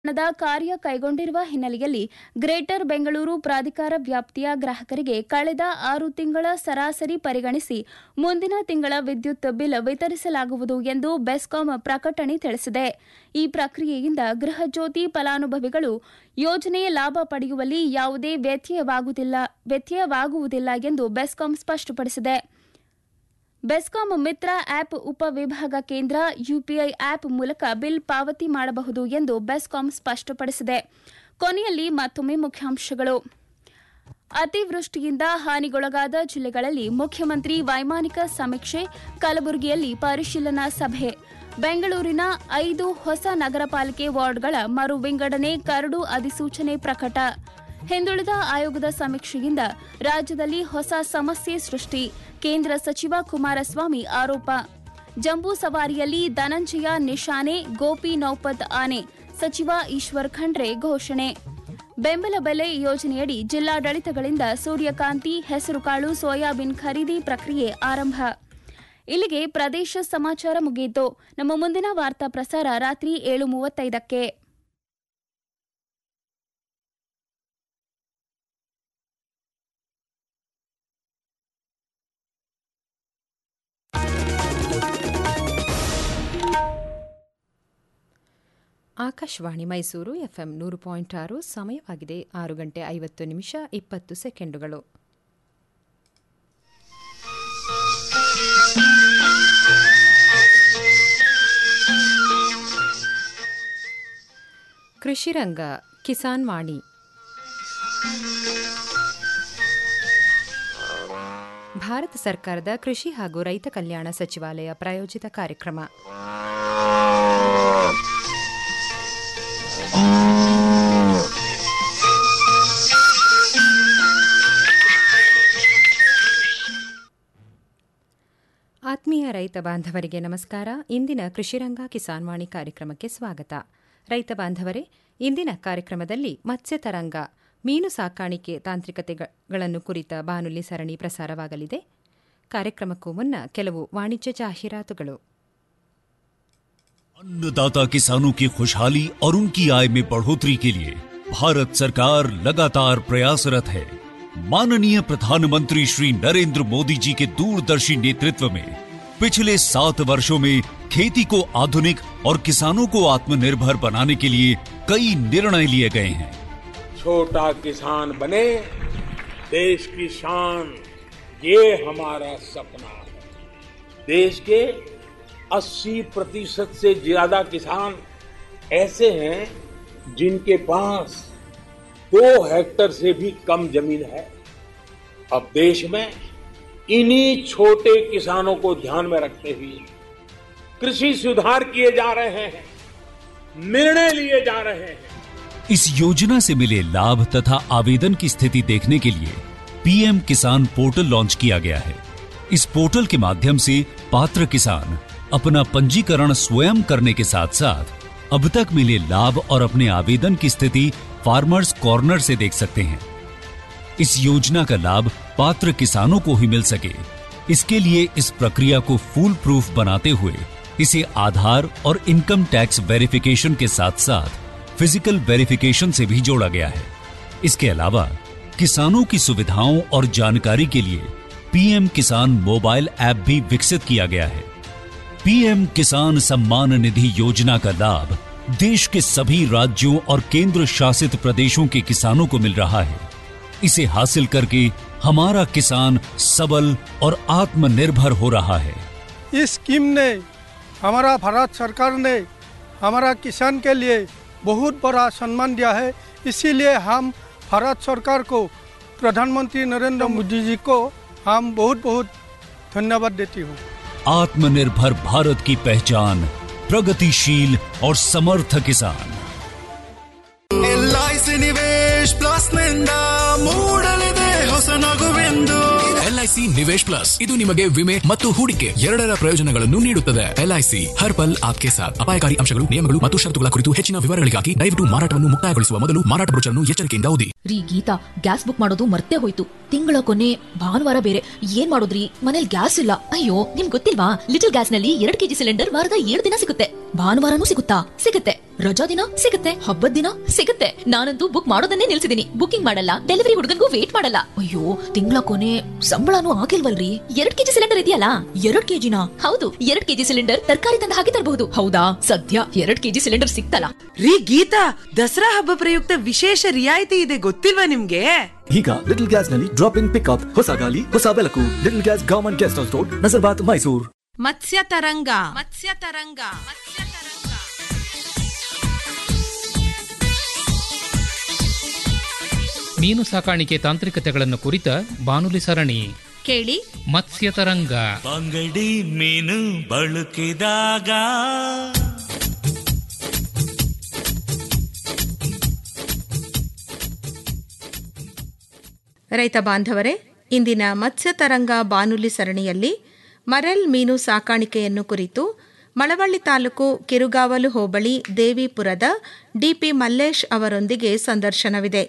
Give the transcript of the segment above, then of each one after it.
The ಕಾರ್ಯ ಕೈಗೊಂಡಿರುವ ಹಿನ್ನೆಲೆಯಲ್ಲಿ ಗ್ರೇಟರ್ ಬೆಂಗಳೂರು ಪ್ರಾಧಿಕಾರ ವ್ಯಾಪ್ತಿಯ ಗ್ರಾಹಕರಿಗೆ ಕಳೆದ ಆರು ತಿಂಗಳ ಸರಾಸರಿ ಪರಿಗಣಿಸಿ ಮುಂದಿನ ತಿಂಗಳ ವಿದ್ಯುತ್ ಬಿಲ್ ವಿತರಿಸಲಾಗುವುದು ಎಂದು ಬೆಸ್ಕಾಂ ಪ್ರಕಟಣೆ ತಿಳಿಸಿದೆ ಈ ಪ್ರಕ್ರಿಯೆಯಿಂದ ಗೃಹಜ್ಯೋತಿ ಫಲಾನುಭವಿಗಳು ಯೋಜನೆಯ ಲಾಭ ಪಡೆಯುವಲ್ಲಿ ಯಾವುದೇ ವ್ಯತ್ಯಯವಾಗುವುದಿಲ್ಲ ವ್ಯತ್ಯಯವಾಗುವುದಿಲ್ಲ ಎಂದು ಬೆಸ್ಕಾಂ ಸ್ಪಷ್ಟಪಡಿಸಿದೆ ಬೆಸ್ಕಾಂ ಮಿತ್ರ ಆಪ್ ಉಪವಿಭಾಗ ಕೇಂದ್ರ ಯುಪಿಐ ಆಪ್ ಮೂಲಕ ಬಿಲ್ ಪಾವತಿ ಮಾಡಬಹುದು ಎಂದು ಬೆಸ್ಕಾಂ ಸ್ಪಷ್ಟಪಡಿಸಿದೆ ಕೊನೆಯಲ್ಲಿ ಮತ್ತೊಮ್ಮೆ ಮುಖ್ಯಾಂಶಗಳು ಅತಿವೃಷ್ಟಿಯಿಂದ ಹಾನಿಗೊಳಗಾದ ಜಿಲ್ಲೆಗಳಲ್ಲಿ ಮುಖ್ಯಮಂತ್ರಿ ವೈಮಾನಿಕ ಸಮೀಕ್ಷೆ ಕಲಬುರಗಿಯಲ್ಲಿ ಪರಿಶೀಲನಾ ಸಭೆ ಬೆಂಗಳೂರಿನ ಐದು ಹೊಸ ನಗರ ಪಾಲಿಕೆ ವಾರ್ಡ್ಗಳ ಮರು ವಿಂಗಡಣೆ ಕರಡು ಅಧಿಸೂಚನೆ ಪ್ರಕಟ ಹಿಂದುಳಿದ ಆಯೋಗದ ಸಮೀಕ್ಷೆಯಿಂದ ರಾಜ್ಯದಲ್ಲಿ ಹೊಸ ಸಮಸ್ಯೆ ಸೃಷ್ಟಿ ಕೇಂದ್ರ ಸಚಿವ ಕುಮಾರಸ್ವಾಮಿ ಆರೋಪ ಜಂಬೂ ಸವಾರಿಯಲ್ಲಿ ಧನಂಜಯ ನಿಶಾನೆ ಗೋಪಿ ನೌಪತ್ ಆನೆ ಸಚಿವ ಈಶ್ವರ್ ಖಂಡ್ರೆ ಘೋಷಣೆ ಬೆಂಬಲ ಬೆಲೆ ಯೋಜನೆಯಡಿ ಜಿಲ್ಲಾಡಳಿತಗಳಿಂದ ಸೂರ್ಯಕಾಂತಿ ಹೆಸರುಕಾಳು ಸೋಯಾಬೀನ್ ಖರೀದಿ ಪ್ರಕ್ರಿಯೆ ಆರಂಭ ಇಲ್ಲಿಗೆ ಪ್ರದೇಶ ಸಮಾಚಾರ ಮುಗಿಯಿತು ನಮ್ಮ ಮುಂದಿನ ವಾರ್ತಾ ಪ್ರಸಾರ ರಾತ್ರಿ ಏಳು ಮೂವತ್ತೈದಕ್ಕೆ ಆಕಾಶವಾಣಿ ಮೈಸೂರು ಎಫ್ಎಂ ನೂರು ಪಾಯಿಂಟ್ ಆರು ಸಮಯವಾಗಿದೆ ಆರು ಗಂಟೆ ಐವತ್ತು ನಿಮಿಷ ಇಪ್ಪತ್ತು ಸೆಕೆಂಡುಗಳು ಕೃಷಿರಂಗ ಕಿಸಾನ್ ವಾಣಿ ಭಾರತ ಸರ್ಕಾರದ ಕೃಷಿ ಹಾಗೂ ರೈತ ಕಲ್ಯಾಣ ಸಚಿವಾಲಯ ಪ್ರಾಯೋಜಿತ ಕಾರ್ಯಕ್ರಮ ಆತ್ಮೀಯ ರೈತ ಬಾಂಧವರಿಗೆ ನಮಸ್ಕಾರ ಇಂದಿನ ಕೃಷಿರಂಗ ಕಿಸಾನ್ ವಾಣಿ ಕಾರ್ಯಕ್ರಮಕ್ಕೆ ಸ್ವಾಗತ ರೈತ ಬಾಂಧವರೇ ಇಂದಿನ ಕಾರ್ಯಕ್ರಮದಲ್ಲಿ ಮತ್ಸ್ಯ ತರಂಗ ಮೀನು ಸಾಕಾಣಿಕೆ ತಾಂತ್ರಿಕತೆಗಳನ್ನು ಕುರಿತ ಬಾನುಲಿ ಸರಣಿ ಪ್ರಸಾರವಾಗಲಿದೆ ಕಾರ್ಯಕ್ರಮಕ್ಕೂ ಮುನ್ನ ಕೆಲವು ವಾಣಿಜ್ಯ ಜಾಹೀರಾತುಗಳು अन्नदाता किसानों की खुशहाली और उनकी आय में बढ़ोतरी के लिए भारत सरकार लगातार प्रयासरत है माननीय प्रधानमंत्री श्री नरेंद्र मोदी जी के दूरदर्शी नेतृत्व में पिछले सात वर्षों में खेती को आधुनिक और किसानों को आत्मनिर्भर बनाने के लिए कई निर्णय लिए गए हैं छोटा किसान बने देश की शान ये हमारा सपना है देश के 80 प्रतिशत से ज्यादा किसान ऐसे हैं जिनके पास दो हेक्टर से भी कम जमीन है अब देश में इन्हीं छोटे किसानों को ध्यान में रखते हुए कृषि सुधार किए जा रहे हैं निर्णय लिए जा रहे हैं इस योजना से मिले लाभ तथा आवेदन की स्थिति देखने के लिए पीएम किसान पोर्टल लॉन्च किया गया है इस पोर्टल के माध्यम से पात्र किसान अपना पंजीकरण स्वयं करने के साथ साथ अब तक मिले लाभ और अपने आवेदन की स्थिति फार्मर्स कॉर्नर से देख सकते हैं इस योजना का लाभ पात्र किसानों को ही मिल सके इसके लिए इस प्रक्रिया को फूल प्रूफ बनाते हुए इसे आधार और इनकम टैक्स वेरिफिकेशन के साथ साथ फिजिकल वेरिफिकेशन से भी जोड़ा गया है इसके अलावा किसानों की सुविधाओं और जानकारी के लिए पीएम किसान मोबाइल ऐप भी विकसित किया गया है पीएम किसान सम्मान निधि योजना का लाभ देश के सभी राज्यों और केंद्र शासित प्रदेशों के किसानों को मिल रहा है इसे हासिल करके हमारा किसान सबल और आत्मनिर्भर हो रहा है इस स्कीम ने हमारा भारत सरकार ने हमारा किसान के लिए बहुत बड़ा सम्मान दिया है इसीलिए हम भारत सरकार को प्रधानमंत्री नरेंद्र मोदी जी को हम बहुत बहुत धन्यवाद देती हूँ आत्मनिर्भर भारत की पहचान प्रगतिशील और समर्थ किसान ಎಲ್ಐಸಿ ನಿವೇಶ್ ಪ್ಲಸ್ ನಿಂದ ಮೂಡಲಿದೆ ಹೊಸ ನಗುವೆಂದು ಎಲ್ಐಸಿ ನಿವೇಶ್ ಪ್ಲಸ್ ಇದು ನಿಮಗೆ ವಿಮೆ ಮತ್ತು ಹೂಡಿಕೆ ಎರಡರ ಪ್ರಯೋಜನಗಳನ್ನು ನೀಡುತ್ತದೆ ಎಲ್ಐಸಿ ಹರ್ ಪಲ್ ಆಪ್ಕೆ ಸಾಥ್ ಅಪಾಯಕಾರಿ ಅಂಶಗಳು ನಿಯಮಗಳು ಮತ್ತು ಷರತ್ತುಗಳ ಕುರಿತು ಹೆಚ್ಚಿನ ವಿವರಗಳಿಗಾಗಿ ದಯವಿಟ್ಟು ಮಾರಾಟವನ್ನು ಮುಕ್ತಾಯಗೊಳಿಸುವ ಮೊದಲು ಮಾರಾಟ ಬ್ರೋಚರ್ನ್ನು ಎಚ್ಚರಿಕೆಯಿಂದ ಓದಿ ರೀ ಗೀತಾ ಗ್ಯಾಸ್ ಬುಕ್ ಮಾಡೋದು ಮರ್ತೇ ಹೋಯ್ತು ತಿಂಗಳ ಕೊನೆ ಭಾನುವಾರ ಬೇರೆ ಏನ್ ಮಾಡೋದ್ರಿ ಮನೇಲಿ ಗ್ಯಾಸ್ ಇಲ್ಲ ಅಯ್ಯೋ ನಿಮ್ ಗೊತ್ತಿಲ್ವಾ ಲಿಟಲ್ ಗ್ಯಾಸ್ ನಲ್ಲಿ ಎರಡ್ ಕೆಜಿ ಸಿಲಿಂಡರ್ ವಾರದ ಏಳು ದಿನ ಸಿಗುತ್ತೆ ಭಾನುವಾರನೂ ಸಿಗುತ್ತಾ ಸಿಗುತ್ತೆ ರಜಾ ದಿನ ಸಿಗುತ್ತೆ ಹಬ್ಬದ ದಿನ ಸಿಗುತ್ತೆ ನಾನಂತೂ ಬುಕ್ ಮಾಡೋದನ್ನೇ ನಿಲ್ಸಿದೀನಿ ಬುಕಿಂಗ್ ಮಾಡಲ್ಲ ಡೆಲಿವರಿ ಹುಡುಗನ್ಗೂ ವೇಟ್ ಮಾಡಲ್ಲ ಅಯ್ಯೋ ತಿಂಗಳ ಕೊನೆ ಸಂಬಳನೂ ಆಗಿಲ್ವಲ್ರಿ ಎರಡ್ ಕೆಜಿ ಸಿಲಿಂಡರ್ ಇದೆಯಲ್ಲ ಎರಡ್ ಕೆಜಿನ ಹೌದು ಎರಡ್ ಕೆಜಿ ಸಿಲಿಂಡರ್ ತರಕಾರಿ ತಂದು ಹಾಕಿ ತರಬಹುದು ಹೌದಾ ಸದ್ಯ ಎರಡ್ ಕೆಜಿ ಸಿಲಿಂಡರ್ ಸಿಕ್ತಲ್ಲ ರೀ ಗೀತಾ ದಸರಾ ಹಬ್ಬ ಪ್ರಯುಕ್ತ ವಿಶೇಷ ರಿಯಾಯಿತಿ ಇದೆ ಗೊತ್ತಿಲ್ವಾ ನಿಮ್ಗೆ ಈಗ ಲಿಟಲ್ ಗ್ಯಾಸ್ ನಲ್ಲಿ ಡ್ರಾಪ್ ಇನ್ ಪಿಕ್ಅಪ್ ಹೊಸ ಗಾಲಿ ಹೊಸ ಬೆಳಕು little gas government guest house road Nazarbad Mysuru Matsya Taranga Matsya Taranga Matsya ತರಂಗ ಮೀನು ಸಾಕಾಣಿಕೆ ತಾಂತ್ರಿಕತೆಗಳನ್ನು ಕುರಿತ ಬಾನುಲಿ ಸರಣಿ ಕೇಳಿ ಮತ್ಸ್ಯ ತರಂಗ ಬಂಗಡಿ ಮೀನು ಬಳುಕಿದಾಗ ರೈತ ಬಾಂಧವರೇ ಇಂದಿನ ಮತ್ಸ್ಯತರಂಗ ಬಾನುಲಿ ಸರಣಿಯಲ್ಲಿ ಮರೆಲ್ ಮೀನು ಸಾಕಾಣಿಕೆಯನ್ನು ಕುರಿತು ಮಳವಳ್ಳಿ ತಾಲೂಕು ಕಿರುಗಾವಲು ಹೋಬಳಿ ದೇವಿಪುರದ ಡಿಪಿ ಮಲ್ಲೇಶ್ ಅವರೊಂದಿಗೆ ಸಂದರ್ಶನವಿದೆ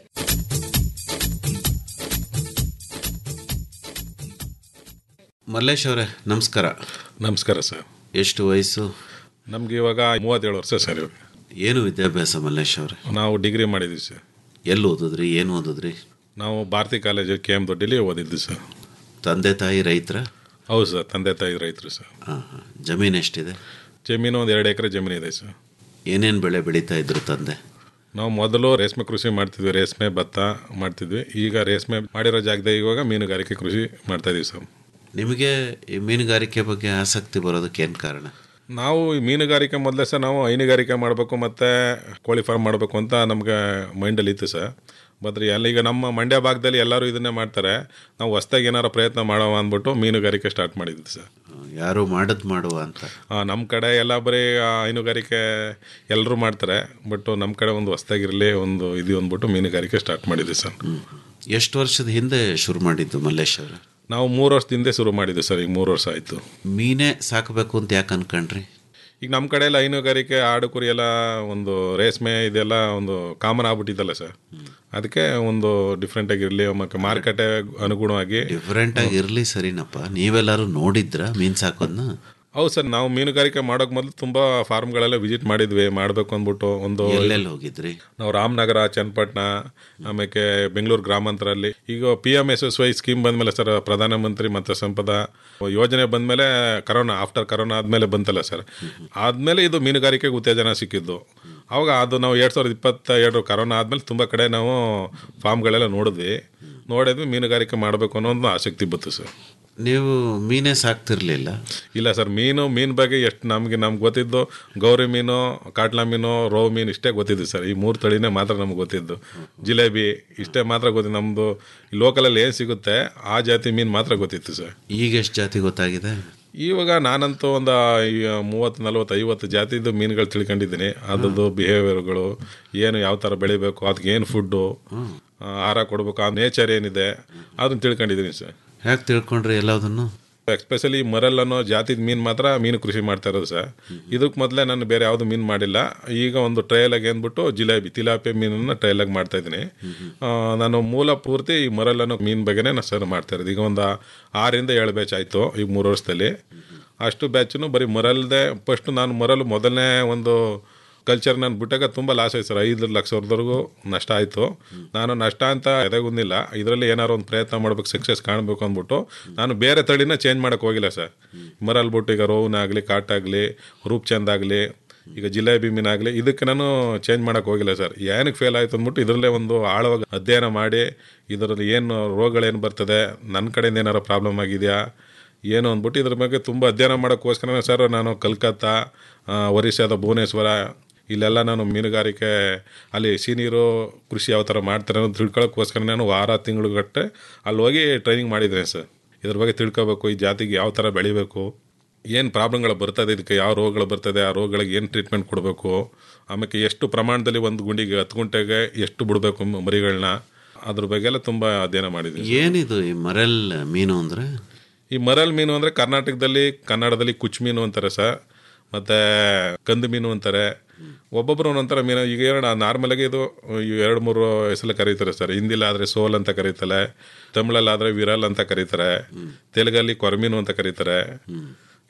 ಮಲ್ಲೇಶ್ ಅವರೇ ನಮಸ್ಕಾರ ನಮಸ್ಕಾರ ಸರ್ ಎಷ್ಟು ವಯಸ್ಸು ನಮ್ಗೆ ಇವಾಗ ಮೂವತ್ತೇಳು ವರ್ಷ ಸರ್ ಇವಾಗ ಏನು ವಿದ್ಯಾಭ್ಯಾಸ ಮಲ್ಲೇಶ್ ಅವರೇ ನಾವು ಡಿಗ್ರಿ ಮಾಡಿದ್ವಿ ಸರ್ ಎಲ್ಲಿ ಓದಿದ್ರಿ ಏನು ಓದಿದ್ರಿ ನಾವು ಭಾರತಿ ಕಾಲೇಜು ಕೆ ಎಮ್ ದೊಡ್ಡಿಲಿ ಓದಿದ್ವಿ ಸರ್ ತಂದೆ ತಾಯಿ ರೈತರ ಹೌದು ಸರ್ ತಂದೆ ತಾಯಿ ರೈತರು ಸರ್ ಹಾಂ ಹಾಂ ಜಮೀನು ಎಷ್ಟಿದೆ ಜಮೀನು ಒಂದು ಎರಡು ಎಕರೆ ಜಮೀನು ಇದೆ ಸರ್ ಏನೇನು ಬೆಳೆ ಬೆಳೀತಾ ಇದ್ರು ತಂದೆ ನಾವು ಮೊದಲು ರೇಷ್ಮೆ ಕೃಷಿ ಮಾಡ್ತಿದ್ವಿ ರೇಷ್ಮೆ ಭತ್ತ ಮಾಡ್ತಿದ್ವಿ ಈಗ ರೇಷ್ಮೆ ಮಾಡಿರೋ ಜಾಗದಾಗ ಇವಾಗ ಮೀನುಗಾರಿಕೆ ಕೃಷಿ ಮಾಡ್ತಾ ಇದೀವಿ ಸರ್ ನಿಮಗೆ ಈ ಮೀನುಗಾರಿಕೆ ಬಗ್ಗೆ ಆಸಕ್ತಿ ಬರೋದಕ್ಕೆ ಏನು ಕಾರಣ ನಾವು ಈ ಮೀನುಗಾರಿಕೆ ಮೊದಲೇ ಸರ್ ನಾವು ಹೈನುಗಾರಿಕೆ ಮಾಡಬೇಕು ಮತ್ತು ಕೋಳಿ ಫಾರ್ಮ್ ಮಾಡಬೇಕು ಅಂತ ನಮಗೆ ಮೈಂಡಲ್ಲಿ ಇತ್ತು ಸರ್ ಬದ್ರಿ ಅಲ್ಲಿ ಈಗ ನಮ್ಮ ಮಂಡ್ಯ ಭಾಗದಲ್ಲಿ ಎಲ್ಲರೂ ಇದನ್ನೇ ಮಾಡ್ತಾರೆ ನಾವು ಹೊಸ್ದಾಗಿ ಏನಾರು ಪ್ರಯತ್ನ ಮಾಡೋವ ಅಂದ್ಬಿಟ್ಟು ಮೀನುಗಾರಿಕೆ ಸ್ಟಾರ್ಟ್ ಮಾಡಿದ್ವಿ ಸರ್ ಯಾರು ಮಾಡದ್ ಮಾಡುವ ಅಂತ ನಮ್ಮ ಕಡೆ ಎಲ್ಲ ಬರೀ ಆ, ಹೈನುಗಾರಿಕೆ ಎಲ್ಲರೂ ಮಾಡ್ತಾರೆ ಬಟ್ ನಮ್ಮ ಕಡೆ ಒಂದು ಹೊಸ್ದಾಗಿರಲಿ ಒಂದು ಇದು ಅಂದ್ಬಿಟ್ಟು ಮೀನುಗಾರಿಕೆ ಸ್ಟಾರ್ಟ್ ಮಾಡಿದ್ವಿ ಸರ್ ಎಷ್ಟು ವರ್ಷದ ಹಿಂದೆ ಶುರು ಮಾಡಿದ್ದು ಮಲ್ಲೇಶ್ ಅವರು ನಾವು ಮೂರು ವರ್ಷದ ಹಿಂದೆ ಶುರು ಮಾಡಿದ್ವಿ ಸರ್ ಈಗ ಮೂರು ವರ್ಷ ಆಯಿತು ಮೀನೇ ಸಾಕಬೇಕು ಅಂತ ಯಾಕೆ ಅನ್ಕೊಂಡ್ರಿ ಈಗ ನಮ್ಮ ಕಡೆ ಎಲ್ಲ ಹೈನುಗಾರಿಕೆ ಆಡು ಕುರಿ ಎಲ್ಲ ಒಂದು ರೇಷ್ಮೆ ಇದೆಲ್ಲ ಒಂದು ಕಾಮನ್ ಆಗ್ಬಿಟ್ಟಿದ್ದಲ್ಲ ಸರ್ ಅದಕ್ಕೆ ಒಂದು ಡಿಫ್ರೆಂಟ್ ಆಗಿರಲಿ ಮತ್ತು ಮಾರುಕಟ್ಟೆ ಅನುಗುಣವಾಗಿ ಡಿಫ್ರೆಂಟ್ ಆಗಿ ಇರ್ಲಿ ಸರಿನಪ್ಪ ನೀವೆಲ್ಲರೂ ನೋಡಿದ್ರ ಮೀನ್ ಸಾಕೋದ್ನ ಹೌದು ಸರ್ ನಾವು ಮೀನುಗಾರಿಕೆ ಮಾಡೋಕೆ ಮೊದಲು ತುಂಬ ಫಾರ್ಮ್ಗಳೆಲ್ಲ ವಿಸಿಟ್ ಮಾಡಿದ್ವಿ ಮಾಡಬೇಕು ಅಂದ್ಬಿಟ್ಟು ಒಂದು ಎಲ್ಲೆಲ್ಲಿ ಹೋಗಿದ್ರಿ ನಾವು ರಾಮನಗರ ಚನ್ನಪಟ್ಟಣ ಆಮೇಲೆ ಬೆಂಗಳೂರು ಗ್ರಾಮಾಂತರಲ್ಲಿ ಈಗ P M S S Y scheme ಬಂದಮೇಲೆ ಸರ್ ಪ್ರಧಾನಮಂತ್ರಿ ಮತ್ಸ್ಯ ಸಂಪದ ಯೋಜನೆ ಬಂದಮೇಲೆ ಕರೋನಾ ಆಫ್ಟರ್ ಕರೋನಾ ಆದಮೇಲೆ ಬಂತಲ್ಲ ಸರ್ ಆದಮೇಲೆ ಇದು ಮೀನುಗಾರಿಕೆಗೆ ಉತ್ತೇಜನ ಸಿಕ್ಕಿದ್ದು ಅವಾಗ ಅದು ನಾವು ಎರಡು ಸಾವಿರದ ಇಪ್ಪತ್ತ ಎರಡು ಕರೋನಾ ಆದಮೇಲೆ ತುಂಬ ಕಡೆ ನಾವು ಫಾರ್ಮ್ಗಳೆಲ್ಲ ನೋಡಿದ್ವಿ ನೋಡಿದ್ವಿ ಮೀನುಗಾರಿಕೆ ಮಾಡಬೇಕು ಅನ್ನೋ ಒಂದು ಆಸಕ್ತಿ ಬಂತು ಸರ್ ನೀವು ಮೀನೇ ಸಾಕ್ತಿರ್ಲಿಲ್ಲ ಇಲ್ಲ ಸರ್ ಮೀನು ಮೀನು ಬಗ್ಗೆ ಎಷ್ಟು ನಮಗೆ ನಮ್ಗೆ ಗೊತ್ತಿದ್ದು ಗೌರಿ ಮೀನು ಕಾಟ್ಲಾ ಮೀನು ರೋ ಮೀನು ಇಷ್ಟೇ ಗೊತ್ತಿದ್ದು ಸರ್ ಈ ಮೂರು ತಳಿನೇ ಮಾತ್ರ ನಮ್ಗೆ ಗೊತ್ತಿದ್ದು ಜಿಲೇಬಿ ಇಷ್ಟೇ ಮಾತ್ರ ಗೊತ್ತಿದ್ದು ನಮ್ಮದು ಲೋಕಲಲ್ಲಿ ಏನು ಸಿಗುತ್ತೆ ಆ ಜಾತಿ ಮೀನು ಮಾತ್ರ ಗೊತ್ತಿತ್ತು ಸರ್ ಈಗ ಎಷ್ಟು ಜಾತಿ ಗೊತ್ತಾಗಿದೆ ಇವಾಗ ನಾನಂತೂ ಒಂದು ಮೂವತ್ತು ನಲ್ವತ್ತು ಐವತ್ತು ಜಾತಿದು ಮೀನುಗಳು ತಿಳ್ಕೊಂಡಿದ್ದೀನಿ ಅದ್ರದ್ದು ಬಿಹೇವಿಯರ್ಗಳು ಏನು ಯಾವ ಥರ ಬೆಳಿಬೇಕು ಅದಕ್ಕೆ ಏನು ಫುಡ್ಡು ಆಹಾರ ಕೊಡಬೇಕು ಆ ನೇಚರ್ ಏನಿದೆ ಅದನ್ನ ತಿಳ್ಕೊಂಡಿದ್ದೀನಿ ಸರ್ ಹೇಗೆ ತಿಳ್ಕೊಂಡ್ರಿ ಎಲ್ಲದನ್ನು ಎಸ್ಪೆಷಲಿ ಮರಲ್ ಅನ್ನೋ ಜಾತಿದ ಮೀನು ಮಾತ್ರ ಮೀನು ಕೃಷಿ ಮಾಡ್ತಾ ಇರೋದು ಸರ್ ಇದಕ್ಕೆ ಮೊದಲೇ ನಾನು ಬೇರೆ ಯಾವುದು ಮೀನು ಮಾಡಿಲ್ಲ ಈಗ ಒಂದು ಟ್ರಯಲಾಗಿ ಅಂದ್ಬಿಟ್ಟು ಜಿಲೇಬಿ ತಿಲಾಪಿ ಮೀನನ್ನು ಟ್ರಯಲಾಗಿ ಮಾಡ್ತಾ ಇದ್ದೀನಿ ಆ, ನಾನು ಮೂಲ ಪೂರ್ತಿ ಈ ಮರಲ್ ಅನ್ನೋ ಮೀನು ಬಗ್ಗೆನೇ ನಾನು ಸರ್ ಮಾಡ್ತಾ ಇರೋದು ಈಗ ಒಂದು ಆರಿಂದ ಏಳು ಬ್ಯಾಚ್ ಆಯಿತು ಈಗ ಮೂರು ವರ್ಷದಲ್ಲಿ ಅಷ್ಟು ಬ್ಯಾಚನ್ನು ಬರೀ ಮರಲ್ದೆ ಫಸ್ಟ್ ನಾನು ಮರಲು ಮೊದಲನೇ ಒಂದು ಕಲ್ಚರ್ ನಾನು ಬಿಟ್ಟಾಗ ತುಂಬ ಲಾಸ್ ಆಯ್ತು ಸರ್ ಐದು ಲಕ್ಷವರೆವರೆಗೂ ನಷ್ಟ ಆಯಿತು ನಾನು ನಷ್ಟ ಅಂತ ಎದೆಗುಂದಿಲ್ಲ ಇದರಲ್ಲಿ ಏನಾರು ಒಂದು ಪ್ರಯತ್ನ ಮಾಡ್ಬೇಕು ಸಕ್ಸಸ್ ಕಾಣಬೇಕು ಅಂದ್ಬಿಟ್ಟು ನಾನು ಬೇರೆ ತಳಿನ ಚೇಂಜ್ ಮಾಡೋಕ್ಕೆ ಹೋಗಿಲ್ಲ ಸರ್ ಮರಲ್ ಬಿಟ್ಟು ಈಗ ರೋವ್ನಾಗಲಿ ಕಾಟಾಗಲಿ ರೂಪ್ಚಂದ್ ಆಗಲಿ ಈಗ ಜಿಲೇಬಿ ಮೀನಾಗಲಿ ಇದಕ್ಕೆ ನಾನು ಚೇಂಜ್ ಮಾಡೋಕ್ಕೆ ಹೋಗಿಲ್ಲ ಸರ್ ಏನಕ್ಕೆ ಫೇಲ್ ಆಯಿತು ಅಂದ್ಬಿಟ್ಟು ಇದರಲ್ಲೇ ಒಂದು ಆಳವಾಗಿ ಅಧ್ಯಯನ ಮಾಡಿ ಇದರಲ್ಲಿ ಏನು ರೋಗಗಳೇನು ಬರ್ತದೆ ನನ್ನ ಕಡೆಯಿಂದ ಏನಾರು ಪ್ರಾಬ್ಲಮ್ ಆಗಿದೆಯಾ ಏನು ಅಂದ್ಬಿಟ್ಟು ಇದ್ರ ಬಗ್ಗೆ ತುಂಬ ಅಧ್ಯಯನ ಮಾಡೋಕ್ಕೋಸ್ಕರ ಸರ್ ನಾನು ಕಲ್ಕತ್ತಾ ಆ, ಒರಿಸ್ಸಾದ ಭುವನೇಶ್ವರ ಇಲ್ಲೆಲ್ಲ ನಾನು ಮೀನುಗಾರಿಕೆ ಅಲ್ಲಿ ಸೀನಿಯರು ಕೃಷಿ ಯಾವ ಥರ ಮಾಡ್ತಾರೆ ಅನ್ನೋದು ತಿಳ್ಕೊಳ್ಳೋಕ್ಕೋಸ್ಕರ ನಾನು ವಾರ ತಿಂಗಳುಗಟ್ಟೆ ಅಲ್ಲಿ ಹೋಗಿ ಟ್ರೈನಿಂಗ್ ಮಾಡಿದ್ದೇನೆ ಸರ್ ಇದ್ರ ಬಗ್ಗೆ ತಿಳ್ಕೊಬೇಕು ಈ ಜಾತಿಗೆ ಯಾವ ಥರ ಬೆಳಿಬೇಕು ಏನು ಪ್ರಾಬ್ಲಮ್ಗಳು ಬರ್ತದೆ ಇದಕ್ಕೆ ಯಾವ ರೋಗಗಳು ಬರ್ತದೆ ಆ ರೋಗಗಳಿಗೆ ಏನು ಟ್ರೀಟ್ಮೆಂಟ್ ಕೊಡಬೇಕು ಆಮೇಲೆ ಎಷ್ಟು ಪ್ರಮಾಣದಲ್ಲಿ ಒಂದು ಗುಂಡಿಗೆ ಹತ್ತು ಗುಂಟೆಗೆ ಎಷ್ಟು ಬಿಡಬೇಕು ಮರಿಗಳನ್ನ ಅದ್ರ ಬಗ್ಗೆ ಎಲ್ಲ ತುಂಬ ಅಧ್ಯಯನ ಮಾಡಿದ್ದೀನಿ ಏನಿದು ಈ ಮರೆಲ್ ಮೀನು ಅಂದ್ರೆ ಈ ಮರಲ್ ಮೀನು ಅಂದರೆ ಕರ್ನಾಟಕದಲ್ಲಿ ಕನ್ನಡದಲ್ಲಿ ಕುಚ್ ಮೀನು ಅಂತಾರೆ ಸರ್ ಮತ್ತು ಕಂದು ಮೀನು ಅಂತಾರೆ ಒಬ್ಬೊಬ್ಬರು ಒಂದೊಂಥರ ಮೀನು ಈಗ ಎರಡು ನಾರ್ಮಲಾಗಿ ಇದು ಇವು ಎರಡು ಮೂರು ಹೆಸರು ಕರೀತಾರೆ ಸರ್ ಹಿಂದಿಲಿ ಆದರೆ ಸೋಲ್ ಅಂತ ಕರೀತಾರೆ ತಮಿಳಲ್ಲಾದರೆ ವಿರಲ್ ಅಂತ ಕರೀತಾರೆ ತೆಲುಗಲ್ಲಿ ಕೊರಮೀನು ಅಂತ ಕರೀತಾರೆ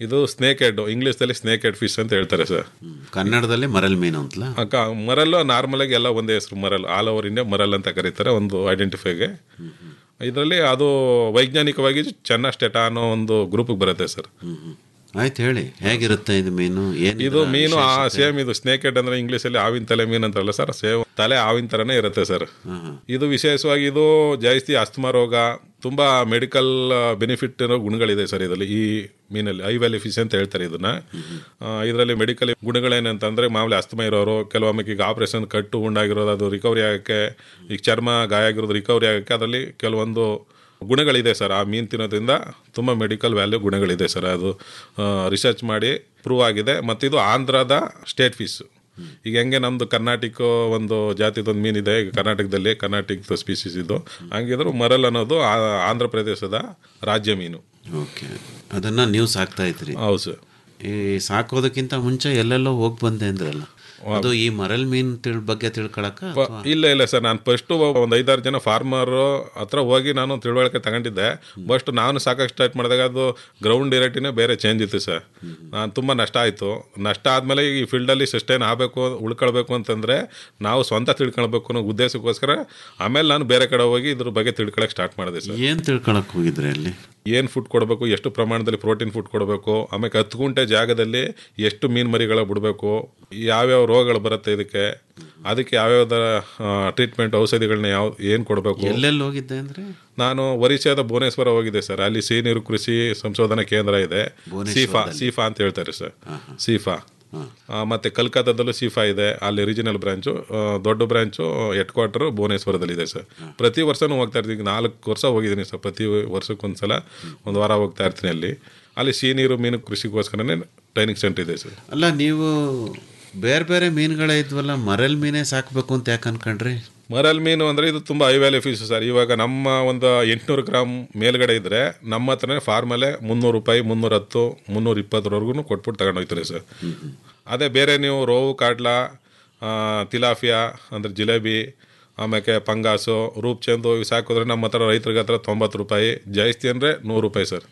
ಇದು ಸ್ನೇಕ್ ಹೆಡ್ ಇಂಗ್ಲೀಷ್ದಲ್ಲಿ ಸ್ನೇಕ್ ಹೆಡ್ ಫಿಶ್ ಅಂತ ಹೇಳ್ತಾರೆ ಸರ್ ಕನ್ನಡದಲ್ಲಿ ಮರಲ್ ಮೀನು ಅಂತಲ್ಲ ಅಕ್ಕ ಮರಲ್ಲು ನಾರ್ಮಲ್ ಆಗಿ ಎಲ್ಲ ಒಂದೇ ಹೆಸರು murrel all over India murrel ಅಂತ ಕರೀತಾರೆ ಒಂದು ಐಡೆಂಟಿಫೈಗೆ ಇದರಲ್ಲಿ ಅದು ವೈಜ್ಞಾನಿಕವಾಗಿ ಚೆನ್ನಸ್ಟೆಟಾ ಅನ್ನೋ ಒಂದು ಗ್ರೂಪ್ಗೆ ಬರುತ್ತೆ ಸರ್ ಆಯ್ತು ಹೇಳಿ ಹೇಗಿರುತ್ತೆ ಇದು ಮೀನು ಏನು ಇದು ಮೀನು ಆ ಸೇಮ್ ಇದು ಸ್ನೇಕ್ ಹೆಡ್ ಅಂದ್ರೆ ಇಂಗ್ಲಿಷ್ ಅಲ್ಲಿ ಆವಿನ ತಲೆ ಮೀನು ಅಂತಾರಲ್ಲ ಸರ್ ಸೇಮ್ ತಲೆ ಆವಿನ ತರನೇ ಇರುತ್ತೆ ಸರ್ ಇದು ವಿಶೇಷವಾಗಿ ಇದು ಜಾಸ್ತಿ ಅಸ್ತಮಾ ರೋಗ ತುಂಬಾ ಮೆಡಿಕಲ್ ಬೆನಿಫಿಟ್ ಇರೋ ಗುಣಗಳಿದೆ ಸರ್ ಇದರಲ್ಲಿ ಈ ಮೀನಲ್ಲಿ ಐ ವ್ಯಾಲಿ ಫಿಶ್ ಅಂತ ಹೇಳ್ತಾರೆ ಇದನ್ನ ಇದರಲ್ಲಿ ಮೆಡಿಕಲ್ ಗುಣಗಳೇನಂತಂದ್ರೆ ಮಾಮೂಲಿ ಅಸ್ತಮಾ ಇರೋರು ಕೆಲವೊಮ್ಮೆ ಈಗ ಆಪರೇಷನ್ ಕಟ್ಟು ಉಂಡಾಗಿರೋದು ಅದು ರಿಕವರಿ ಆಗಕ್ಕೆ ಈಗ ಚರ್ಮ ಗಾಯ ಆಗಿರೋದು ರಿಕವರಿ ಆಗಕ್ಕೆ ಅದರಲ್ಲಿ ಕೆಲವೊಂದು ಗುಣಗಳಿದೆ ಸರ್ ಆ ಮೀನು ತಿನ್ನೋದ್ರಿಂದ ತುಂಬ ಮೆಡಿಕಲ್ ವ್ಯಾಲ್ಯೂ ಗುಣಗಳಿದೆ ಸರ್ ಅದು ರಿಸರ್ಚ್ ಮಾಡಿ ಪ್ರೂವ್ ಆಗಿದೆ ಮತ್ತು ಇದು ಆಂಧ್ರದ ಸ್ಟೇಟ್ ಫಿಶ್ ಈಗ ಹೆಂಗೆ ನಮ್ಮದು ಕರ್ನಾಟಕ ಒಂದು ಜಾತಿದೊಂದು ಮೀನಿದೆ ಈಗ ಕರ್ನಾಟಕದಲ್ಲಿ ಕರ್ನಾಟಕದ ಸ್ಪೀಸೀಸ್ ಇದು ಹಂಗಿದ್ರು ಮರಲ್ ಅನ್ನೋದು ಆ- ಆಂಧ್ರ ಪ್ರದೇಶದ ರಾಜ್ಯ ಮೀನು ಓಕೆ ಅದನ್ನ ನೀವು ಸಾಕ್ತಾ ಇದ್ರಿ ಹೌದು ಸರ್ ಈ ಸಾಕೋದಕ್ಕಿಂತ ಮುಂಚೆ ಎಲ್ಲೆಲ್ಲೋ ಹೋಗಿ ಬಂದೆ ಅಂದ್ರಲ್ಲ ಅದು ಈ ಮರಲ್ ಮೀನ್ ತಿಳ್ ಬಗ್ಗೆ ತಿಳ್ಕೊಳಕ ಪ- ಇಲ್ಲ ಇಲ್ಲ ಸರ್ ನಾನು ಫಸ್ಟು ಒಂದು ಐದಾರು ಜನ ಫಾರ್ಮರ್ ಹತ್ರ ಹೋಗಿ ನಾನು ತಿಳುವಳಿಕೆ ತಗೊಂಡಿದ್ದೆ ಫಸ್ಟ್ ನಾನು ಸಾಕಕ್ಕೆ ಸ್ಟಾರ್ಟ್ ಮಾಡಿದಾಗ ಅದು ಗ್ರೌಂಡ್ ರೇಟಿನೇ ಬೇರೆ ಚೇಂಜ್ ಇತ್ತು ಸರ್ ನಾನು ತುಂಬ ನಷ್ಟ ಆಯಿತು ನಷ್ಟ ಆದಮೇಲೆ ಈ ಫೀಲ್ಡಲ್ಲಿ ಸಸ್ಟೈನ್ ಆಗಬೇಕು ಉಳ್ಕೊಳ್ಬೇಕು ಅಂತಂದರೆ ನಾವು ಸ್ವಂತ ತಿಳ್ಕೊಳ್ಬೇಕು ಅನ್ನೋ ಉದ್ದೇಶಕ್ಕೋಸ್ಕರ ಆಮೇಲೆ ನಾನು ಬೇರೆ ಕಡೆ ಹೋಗಿ ಇದ್ರ ಬಗ್ಗೆ ತಿಳ್ಕೊಳಕ್ಕೆ ಸ್ಟಾರ್ಟ್ ಮಾಡಿದೆ ಸರ್ ಏನ್ ತಿಳ್ಕೊಳಕ್ ಹೋಗಿದ್ರಿ ಅಲ್ಲಿ ಏನು ಫುಡ್ ಕೊಡಬೇಕು ಎಷ್ಟು ಪ್ರಮಾಣದಲ್ಲಿ ಪ್ರೋಟೀನ್ ಫುಡ್ ಕೊಡಬೇಕು ಆಮೇಲೆ ಹತ್ತು ಗುಂಟೆ ಜಾಗದಲ್ಲಿ ಎಷ್ಟು ಮೀನು ಮರಿಗಳ ಬಿಡಬೇಕು ಯಾವ್ಯಾವ ರೋಗಗಳು ಬರುತ್ತೆ ಇದಕ್ಕೆ ಅದಕ್ಕೆ ಯಾವ್ಯಾವ್ದ ಟ್ರೀಟ್ಮೆಂಟ್ ಔಷಧಿಗಳನ್ನ ಯಾವ ಏನು ಕೊಡಬೇಕು ಎಲ್ಲೆಲ್ಲಿ ಹೋಗಿದ್ದೆ ಅಂದ್ರೆ ನಾನು ಒರಿಸ್ಸಾದ ಭುವನೇಶ್ವರ ಹೋಗಿದ್ದೆ ಸರ್ ಅಲ್ಲಿ ಸಿಹಿನೀರು ಕೃಷಿ ಸಂಶೋಧನಾ ಕೇಂದ್ರ ಇದೆ ಸೀಫಾ ಸೀಫಾ ಅಂತ ಹೇಳ್ತಾರೆ ಸರ್ ಸೀಫಾ ಆ, ಮತ್ತೆ ಕಲ್ಕತ್ತಾದಲ್ಲೂ ಸೀಫಾ ಇದೆ ಅಲ್ಲಿ ರೀಜನಲ್ ಬ್ರಾಂಚು ಆ, ದೊಡ್ಡ ಬ್ರಾಂಚು ಹೆಡ್ ಕ್ವಾರ್ಟರ್ ಭುವನೇಶ್ವರದಲ್ಲಿ ಇದೆ ಸರ್ ಪ್ರತಿ ವರ್ಷನೂ ಹೋಗ್ತಾ ಇರ್ತೀನಿ ಈಗ ನಾಲ್ಕು ವರ್ಷ ಹೋಗಿದ್ದೀನಿ ಸರ್ ಪ್ರತಿ ವರ್ಷಕ್ಕೊಂದ್ಸಲ ಒಂದು ವಾರ ಹೋಗ್ತಾ ಇರ್ತೀನಿ ಅಲ್ಲಿ ಅಲ್ಲಿ ಸಿಹಿ ನೀರು ಮೀನು ಕೃಷಿಗೋಸ್ಕರನೇ ಟ್ರೈನಿಂಗ್ ಸೆಂಟರ್ ಇದೆ ಸರ್ ಅಲ್ಲ ನೀವು ಬೇರೆ ಬೇರೆ ಮೀನುಗಳೇ ಇದ್ವಲ್ಲ ಮರಲ್ ಮೀನೇ ಸಾಕ್ಬೇಕು ಅಂತ ಯಾಕೆ ಅನ್ಕೊಂಡ್ರಿ ಮರಲ್ ಮೀನು ಅಂದರೆ ಇದು ತುಂಬ ಹೈ ವ್ಯಾಲ್ಯೂ ಫಿಶ್ ಸರ್ ಇವಾಗ ನಮ್ಮ ಒಂದು ಎಂಟುನೂರು ಗ್ರಾಮ್ ಮೇಲ್ಗಡೆ ಇದ್ದರೆ ನಮ್ಮ ಹತ್ರನೇ ಫಾರ್ಮಲ್ಲೇ ಮುನ್ನೂರು ರೂಪಾಯಿ ಮುನ್ನೂರ ಹತ್ತು ಮುನ್ನೂರ ಇಪ್ಪತ್ತರವರೆಗೂ ಕೊಟ್ಬಿಟ್ಟು ತಗೊಂಡು ಹೋಗ್ತಾರೆ ಸರ್ ಅದೇ ಬೇರೆ ನೀವು ರೋವು ಕಾಡ್ಲಾ ಆ, ತಿಲಾಫಿಯಾ ಅಂದರೆ ಜಿಲೇಬಿ ಆಮೇಲೆ ಪಂಗಾಸು ರೂಪ್ಚಂದು ಇವು ಸಾಕಿದ್ರೆ ನಮ್ಮ ಹತ್ರ ರೈತರಿಗೆ ಹತ್ರ ತೊಂಬತ್ತು ರೂಪಾಯಿ ಜಾಸ್ತಿ ಅಂದರೆ ನೂರು ರೂಪಾಯಿ ಸರ್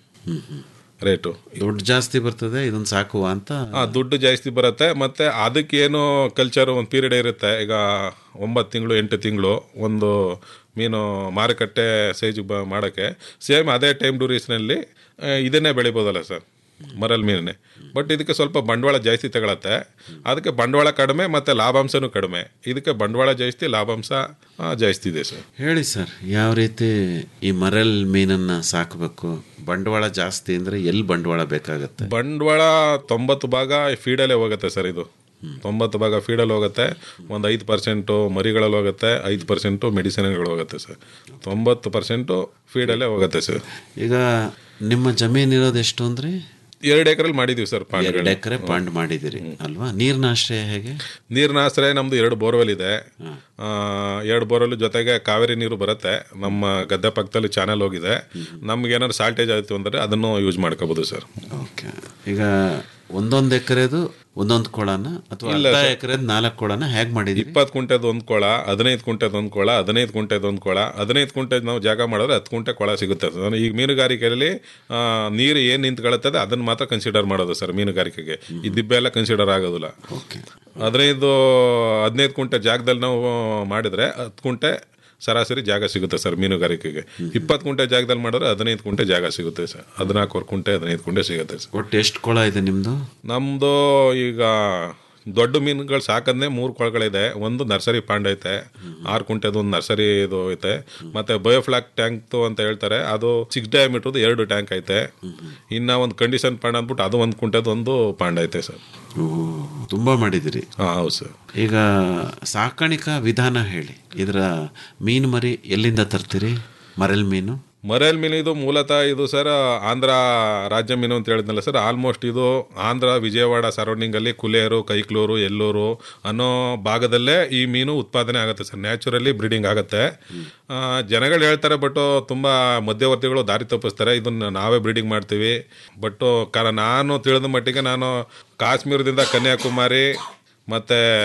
ರೇಟು ದುಡ್ಡು ಜಾಸ್ತಿ ಬರ್ತದೆ ಇದನ್ನ ಸಾಕುವ ಅಂತ ಆ, ದುಡ್ಡು ಜಾಸ್ತಿ ಬರುತ್ತೆ ಮತ್ತೆ ಅದಕ್ಕೇನು ಕಲ್ಚರ್ ಒಂದು ಪೀರಿಯಡ್ ಇರುತ್ತೆ ಈಗ ಒಂಬತ್ತು ತಿಂಗಳು ಎಂಟು ತಿಂಗಳು ಒಂದು ಮೀನು ಮಾರುಕಟ್ಟೆ ಸೈಜ್ ಬ ಮಾಡೋಕ್ಕೆ ಸೇಮ್ ಅದೇ ಟೈಮ್ ಡ್ಯೂರೇಷನಲ್ಲಿ ಇದನ್ನೇ ಬೆಳಿಬೋದಲ್ಲ ಸರ್ ಮರಲ್ ಮೀನೇ ಬಟ್ ಇದಕ್ಕೆ ಸ್ವಲ್ಪ ಬಂಡವಾಳ ಜಾಸ್ತಿ ತಗೊಳತ್ತೆ ಅದಕ್ಕೆ ಬಂಡವಾಳ ಕಡಿಮೆ ಮತ್ತು ಲಾಭಾಂಶನೂ ಕಡಿಮೆ ಇದಕ್ಕೆ ಬಂಡವಾಳ ಜಾಸ್ತಿ ಲಾಭಾಂಶ ಆ, ಜಾಸ್ತಿ ಇದೆ ಸರ್ ಹೇಳಿ ಸರ್ ಯಾವ ರೀತಿ ಈ ಮರಲ್ ಮೀನನ್ನ ಸಾಕಬೇಕು ಬಂಡವಾಳ ಜಾಸ್ತಿ ಅಂದ್ರೆ ಎಲ್ಲಿ ಬಂಡವಾಳ ಬೇಕಾಗತ್ತೆ ಬಂಡವಾಳ ತೊಂಬತ್ತು ಭಾಗ ಫೀಡಲ್ಲೇ ಹೋಗುತ್ತೆ ಸರ್ ಇದು ತೊಂಬತ್ತು ಭಾಗ ಫೀಡಲ್ಲಿ ಹೋಗುತ್ತೆ ಒಂದು ಐದು ಪರ್ಸೆಂಟು ಮರಿಗಳಲ್ಲಿ ಹೋಗುತ್ತೆ ಐದು ಪರ್ಸೆಂಟು ಮೆಡಿಸಿನ್ಗಳು ಹೋಗುತ್ತೆ ಸರ್ ತೊಂಬತ್ತು ಪರ್ಸೆಂಟು ಫೀಡಲ್ಲೇ ಹೋಗುತ್ತೆ ಸರ್ ಈಗ ನಿಮ್ಮ ಜಮೀನ್ ಇರೋದು ಎಷ್ಟು ಅಂದ್ರೆ ಎರಡು ಎಕರೆಲ್ಲಿ ಮಾಡಿದೀವಿ ಸರ್ ಎರಡು ಪಾಂಡ್ಗಳು ಎಕರೆ ಪಾಂಡ್ ಮಾಡಿದಿರಿ ಅಲ್ವಾ ನೀರಿನ ಆಶ್ರಯ ಹೇಗೆ ನೀರಿನ ಆಶ್ರಯ ನಮ್ದು ಎರಡು ಬೋರ್ವೆಲ್ ಇದೆ ಆ, ಎರಡು ಬೋರ್ವೆಲ್ ಜೊತೆಗೆ ಕಾವೇರಿ ನೀರು ಬರುತ್ತೆ ನಮ್ಮ ಗದ್ದೆ ಪಕ್ಕದಲ್ಲಿ ಚಾನೆಲ್ ಹೋಗಿದೆ ನಮ್ಗೆ ಏನಾದ್ರು ಸಾಲ್ಟೇಜ್ ಆಯಿತು ಅಂದರೆ ಅದನ್ನು ಯೂಸ್ ಮಾಡ್ಕೋಬೋದು ಸರ್ ಓಕೆ ಈಗ ಒಂದೊಂದು ಎಕರೆದು ಒಂದೊಂದು ಕೊಳನ ಅಥವಾ ಇಲ್ಲ ಅರ್ಧ ಸರ್. ಎಕರೆದು ನಾಲ್ಕು ಕೊಳನ ಹೇಗೆ ಮಾಡಿದಿರಿ ಇಪ್ಪತ್ತು ಕುಂಟೆದು ಒಂದು ಕೊಳ ಹದಿನೈದು ಕುಂಟೆದು ಒಂದು ಕೊಳ ಹದಿನೈದು ಕುಂಟೆದು ಒಂದು ಕೊಳ ಹದಿನೈದು ಕುಂಟೆದು ನಾವು ಜಾಗ ಮಾಡಿದ್ರೆ ಹತ್ತು ಕುಂಟೆ ಕೊಳ ಸಿಗುತ್ತೆ ಸರ್ ಈಗ ಮೀನುಗಾರಿಕೆಯಲ್ಲಿ ಆ, ನೀರು ಏನು ನಿಂತ್ಕೊಳ್ಳುತ್ತದೆ ಅದನ್ನು ಮಾತ್ರ ಕನ್ಸಿಡರ್ ಮಾಡೋದು ಸರ್ ಮೀನುಗಾರಿಕೆಗೆ ಈ ದಿಬ್ಬೆ ಎಲ್ಲ ಕನ್ಸಿಡರ್ ಆಗೋದಿಲ್ಲ ಹದಿನೈದು ಹದಿನೈದು ಕುಂಟೆ ಜಾಗದಲ್ಲಿ ನಾವು ಮಾಡಿದ್ರೆ ಹತ್ತು ಕುಂಟೆ ಸರಾಸರಿ ಜಾಗ ಸಿಗುತ್ತೆ ಸರ್ ಮೀನುಗಾರಿಕೆಗೆ ಇಪ್ಪತ್ತು ಕುಂಟೆ ಜಾಗದಲ್ಲಿ ಮಾಡಿದ್ರೆ ಹದಿನೈದು ಕುಂಟೆ ಜಾಗ ಸಿಗುತ್ತೆ ಸರ್ ಹದಿನಾಲ್ಕು ಕುಂಟೆ ಹದಿನೈದು ಕುಂಟೆ ಸಿಗುತ್ತೆ ಸರ್ ಒಟ್ಟು ಎಷ್ಟು ಕೊಳ ಇದೆ ನಿಮ್ದು ನಮ್ಮದು ಈಗ ದೊಡ್ಡ ಮೀನುಗಳು ಸಾಕಂದ್ರೆ ಮೂರು ಕೊಳಗಳಿದೆ ಒಂದು ನರ್ಸರಿ ಪಾಂಡ್ ಐತೆ ಆರು ಕುಂಟೆದು ಒಂದು ನರ್ಸರಿ ಇದು ಐತೆ ಮತ್ತೆ ಬಯೋಫ್ಲಾಕ್ ಟ್ಯಾಂಕ್ ಅಂತ ಹೇಳ್ತಾರೆ ಅದು ಸಿಕ್ಸ್ ಡಯಾಮೀಟರ್ದು ಎರಡು ಟ್ಯಾಂಕ್ ಐತೆ ಇನ್ನ ಒಂದು ಕಂಡೀಷನ್ ಪಾಂಡ್ ಅಂದ್ಬಿಟ್ಟು ಅದು ಒಂದು ಕುಂಟೆದು ಒಂದು ಪಾಂಡ್ ಐತೆ ಸರ್ ಓ, ತುಂಬಾ ಮಾಡಿದಿರಿ ಹಾಂ ಹೌದು ಸರ್ ಈಗ ಸಾಕಾಣಿಕಾ ವಿಧಾನ ಹೇಳಿ ಇದರ ಮೀನು ಮರಿ ಎಲ್ಲಿಂದ ತರ್ತೀರಿ ಮರಲ್ ಮೀನು ಮರೇಲ್ ಮೀನು ಇದು ಮೂಲತಃ ಇದು ಸರ್ ಆಂಧ್ರ ರಾಜ್ಯ ಮೀನು ಅಂತ ಹೇಳಿದ್ನಲ್ಲ ಸರ್ ಆಲ್ಮೋಸ್ಟ್ ಇದು ಆಂಧ್ರ ವಿಜಯವಾಡ ಸರೌಂಡಿಂಗ್ ಅಲ್ಲಿ ಕುಲೇರು ಕೈಕ್ಲೂರು ಎಲ್ಲೂರು ಅನ್ನೋ ಭಾಗದಲ್ಲೇ ಈ ಮೀನು ಉತ್ಪಾದನೆ ಆಗುತ್ತೆ ಸರ್ ನ್ಯಾಚುರಲಿ ಬ್ರೀಡಿಂಗ್ ಆಗುತ್ತೆ ಆ, ಜನಗಳು ಹೇಳ್ತಾರೆ ಬಟ್ ತುಂಬಾ ಮಧ್ಯವರ್ತಿಗಳು ದಾರಿ ತಪ್ಪಿಸ್ತಾರೆ ಇದನ್ನ ನಾವೇ ಬ್ರೀಡಿಂಗ್ ಮಾಡ್ತೀವಿ ಬಟ್ ಕಾರ ನಾನು ತಿಳಿದ ಮಟ್ಟಿಗೆ ನಾನು ಕಾಶ್ಮೀರದಿಂದ ಕನ್ಯಾಕುಮಾರಿ ಮತ್ತೆ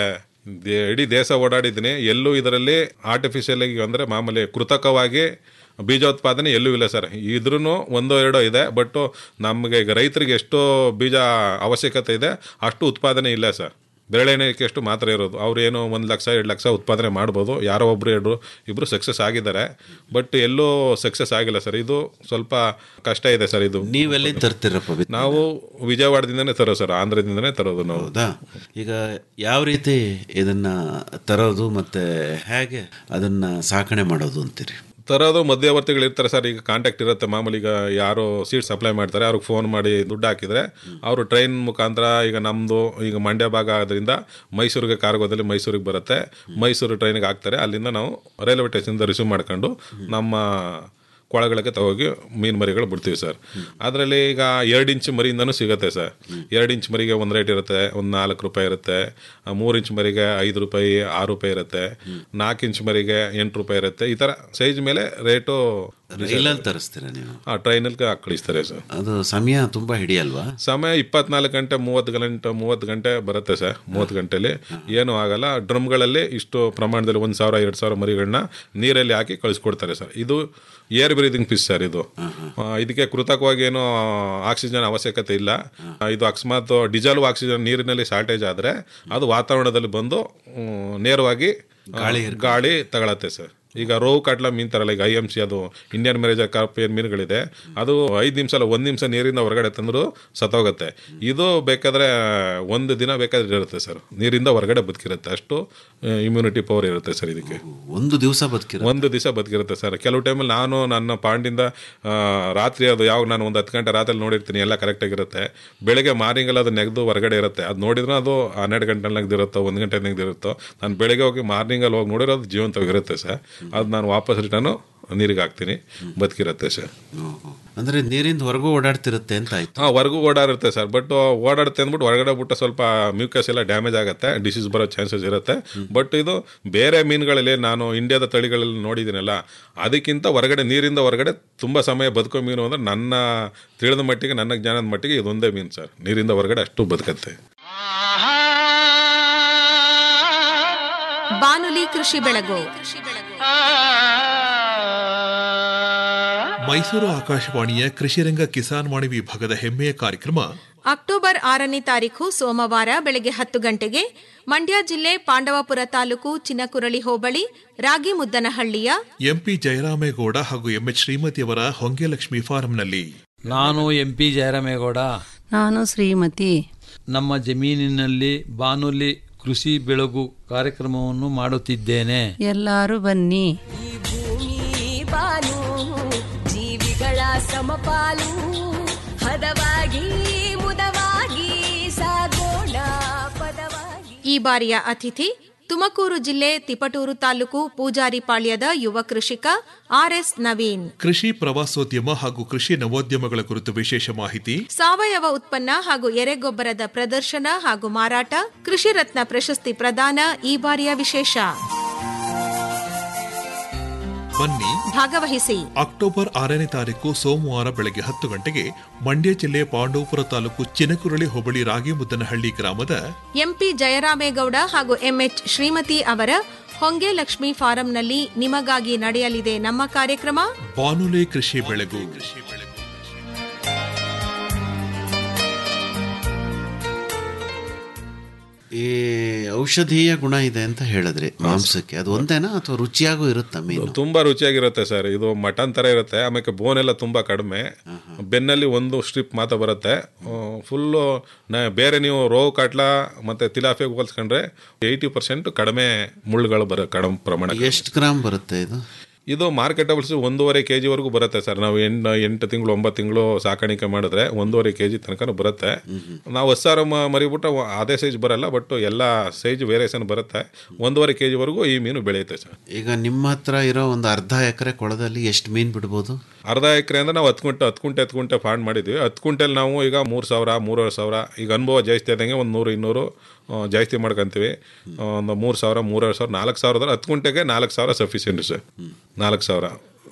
ದೇ- ಇಡೀ ದೇಶ ಓಡಾಡಿದ್ದೀನಿ ಎಲ್ಲೂ ಇದರಲ್ಲಿ ಆರ್ಟಿಫಿಷಿಯಲ್ ಆಗಿ ಅಂದರೆ ಮಾಮೂಲಿ ಕೃತಕವಾಗಿ ಬೀಜೋತ್ಪಾದನೆ ಎಲ್ಲೂ ಇಲ್ಲ ಸರ್ ಇದ್ರೂ ಒಂದೋ ಎರಡೋ ಇದೆ ಬಟ್ ನಮಗೆ ಈಗ ರೈತರಿಗೆ ಎಷ್ಟು ಬೀಜ ಅವಶ್ಯಕತೆ ಇದೆ ಅಷ್ಟು ಉತ್ಪಾದನೆ ಇಲ್ಲ ಸರ್ ಬೆರಳೆಣಿಕೆಯಷ್ಟು ಮಾತ್ರ ಇರೋದು ಅವ್ರು ಏನೋ ಒಂದು ಲಕ್ಷ ಎರಡು ಲಕ್ಷ ಉತ್ಪಾದನೆ ಮಾಡ್ಬೋದು ಯಾರೋ ಒಬ್ರು ಎರಡು ಇಬ್ರು ಸಕ್ಸಸ್ ಆಗಿದ್ದಾರೆ ಬಟ್ ಎಲ್ಲೂ ಸಕ್ಸಸ್ ಆಗಿಲ್ಲ ಸರ್ ಇದು ಸ್ವಲ್ಪ ಕಷ್ಟ ಇದೆ ಸರ್ ಇದು ನೀವೆಲ್ಲಿ ತರ್ತೀರಪ್ಪ ಬಿತ್ತನೆ? ನಾವು ವಿಜಯವಾಡದಿಂದನೇ ತರೋದು ಸರ್ ಆಂಧ್ರದಿಂದನೇ ತರೋದು ನಾವು ಹೌದಾ ಈಗ ಯಾವ ರೀತಿ ಇದನ್ನ ತರೋದು ಮತ್ತೆ ಹೇಗೆ ಅದನ್ನ ಸಾಕಣೆ ಮಾಡೋದು ಅಂತೀರಿ ತರೋದು ಮಧ್ಯವರ್ತಿಗಳು ಇರ್ತಾರೆ ಸರ್ ಈಗ ಕಾಂಟ್ಯಾಕ್ಟ್ ಇರುತ್ತೆ ಮಾಮೂಲಿ ಈಗ ಯಾರು ಸೀಟ್ ಸಪ್ಲೈ ಮಾಡ್ತಾರೆ ಅವ್ರಿಗೆ ಫೋನ್ ಮಾಡಿ ದುಡ್ಡು ಹಾಕಿದ್ರೆ ಅವರು ಟ್ರೈನ್ ಮುಖಾಂತರ ಈಗ ನಮ್ಮದು ಈಗ ಮಂಡ್ಯ ಭಾಗ ಆದ್ರಿಂದ ಮೈಸೂರಿಗೆ ಕಾರ್ಗೋದಲ್ಲಿ ಮೈಸೂರಿಗೆ ಬರುತ್ತೆ ಮೈಸೂರು ಟ್ರೈನಿಗೆ ಹಾಕ್ತಾರೆ ಅಲ್ಲಿಂದ ನಾವು ರೈಲ್ವೆ ಸ್ಟೇಷನ್ದ ರಿಸೀವ್ ಮಾಡ್ಕೊಂಡು ನಮ್ಮ ಕೊಳಗಳಿಗೆ ತಗೋಗಿ ಮೀನು ಮರಿಗಳು ಬಿಡ್ತೀವಿ ಸರ್ ಅದರಲ್ಲಿ ಈಗ ಎರಡು ಇಂಚ್ ಮರಿಯಿಂದನೂ ಸಿಗುತ್ತೆ ಸರ್ ಎರಡು ಇಂಚ್ ಮರಿಗೆ ಒಂದು ರೇಟ್ ಇರುತ್ತೆ ಒಂದು ನಾಲ್ಕು ರೂಪಾಯಿ ಇರುತ್ತೆ ಆ, ಮೂರು ಇಂಚ್ ಮರಿಗೆ ಐದು ರೂಪಾಯಿ ಆರು ರೂಪಾಯಿ ಇರುತ್ತೆ ನಾಲ್ಕು ಇಂಚ್ ಮರಿಗೆ ಎಂಟು ರೂಪಾಯಿ ಇರುತ್ತೆ ಈ ಥರ ಸೈಜ್ ಮೇಲೆ ರೇಟು ರೈಲಲ್ಲಿ ತರಿಸ್ತೀರಾ ನೀವು ಆ ಟ್ರೈನಲ್ಲಿ ಕಳಿಸ್ತಾರೆ ಸರ್ ಅದು ಸಮಯ ತುಂಬಾ ಹಿಡಿಯಲ್ವಾ ಸಮಯ ಇಪ್ಪತ್ನಾಲ್ಕು ಗಂಟೆ ಮೂವತ್ತು ಗಂಟೆ ಮೂವತ್ತು ಗಂಟೆ ಬರುತ್ತೆ ಸರ್ ಮೂವತ್ತು ಗಂಟೆಲಿ ಏನೂ ಆಗಲ್ಲ ಡ್ರಮ್ಗಳಲ್ಲಿ ಇಷ್ಟು ಪ್ರಮಾಣದಲ್ಲಿ ಒಂದು ಸಾವಿರ ಎರಡು ಸಾವಿರ ಮರಿಗಳನ್ನ ನೀರಲ್ಲಿ ಹಾಕಿ ಕಳಿಸ್ಕೊಡ್ತಾರೆ ಸರ್ ಇದು ಏರ್ ಬ್ರೀದಿಂಗ್ ಫಿಶ್ ಸರ್ ಇದು ಆ, ಇದಕ್ಕೆ ಕೃತಕವಾಗಿ ಏನು ಆಕ್ಸಿಜನ್ ಅವಶ್ಯಕತೆ ಇಲ್ಲ ಆ, ಇದು ಅಕಸ್ಮಾತ್ ಡೀಸೆಲ್ ಆಕ್ಸಿಜನ್ ನೀರಿನಲ್ಲಿ ಶಾರ್ಟೇಜ್ ಆದರೆ ಅದು ವಾತಾವರಣದಲ್ಲಿ ಬಂದು ಮ್, ನೇರವಾಗಿ ಆ, ಗಾಳಿ ತಗೊಳತ್ತೆ ಸರ್ ಈಗ ರೋವು ಕಾಟ್ಲ ಮೀನ್ ತರಲ್ಲ ಈಗ ಐ ಎಮ್ ಸಿ ಅದು ಇಂಡಿಯನ್ ಮೆರೇಜರ್ ಕಾರ್ಪ್ ಏನು ಮೀನುಗಳಿದೆ ಅದು ಐದು ನಿಮಿಷ ಅಲ್ಲ ಒಂದು ನಿಮಿಷ ನೀರಿಂದ ಹೊರಗಡೆ ತಂದರೂ ಸತ್ತೋಗುತ್ತೆ ಇದು ಬೇಕಾದ್ರೆ ಒಂದು ದಿನ ಬೇಕಾದ್ರೆ ಇರುತ್ತೆ ಸರ್ ನೀರಿಂದ ಹೊರಗಡೆ ಬದುಕಿರುತ್ತೆ ಅಷ್ಟು ಇಮ್ಯುನಿಟಿ ಪವರ್ ಇರುತ್ತೆ ಸರ್ ಇದಕ್ಕೆ ಒಂದು ದಿವಸ ಬದುಕಿರ ಒಂದು ದಿವಸ ಬದುಕಿರುತ್ತೆ ಸರ್ ಕೆಲವು ಟೈಮಲ್ಲಿ ನಾನು ನನ್ನ ಪಾಂಡಿಂದ ಆ, ರಾತ್ರಿ ಅದು ಯಾವಾಗ ನಾನು ಒಂದು ಹತ್ತು ಗಂಟೆ ರಾತ್ರಿ ನೋಡಿರ್ತೀನಿ ಎಲ್ಲ ಕರೆಕ್ಟಾಗಿರುತ್ತೆ ಬೆಳಗ್ಗೆ ಮಾರ್ನಿಂಗಲ್ಲಿ ಅದು ನೆಗೆದು ಹೊರಗಡೆ ಇರುತ್ತೆ ಅದು ನೋಡಿದ್ರೆ ಅದು ಹನ್ನೆರಡು ಗಂಟೆ ನೆಗೆದಿರುತ್ತೋ ಒಂದು ಗಂಟೆ ನೆಗೆದಿರುತ್ತೋ ನಾನು ಬೆಳಗ್ಗೆ ಹೋಗಿ ಮಾರ್ನಿಂಗಲ್ಲಿ ಹೋಗಿ ನೋಡಿರೋದು ಜೀವಂತವಾಗಿರುತ್ತೆ ಸರ್ ಅದು ನಾನು ವಾಪಸ್ ರಿಟರ್ನು ನೀರಿಗೆ ಹಾಕ್ತೀನಿ ಬದುಕಿರುತ್ತೆ ಸರ್ ಅಂದ್ರೆ ನೀರಿಂದ ಹೊರಗೂ ಓಡಾಡ್ತಿರುತ್ತೆ ಅಂತ ಆಯ್ತು ಹಾಂ ಹೊರಗೂ ಓಡಾಡಿರುತ್ತೆ ಸರ್ ಬಟ್ ಓಡಾಡುತ್ತೆ ಅಂದ್ಬಿಟ್ಟು ಹೊರಗಡೆ ಬಿಟ್ಟು ಸ್ವಲ್ಪ ಮ್ಯೂಕಸ್ ಎಲ್ಲ ಡ್ಯಾಮೇಜ್ ಆಗುತ್ತೆ ಡಿಸೀಸ್ ಬರೋ ಚಾನ್ಸಸ್ ಇರುತ್ತೆ ಬಟ್ ಇದು ಬೇರೆ ಮೀನುಗಳಲ್ಲಿ ನಾನು ಇಂಡಿಯಾದ ತಳಿಗಳಲ್ಲಿ ನೋಡಿದ್ದೀನಲ್ಲ ಅದಕ್ಕಿಂತ ಹೊರಗಡೆ ನೀರಿಂದ ಹೊರಗಡೆ ತುಂಬ ಸಮಯ ಬದುಕೋ ಮೀನು ಅಂದ್ರೆ ನನ್ನ ತಿಳಿದ ಮಟ್ಟಿಗೆ ನನ್ನ ಜ್ಞಾನದ ಮಟ್ಟಿಗೆ ಇದೊಂದೇ ಮೀನು ಸರ್ ನೀರಿಂದ ಹೊರಗಡೆ ಅಷ್ಟು ಬದುಕತ್ತೆ ಬಾನುಲಿ ಕೃಷಿ ಬೆಳಗು ಮೈಸೂರು ಆಕಾಶವಾಣಿಯ ಕೃಷಿರಂಗ ಕಿಸಾನ್ ವಾಣಿ ವಿಭಾಗದ ಹೆಮ್ಮೆಯ ಕಾರ್ಯಕ್ರಮ ಅಕ್ಟೋಬರ್ ಆರನೇ ತಾರೀಖು ಸೋಮವಾರ ಬೆಳಗ್ಗೆ ಹತ್ತು ಗಂಟೆಗೆ ಮಂಡ್ಯ ಜಿಲ್ಲೆ ಪಾಂಡವಪುರ ತಾಲೂಕು ಚಿನ್ನಕುರಳಿ ಹೋಬಳಿ ರಾಗಿಮುದ್ದನಹಳ್ಳಿಯ ಎಂಪಿ ಜಯರಾಮೇಗೌಡ ಹಾಗೂ ಎಂಎಚ್ ಶ್ರೀಮತಿಯವರ ಹೊಂಗೆಲಕ್ಷ್ಮಿ ಫಾರಂನಲ್ಲಿ ನಾನು ಎಂ ಪಿ ಜಯರಾಮೇಗೌಡ ನಾನು ಶ್ರೀಮತಿ ನಮ್ಮ ಜಮೀನಿನಲ್ಲಿ ಬಾನುಲಿ ಕೃಷಿ ಬೆಳಗು ಕಾರ್ಯಕ್ರಮವನ್ನು ಮಾಡುತ್ತಿದ್ದೇನೆ ಎಲ್ಲರೂ ಬನ್ನಿ ಬಾನು ಜೀವಿಗಳ ಸಮಪಾಲು ಹದವಾಗಿ ಮುದವಾಗಿ ಸಾಗೋಣ ಪದವಾಗಿ ಈ ಬಾರಿಯ ಅತಿಥಿ ತುಮಕೂರು ಜಿಲ್ಲೆ ತಿಪಟೂರು ತಾಲೂಕು ಪೂಜಾರಿಪಾಳ್ಯದ ಯುವ ಕೃಷಿಕ ಆರ್ಎಸ್ ನವೀನ್ ಕೃಷಿ ಪ್ರವಾಸೋದ್ಯಮ ಹಾಗೂ ಕೃಷಿ ನವೋದ್ಯಮಗಳ ಕುರಿತು ವಿಶೇಷ ಮಾಹಿತಿ ಸಾವಯವ ಉತ್ಪನ್ನ ಹಾಗೂ ಎರೆಗೊಬ್ಬರದ ಪ್ರದರ್ಶನ ಹಾಗೂ ಮಾರಾಟ ಕೃಷಿ ರತ್ನ ಪ್ರಶಸ್ತಿ ಪ್ರದಾನ ಈ ಬಾರಿಯ ವಿಶೇಷ ಬನ್ನಿ ಭಾಗವಹಿಸಿ ಅಕ್ಟೋಬರ್ ಆರನೇ ತಾರೀಕು ಸೋಮವಾರ ಬೆಳಗ್ಗೆ ಹತ್ತು ಗಂಟೆಗೆ ಮಂಡ್ಯ ಜಿಲ್ಲೆ ಪಾಂಡವಪುರ ತಾಲೂಕು ಚಿನಕುರಳಿ ಹೋಬಳಿ ರಾಗಿಮುದ್ದನಹಳ್ಳಿ ಗ್ರಾಮದ ಎಂಪಿ ಜಯರಾಮೇಗೌಡ ಹಾಗೂ ಎಂಎಚ್ ಶ್ರೀಮತಿ ಅವರ ಹೊಂಗೆ ಲಕ್ಷ್ಮಿ ಫಾರಂನಲ್ಲಿ ನಿಮಗಾಗಿ ನಡೆಯಲಿದೆ ನಮ್ಮ ಕಾರ್ಯಕ್ರಮ ಬಾನುಲಿ ಕೃಷಿ ಬೆಳಗು ಈ ಔಷಧೀಯ ಗುಣ ಇದೆ ಅಂತ ಹೇಳಿದ್ರಿ ಮಾಂಸಕ್ಕೆ ಅದು ಒಂದೇನಾ ಅಥವಾ ರುಚಿಯಾಗೂ ಇರುತ್ತಾ ಮೀನು ತುಂಬಾ ರುಚಿಯಾಗಿರುತ್ತೆ ಸರ್ ಇದು ಮಟನ್ ತರ ಇರುತ್ತೆ ಆಮೇಲೆ ಬೋನ್ ಎಲ್ಲ ತುಂಬಾ ಕಡಿಮೆ ಬೆನ್ನಲ್ಲಿ ಒಂದು ಸ್ಟ್ರಿಪ್ ಮಾತ್ರ ಬರುತ್ತೆ ಫುಲ್ಲು ಬೇರೆ ನೀವು ರೋವು ಕಾಟ್ಲ ಮತ್ತೆ ತಿಲಾಫಿಗೆ ಹೋಲಿಸ್ಕೊಂಡ್ರೆ ಏಯ್ಟಿ ಪರ್ಸೆಂಟ್ ಕಡಿಮೆ ಮುಳ್ಳುಗಳು ಬರೋ ಕಡಿಮೆ ಪ್ರಮಾಣ ಎಷ್ಟು ಗ್ರಾಮ್ ಬರುತ್ತೆ ಇದು ಇದು ಮಾರ್ಕೆಟಬಲ್ಸ್ ಒಂದೂವರೆ ಕೆ ಜಿವರೆಗೂ ಬರುತ್ತೆ ಸರ್ ನಾವು ಎಂಟು ಎಂಟು ತಿಂಗಳು ಒಂಬತ್ತು ತಿಂಗಳು ಸಾಕಾಣಿಕೆ ಮಾಡಿದ್ರೆ ಒಂದೂವರೆ ಕೆ ಜಿ ತನಕ ಬರುತ್ತೆ ನಾವು ಹಸ್ಸಾರು ಮರಿಬಿಟ್ಟು ಅದೇ ಸೈಜ್ ಬರಲ್ಲ ಬಟ್ ಎಲ್ಲ ಸೈಜ್ ವೇರಿಯೇಷನ್ ಬರುತ್ತೆ ಒಂದೂವರೆ ಕೆ ಜಿವರೆಗೂ ಈ ಮೀನು ಬೆಳೆಯುತ್ತೆ ಸರ್ ಈಗ ನಿಮ್ಮ ಹತ್ರ ಇರೋ ಒಂದು ಅರ್ಧ ಎಕರೆ ಕೊಳದಲ್ಲಿ ಎಷ್ಟು ಮೀನು ಬಿಡ್ಬೋದು ಅರ್ಧ ಎಕರೆ ಅಂದ್ರೆ ನಾವು ಹತ್ತು ಕುಂಟೆ ಹತ್ತು ಕುಂಟೆ ಹತ್ತು ಕುಂಟೆ ಫಾಂಡ್ ಮಾಡಿದ್ವಿ ಹತ್ತು ಕುಂಟೆಲಿ ನಾವು ಈಗ ಮೂರು ಸಾವಿರ ಮೂರುವರೆ ಸಾವಿರ ಈಗ ಅನುಭವ ಜಾಸ್ತಿ ಆದಂಗೆ ಒಂದು ನೂರು ಇನ್ನೂರು ಆ, ಜಾಸ್ತಿ ಮಾಡ್ಕೊಂತೀವಿ ಒಂದು ಮೂರು ಸಾವಿರ ಮೂರುವರೆ ಸಾವಿರ ನಾಲ್ಕು ಸಾವಿರದಲ್ಲಿ ಹತ್ತು ಕುಂಟೆಗೆ ನಾಲ್ಕು ಸಾವಿರ ಸಫಿಷಿಯೆಂಟ್ ಸರ್ ನಾಲ್ಕು ಸಾವಿರ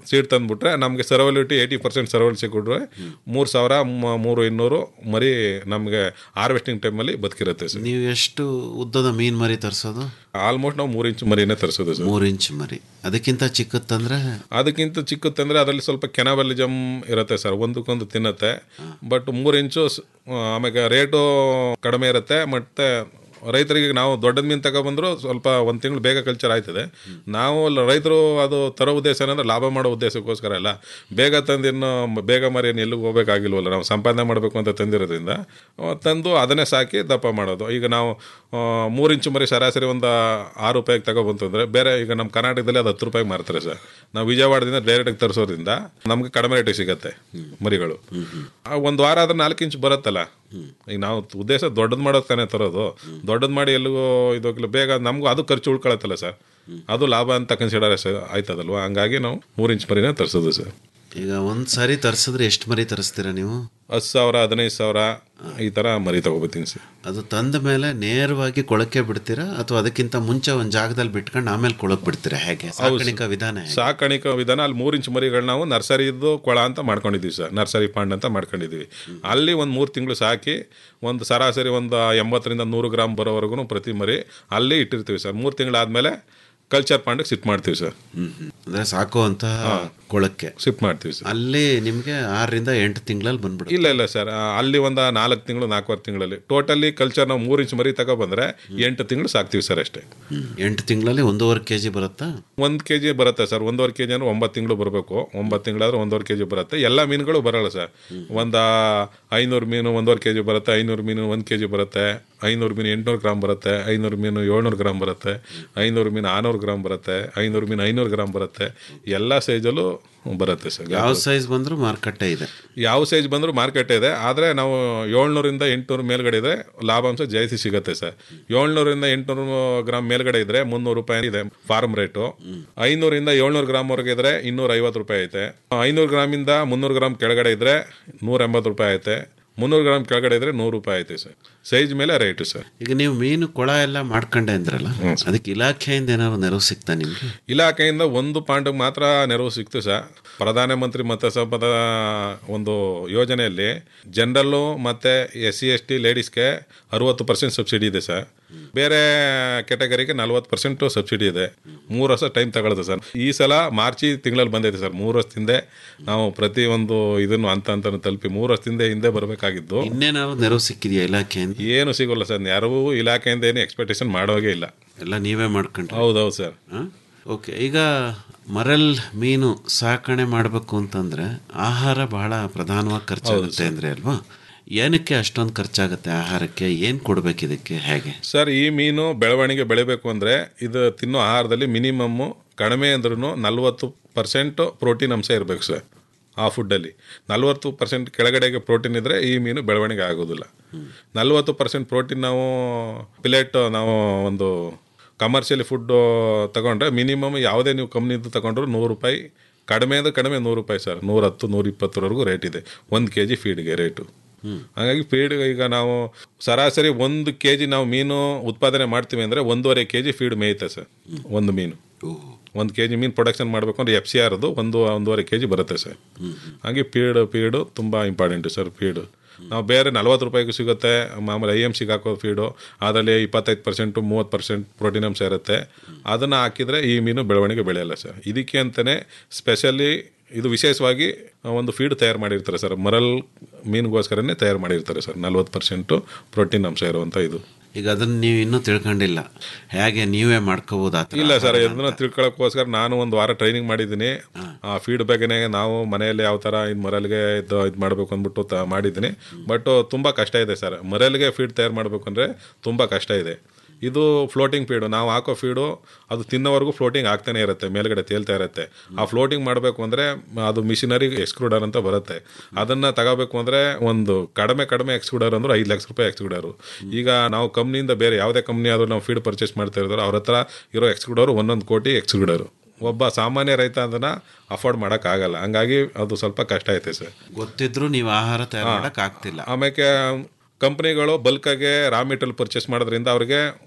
ಸೀಡ್ ತಂದ್ಬಿಟ್ರೆ ನಮಗೆ ಸರ್ವಲಿಟಿ ಏಯ್ಟಿ ಪರ್ಸೆಂಟ್ ಸರ್ವಲ್ ಸಿಕ್ಕಿಟ್ರೆ ಮೂರು ಸಾವಿರ ಮ- ಮೂರು ಇನ್ನೂರು ಮರಿ ನಮಗೆ ಹಾರ್ವೆಸ್ಟಿಂಗ್ ಟೈಮಲ್ಲಿ ಬದುಕಿರುತ್ತೆ ಸರ್ ನೀವು ಎಷ್ಟು ಉದ್ದದ ಮೀನ್ ಮರಿ ತರಿಸೋದು ಆಲ್ಮೋಸ್ಟ್ ನಾವು ಮೂರು ಇಂಚು ಮರಿನೇ ತರಿಸೋದು ಸರ್ ಮೂರು ಇಂಚ್ ಮರಿ ಅದಕ್ಕಿಂತ ಚಿಕ್ಕತ್ತಂದ್ರೆ ಅದಕ್ಕಿಂತ ಚಿಕ್ಕತ್ತಂದ್ರೆ ಅದರಲ್ಲಿ ಸ್ವಲ್ಪ ಕೆನಾಬಲಿಜಮ್ ಇರುತ್ತೆ ಸರ್ ಒಂದಕ್ಕೊಂದು ತಿನ್ನತ್ತೆ ಬಟ್ ಮೂರು ಇಂಚು ಸ್- ಆಮೇಲೆ ರೇಟು ಕಡಿಮೆ ಇರುತ್ತೆ ಮತ್ತೆ ರೈತರಿಗೆ ನಾವು ದೊಡ್ಡದ ಮೀನು ತಗೊಬಂದ್ರು ಸ್ವಲ್ಪ ಒಂದು ತಿಂಗಳು ಬೇಗ ಕಲ್ಚರ್ ಆಯ್ತದೆ ನಾವು ಅಲ್ಲ ರೈತರು ಅದು ತರೋ ಉದ್ದೇಶ ಏನಂದ್ರೆ ಲಾಭ ಮಾಡೋ ಉದ್ದೇಶಕ್ಕೋಸ್ಕರ ಅಲ್ಲ ಬೇಗ ತಂದು ಇನ್ನು ಬೇಗ ಮರಿ ಏನು ಎಲ್ಲಿಗೆ ಹೋಗ್ಬೇಕಾಗಿಲ್ವಲ್ಲ ನಾವು ಸಂಪಾದನೆ ಮಾಡಬೇಕು ಅಂತ ತಂದಿರೋದ್ರಿಂದ ಆ, ತಂದು ಅದನ್ನೇ ಸಾಕಿ ದಪ್ಪ ಮಾಡೋದು ಈಗ ನಾವು ಆ, ಮೂರು ಇಂಚು ಮರಿ ಸರಾಸರಿ ಒಂದು ಆರು ರೂಪಾಯಿಗೆ ತಗೊಬಂತಂದ್ರೆ ಬೇರೆ ಈಗ ನಮ್ಮ ಕರ್ನಾಟಕದಲ್ಲಿ ಅದು ಹತ್ತು ರೂಪಾಯಿಗೆ ಮಾರ್ತಾರೆ ಸರ್ ನಾವು ವಿಜಯವಾಡದಿಂದ ಡೈರೆಕ್ಟಾಗಿ ತರಿಸೋದ್ರಿಂದ ನಮಗೆ ಕಡಿಮೆ ರೇಟಿಗೆ ಸಿಗತ್ತೆ ಮರಿಗಳು ಆ, ಒಂದು ವಾರ ಆದ್ರೆ ನಾಲ್ಕು ಇಂಚು ಬರುತ್ತಲ್ಲ ಈಗ ನಾವು ಉದ್ದೇಶ ದೊಡ್ಡದು ಮಾಡೋದು ತಾನೇ ತರೋದು ದೊಡ್ಡದು ಮಾಡಿ ಎಲ್ಲಿಗೋ ಇದೋಗಿಲ್ಲ ಬೇಗ ನಮಗೂ ಅದು ಖರ್ಚು ಉಳ್ಕೊಳತ್ತಲ್ಲ ಸರ್ ಅದು ಲಾಭ ಅಂತ ಕನ್ಸಿಡರ್ ಆಯ್ತದಲ್ವಾ ಹಂಗಾಗಿ ನಾವು ಮೂರು ಇಂಚ್ ಮರಿನೇ ತರಿಸೋದು ಸರ್ ಈಗ ಒಂದ್ ಸಾರಿ ತರಿಸಿದ್ರೆ ಎಷ್ಟು ಮರಿ ತರಿಸ್ತೀರಾ ನೀವು ಹತ್ತು ಸಾವಿರ ಹದಿನೈದು ಸಾವಿರ ಈ ಥರ ಮರಿ ತಗೋಬತ್ತೀನಿ ಸರ್ ಅದು ತಂದ ಮೇಲೆ ನೇರವಾಗಿ ಕೊಳಕ್ಕೆ ಬಿಡ್ತೀರಾ ಅಥವಾ ಅದಕ್ಕಿಂತ ಮುಂಚೆ ಒಂದು ಜಾಗದಲ್ಲಿ ಬಿಟ್ಕೊಂಡು ಆಮೇಲೆ ಕೊಳಕ್ ಬಿಡ್ತೀರಾ ಹೇಗೆ ಸಾಕಾಣಿಕಾ ವಿಧಾನ ಹೇಗೆ? ಸಾಕಾಣಿಕಾ ವಿಧಾನ ಅಲ್ಲಿ ಮೂರು ಇಂಚ್ ಮರಿಗಳು ನಾವು ನರ್ಸರಿದು ಕೊಳ ಅಂತ ಮಾಡ್ಕೊಂಡಿದ್ದೀವಿ ಸರ್ ನರ್ಸರಿ ಪಾಂಡ್ ಅಂತ ಮಾಡ್ಕೊಂಡಿದ್ದೀವಿ ಅಲ್ಲಿ ಒಂದು ಮೂರು ತಿಂಗಳು ಸಾಕಿ ಒಂದು ಸರಾಸರಿ ಒಂದು ಎಂಬತ್ತರಿಂದ ನೂರು ಗ್ರಾಮ್ ಬರೋವರೆಗೂ ಪ್ರತಿ ಮರಿ ಅಲ್ಲಿ ಇಟ್ಟಿರ್ತೀವಿ ಸರ್ ಮೂರು ತಿಂಗಳಾದ್ಮೇಲೆ ಕಲ್ಚರ್ ಪಾಂಡಿಗೆ ಸಿಟ್ ಮಾಡ್ತೀವಿ ಸರ್ ಅಂದ್ರೆ ಸಾಕುವಂತ ಕೊಳಕ್ಕೆ ಶಿಫ್ಟ್ ಮಾಡ್ತೀವಿ ಸರ್ ಅಲ್ಲಿ ನಿಮ್ಗೆ ಆರರಿಂದ ಎಂಟು ತಿಂಗಳಲ್ಲಿ ಬಂದ್ಬಿಡುತ್ತೆ ಇಲ್ಲ ಇಲ್ಲ ಸರ್ ಅಲ್ಲಿ ಒಂದು ನಾಲ್ಕು ತಿಂಗಳು ನಾಲ್ಕೂವರೆ ತಿಂಗಳಲ್ಲಿ ಟೋಟಲಿ ಕಲ್ಚರ್ ನಾವು ಮೂರು ಇಂಚ್ ಮರಿ ತಗೋ ಬಂದ್ರೆ ಎಂಟು ತಿಂಗಳು ಸಾಕ್ತೀವಿ ಸರ್ ಅಷ್ಟೇ ಎಂಟು ತಿಂಗಳಲ್ಲಿ ಒಂದೂವರೆ ಕೆ ಜಿ ಬರುತ್ತಾ ಒಂದು ಕೆ ಜಿ ಬರುತ್ತೆ ಸರ್ ಒಂದೂವರೆ ಕೆ ಜಿ ಅಂದ್ರೆ ಒಂಬತ್ತು ತಿಂಗಳು ಬರಬೇಕು ಒಂಬತ್ತು ತಿಂಗಳಾದ್ರೆ ಒಂದೂವರೆ ಕೆ ಜಿ ಬರುತ್ತೆ ಎಲ್ಲ ಮೀನುಗಳು ಬರಲ್ಲ ಸರ್ ಒಂದು ಐನೂರು ಮೀನು ಒಂದೂವರೆ ಕೆ ಜಿ ಬರುತ್ತೆ ಐನೂರು ಮೀನು ಒಂದು ಕೆ ಜಿ ಬರುತ್ತೆ ಐನೂರು ಮೀನು ಎಂಟುನೂರು ಗ್ರಾಮ್ ಬರುತ್ತೆ ಐನೂರು ಮೀನು ಏಳ್ನೂರು ಗ್ರಾಮ್ ಬರುತ್ತೆ ಐನೂರು ಮೀನು ಆರುನೂರು ಗ್ರಾಮ್ ಬರುತ್ತೆ ಐನೂರು ಮೀನು ಐನೂರು ಗ್ರಾಮ್ ಬರುತ್ತೆ ಎಲ್ಲ ಸೈಜಲ್ಲೂ ಬರುತ್ತೆ ಸರ್ ಯಾವ ಸೈಜ್ ಬಂದರೂ ಮಾರುಕಟ್ಟೆ ಇದೆ ಯಾವ ಸೈಜ್ ಬಂದರೂ ಮಾರ್ಕೆಟ್ ಇದೆ ಆದರೆ ನಾವು ಏಳ್ನೂರಿಂದ ಎಂಟುನೂರು ಮೇಲ್ಗಡೆ ಇದ್ರೆ ಲಾಭಾಂಶ ಜಾಸ್ತಿ ಸಿಗುತ್ತೆ ಸರ್ ಏಳ್ನೂರಿಂದ ಎಂಟುನೂರು ಗ್ರಾಮ್ ಮೇಲ್ಗಡೆ ಇದ್ರೆ ಮುನ್ನೂರು ರೂಪಾಯಿ ಇದೆ ಫಾರ್ಮ್ ರೇಟು ಐನೂರಿಂದ ಏಳ್ನೂರು ಗ್ರಾಮ್ ವರೆಗೆ ಇದ್ರೆ ಇನ್ನೂರ ಐವತ್ತು ರೂಪಾಯಿ ಐತೆ ಐನೂರು ಗ್ರಾಮಿಂದ ಮುನ್ನೂರು ಗ್ರಾಮ್ ಕೆಳಗಡೆ ಇದ್ರೆ ನೂರ ಎಂಬತ್ತು ರೂಪಾಯಿ ಐತೆ ಮುನ್ನೂರು ಗ್ರಾಮ್ ಕೆಳಗಡೆ ಇದ್ರೆ ನೂರು ರೂಪಾಯಿ ಐತೆ ಸರ್ ಸೈಜ್ ಮೇಲೆ ರೇಟು ಸರ್ ಈಗ ನೀವು ಮೀನು ಕೊಳ ಎಲ್ಲ ಮಾಡ್ಕೊಂಡೆ ಅಂದ್ರಲ್ಲ ಅದಕ್ಕೆ ಇಲಾಖೆಯಿಂದ ಏನಾದ್ರು ನೆರವು ಸಿಗ್ತಾ ನಿಮ್ಗೆ ಇಲಾಖೆಯಿಂದ ಒಂದು ಪಾಂಡಿಗೆ ಮಾತ್ರ ನೆರವು ಸಿಕ್ತು ಸರ್ ಪ್ರಧಾನಮಂತ್ರಿ ಮತ್ಸ್ಯ ಸಂಪದ ಒಂದು ಯೋಜನೆಯಲ್ಲಿ ಜನರಲ್ಲು ಮತ್ತು ಎಸ್ ಸಿ ಎಸ್ ಟಿ ಲೇಡೀಸ್ಗೆ ಅರುವತ್ತು ಪರ್ಸೆಂಟ್ ಸಬ್ಸಿಡಿ ಇದೆ ಸರ್ ಬೇರೆ ಕೆಟಗರಿಗೆ ನಲ್ವತ್ತು ಪರ್ಸೆಂಟು ಸಬ್ಸಿಡಿ ಇದೆ ಮೂರು ವರ್ಷ ಟೈಮ್ ತಗೊಳುತ್ತೆ ಸರ್ ಈ ಸಲ ಮಾರ್ಚಿ ತಿಂಗಳಲ್ಲಿ ಬಂದೈತೆ ಸರ್ ಮೂರು ವರ್ಷದಿಂದ ನಾವು ಪ್ರತಿ ಒಂದು ಇದನ್ನು ಅಂತ ಅಂತ ತಲುಪಿ ಮೂರು ವರ್ಷದಿಂದ ಹಿಂದೆ ಬರಬೇಕಾಗಿದ್ದು ಇನ್ನೇನಾದ್ರು ನೆರವು ಸಿಕ್ಕಿದೆಯಾ ಇಲಾಖೆಯಿಂದ ಏನು ಸಿಗೋಲ್ಲ ಸರ್ ಯಾರೂ ಇಲಾಖೆಯಿಂದ ಏನು ಎಕ್ಸ್ಪೆಕ್ಟೇಷನ್ ಮಾಡೋಗೇ ಇಲ್ಲ ಎಲ್ಲ ನೀವೇ ಮಾಡ್ಕೊಂಡ್ರೆ ಹೌದೌದು ಸರ್ ಓಕೆ ಈಗ ಮರಲ್ ಮೀನು ಸಾಕಣೆ ಮಾಡಬೇಕು ಅಂತಂದ್ರೆ ಆಹಾರ ಬಹಳ ಪ್ರಧಾನವಾಗಿ ಖರ್ಚಾಗುತ್ತೆ ಅಂದ್ರೆ ಅಲ್ವಾ ಏನಕ್ಕೆ ಅಷ್ಟೊಂದು ಖರ್ಚಾಗುತ್ತೆ ಆಹಾರಕ್ಕೆ ಏನು ಕೊಡ್ಬೇಕು ಇದಕ್ಕೆ ಹೇಗೆ ಸರ್ ಈ ಮೀನು ಬೆಳವಣಿಗೆ ಬೆಳಿಬೇಕು ಅಂದರೆ ಇದು ತಿನ್ನೋ ಆಹಾರದಲ್ಲಿ ಮಿನಿಮಮ್ಮು ಕಡಿಮೆ ಅಂದ್ರೂ ನಲ್ವತ್ತು ಪರ್ಸೆಂಟ್ ಪ್ರೋಟೀನ್ ಅಂಶ ಇರಬೇಕು ಸರ್ ಆ ಫುಡ್ಡಲ್ಲಿ ನಲ್ವತ್ತು ಪರ್ಸೆಂಟ್ ಕೆಳಗಡೆಗೆ ಪ್ರೋಟೀನ್ ಇದ್ದರೆ ಈ ಮೀನು ಬೆಳವಣಿಗೆ ಆಗೋದಿಲ್ಲ ನಲ್ವತ್ತು ಪರ್ಸೆಂಟ್ ಪ್ರೋಟೀನ್ ನಾವು ಪಿಲೇಟ್ ನಾವು ಒಂದು ಕಮರ್ಷಿಯಲಿ ಫುಡ್ಡು ತಗೊಂಡ್ರೆ ಮಿನಿಮಮ್ ಯಾವುದೇ ನೀವು ಕಂಪ್ನಿದು ತಗೊಂಡ್ರು ನೂರು ರೂಪಾಯಿ ಕಡಿಮೆ ಅಂದ್ರೆ ಕಡಿಮೆ ನೂರು ರೂಪಾಯಿ ಸರ್ ನೂರ ಹತ್ತು ನೂರ ಇಪ್ಪತ್ತರವರೆಗೂ ರೇಟ್ ಇದೆ ಒಂದು ಕೆ ಜಿ ಫೀಡ್ಗೆ ರೇಟು ಹಾಗಾಗಿ ಫೀಡ್ ಈಗ ನಾವು ಸರಾಸರಿ ಒಂದು ಕೆ ಜಿ ನಾವು ಮೀನು ಉತ್ಪಾದನೆ ಮಾಡ್ತೀವಿ ಅಂದರೆ ಒಂದೂವರೆ ಕೆ ಜಿ ಫೀಡ್ ಮೇಯುತ್ತೆ ಸರ್ ಒಂದು ಮೀನು ಒಂದು ಕೆ ಜಿ ಮೀನು ಪ್ರೊಡಕ್ಷನ್ ಮಾಡಬೇಕು ಅಂದ್ರೆ ಎಫ್ ಸಿ ಆರ್ದು ಒಂದು ಒಂದೂವರೆ ಕೆ ಜಿ ಬರುತ್ತೆ ಸರ್ ಹಾಗೆ ಫೀಡ್ ಫೀಡು ತುಂಬ ಇಂಪಾರ್ಟೆಂಟು ಸರ್ ಫೀಡು ನಾವು ಬೇರೆ ನಲ್ವತ್ತು ರೂಪಾಯಿಗೂ ಸಿಗುತ್ತೆ ಮಾಮೂಲಿ ಐ ಎಮ್ ಸಿಗೆ ಹಾಕೋ ಫೀಡು ಅದರಲ್ಲಿ ಇಪ್ಪತ್ತೈದು ಪರ್ಸೆಂಟು ಮೂವತ್ತು ಪರ್ಸೆಂಟ್ ಪ್ರೋಟೀನ್ ಅಂಶ ಇರುತ್ತೆ ಅದನ್ನು ಹಾಕಿದರೆ ಈ ಮೀನು ಬೆಳವಣಿಗೆ ಬೆಳೆಯಲ್ಲ ಸರ್ ಇದಕ್ಕೆ ಅಂತಲೇ ಸ್ಪೆಷಲಿ ಇದು ವಿಶೇಷವಾಗಿ ಒಂದು ಫೀಡ್ ತಯಾರು ಮಾಡಿರ್ತಾರೆ ಸರ್ ಮರಲ್ ಮೀನಿಗೋಸ್ಕರನೇ ತಯಾರು ಮಾಡಿರ್ತಾರೆ ಸರ್ ನಲ್ವತ್ತು ಪರ್ಸೆಂಟು ಪ್ರೋಟೀನ್ ಅಂಶ ಇರುವಂಥ ಇದು ಈಗ ಅದನ್ನ ನೀವು ಇನ್ನೂ ತಿಳ್ಕೊಂಡಿಲ್ಲ ಹೇಗೆ ನೀವೇ ಮಾಡ್ಕೋಬಹುದು ಆ ಥರ ಇಲ್ಲ ಸರ್ ಆಹಾರನ ಇದನ್ನ ತಿಳ್ಕೊಳ್ಳೋಕ್ಕೋಸ್ಕರ ನಾನು ಒಂದು ವಾರ ಟ್ರೈನಿಂಗ್ ಮಾಡಿದ್ದೀನಿ ಆ ಫೀಡ್ ಬಗ್ಗೆನೇ ನಾವು ಮನೆಯಲ್ಲಿ ಯಾವ ಥರ ಇದು ಮರಲ್ಗೆ ಇದು ಇದು ಮಾಡಬೇಕು ಅಂದ್ಬಿಟ್ಟು ತ ಮಾಡಿದ್ದೀನಿ ಬಟ್ ತುಂಬ ಕಷ್ಟ ಇದೆ ಸರ್ ಮರಲ್ಗೆ ಫೀಡ್ ತಯಾರು ಮಾಡಬೇಕು ಅಂದರೆ ತುಂಬ ಕಷ್ಟ ಇದೆ ಇದು ಫ್ಲೋಟಿಂಗ್ ಫೀಡು ನಾವು ಹಾಕೋ ಫೀಡು ಅದು ತಿನ್ನೋವರೆಗೂ ಫ್ಲೋಟಿಂಗ್ ಆಗ್ತಾನೆ ಇರುತ್ತೆ ಮೇಲ್ಗಡೆ ತೇಲ್ತಾ ಇರುತ್ತೆ ಆ ಫ್ಲೋಟಿಂಗ್ ಮಾಡಬೇಕು ಅಂದರೆ ಅದು ಮಿಷಿನರಿ ಎಕ್ಸ್ಕ್ರೂಡರ್ ಅಂತ ಬರುತ್ತೆ ಅದನ್ನು ತಗೋಬೇಕು ಅಂದರೆ ಒಂದು ಕಡಿಮೆ ಕಡಿಮೆ ಎಕ್ಸ್ಕ್ರೂಡರ್ ಅಂದ್ರೆ ಐದು ಲಕ್ಷ ರೂಪಾಯಿ ಎಕ್ಸ್ಕ್ರೂಡರು ಈಗ ನಾವು ಕಂಪ್ನಿಯಿಂದ ಬೇರೆ ಯಾವುದೇ ಕಂಪ್ನಿ ಆದರೂ ನಾವು ಫೀಡ್ ಪರ್ಚೇಸ್ ಮಾಡ್ತಾ ಇರೋದು ಅವ್ರ ಹತ್ರ ಇರೋ ಎಕ್ಸ್ಕ್ರೂಡರ್ ಒಂದೊಂದು ಕೋಟಿ ಎಕ್ಸ್ಕ್ರೂಡರು ಒಬ್ಬ ಸಾಮಾನ್ಯ ರೈತ ಅದನ್ನು ಅಫೋರ್ಡ್ ಮಾಡೋಕ್ಕಾಗಲ್ಲ ಹಂಗಾಗಿ ಅದು ಸ್ವಲ್ಪ ಕಷ್ಟ ಐತೆ ಸರ್ ಗೊತ್ತಿದ್ರು ನೀವು ಆಹಾರ ತಯಾರು ಮಾಡಕ್ ಆಗ್ತಿಲ್ಲ ಆಮೇಲೆ ಕಂಪ್ನಿಗಳು ಬಲ್ಕಾಗೆ ರಾ ಮೆಟೀರಿಯಲ್ ಪರ್ಚೇಸ್ ಮಾಡೋದ್ರಿಂದ ಅವ್ರಿಗೆ